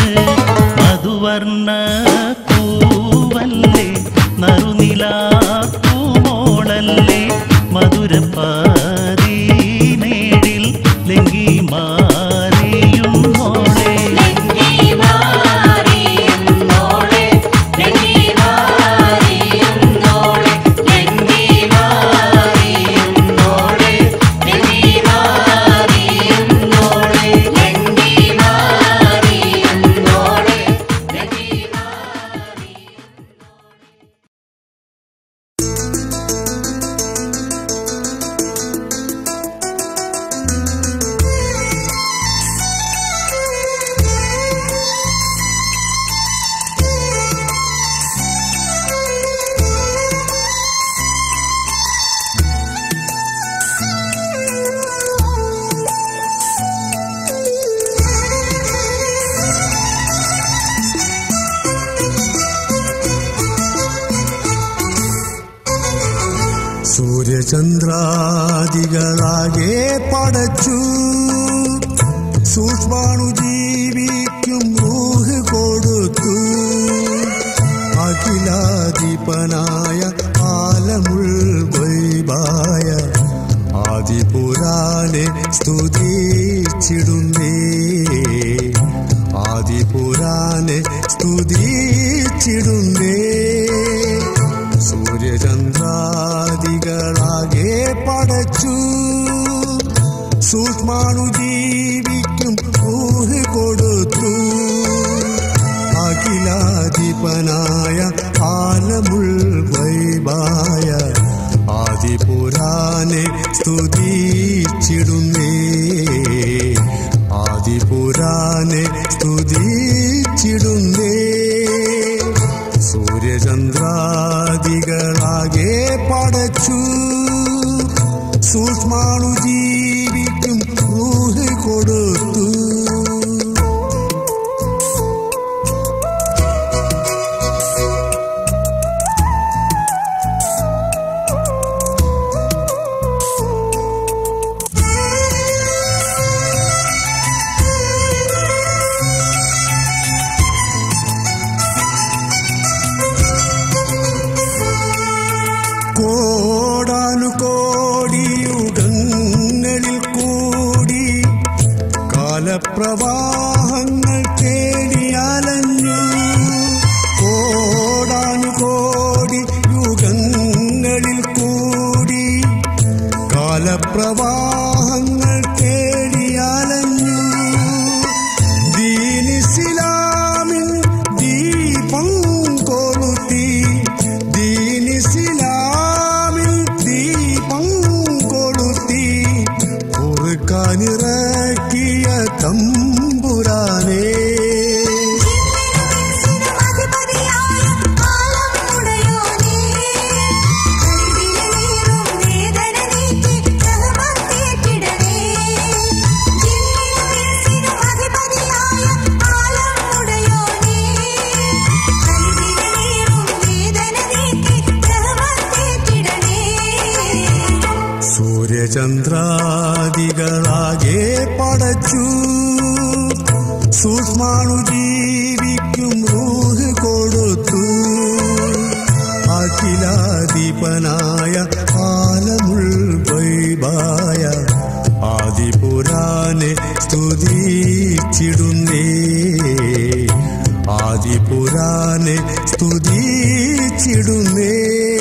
Speaker 7: സൂര്യചന്ദ്രാദികളാകെ പടച്ചു സൂക്ഷ്മാണു ജീവിക്കും റൂഹ് കൊടുത്തു അഖിലാധിപനായ ആലമുൾ വൈബായ ആദിപുരാനെ സ്തുതിച്ചിടുന്നേ ആദിപുരാനെ സ്തുതിച്ചിടുന്നേ സൂര്യചന്ദ്രാദികളാകെ പടച്ചു സൂക്ഷ്മാണു ജീവിക്കും ഊഹ് കൊടുത്തു അഖിലാധിപനായ ആലമുൾ വൈബായ ആദിപുരാനെ സ്തുതിച്ചിടുന്നേ ആദിപുരാനെ സ്തുതിച്ചിടുന്നേ സൂര്യചന്ദ്രാദികളാകെ പടച്ചു സൂക്ഷ്മാണു ജീവിക്കും ഊഹ് കൊടുത്തു കോടാനു കോടിയുഗങ്ങളിൽ കൂടി കാലപ്രവാഹങ്ങൾ തേടിയലഞ്ഞു കോടാനു കോടി യുഗങ്ങളിൽ കൂടി കാലപ്രവാഹങ്ങൾ തേടിയലഞ്ഞു ദീനിസിലാമിൻ ദീപം കൊളുത്തി ദീനിസിലാമിൻ ദീപം കൊളുത്തി കുറുക്കാനിറക്കിയ തമ്പുരാനേ സൂര്യചന്ദ്രാദികളാകെ പടച്ചു സൂക്ഷ്മാണു ജീവിക്കും റൂഹ് കൊടുത്തു അഖിലാധിപനായ ആലമുൾ വൈബായ ആദിപുരാനെ സ്തുതിച്ചിടുന്നേ ആദിപുരാനെ സ്തുതിച്ചിടുന്നേ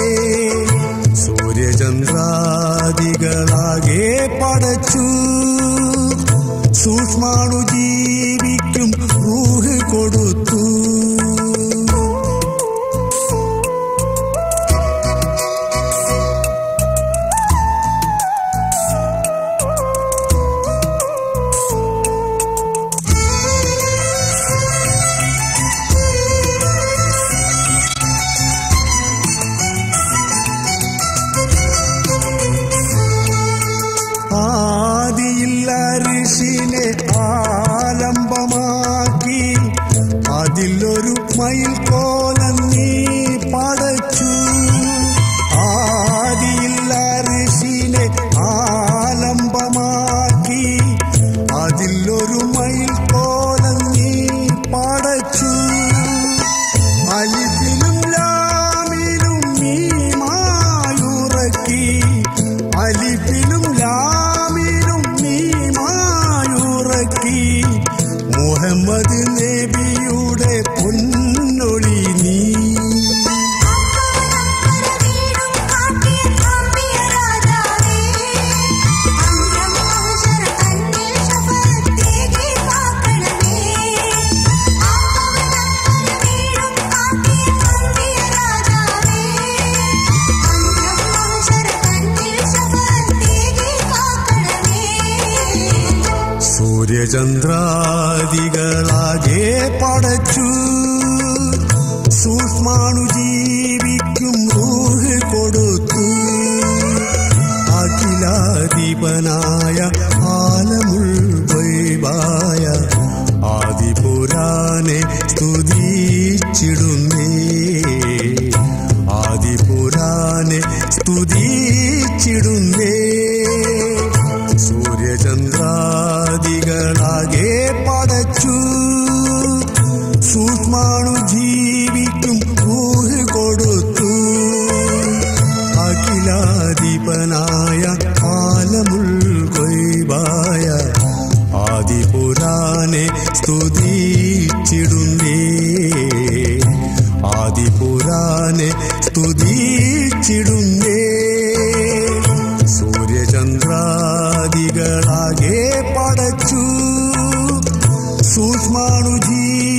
Speaker 7: സൂര്യചന്ദ്രാദികളാകെ പടച്ചു സൂക്ഷ്മാണു ജീവിക്കും റൂഹ് കൊടുത്തു ആദിയിൽ അരിശിനെ ആലംബമാക്കി അതിലൊരു മയിൽ കോലം നീ പടച്ചു ആദിയിൽ അരിശിനെ ആലംബമാക്കി അതിലൊരു മയിൽ കോലം നീ പടച്ചു അലിഫിലും ലാമിലും നീമായുറക്കി അലിഫിലും ലാമിലും നീമായുറക്കി മുഹമ്മദ് നബിയുടെ പൊന്നൊളി നീ സൂര്യചന്ദ്രാദികളാകെ പടച്ചു സൂക്ഷ്മാണു ജീവിക്കും റൂഹ് കൊടുത്തു അഖിലാധിപനായ ആലമുൾ വൈബായ ആദിപുരാനെ സ്തുതിച്ചിടുന്നേ ആദിപുരാനെ സ്തുതിച്ചിടുന്നേ ജീവികളാകെ പടച്ചു സൂക്ഷ്മാണു ജീവിക്കും ഊഹ് കൊടുത്തു അഖിലാധിപനായ ആലമുൾ കൊയ്വായ ആദിപുരാനെ സ്തുതിച്ചിടുന്നേ ആദിപുരാനെ സ്തുതിച്ചിടുന്നേ സൂര്യചന്ദ്രാദികളാകെ പടച്ചു സൂക്ഷ്മാണു ജീ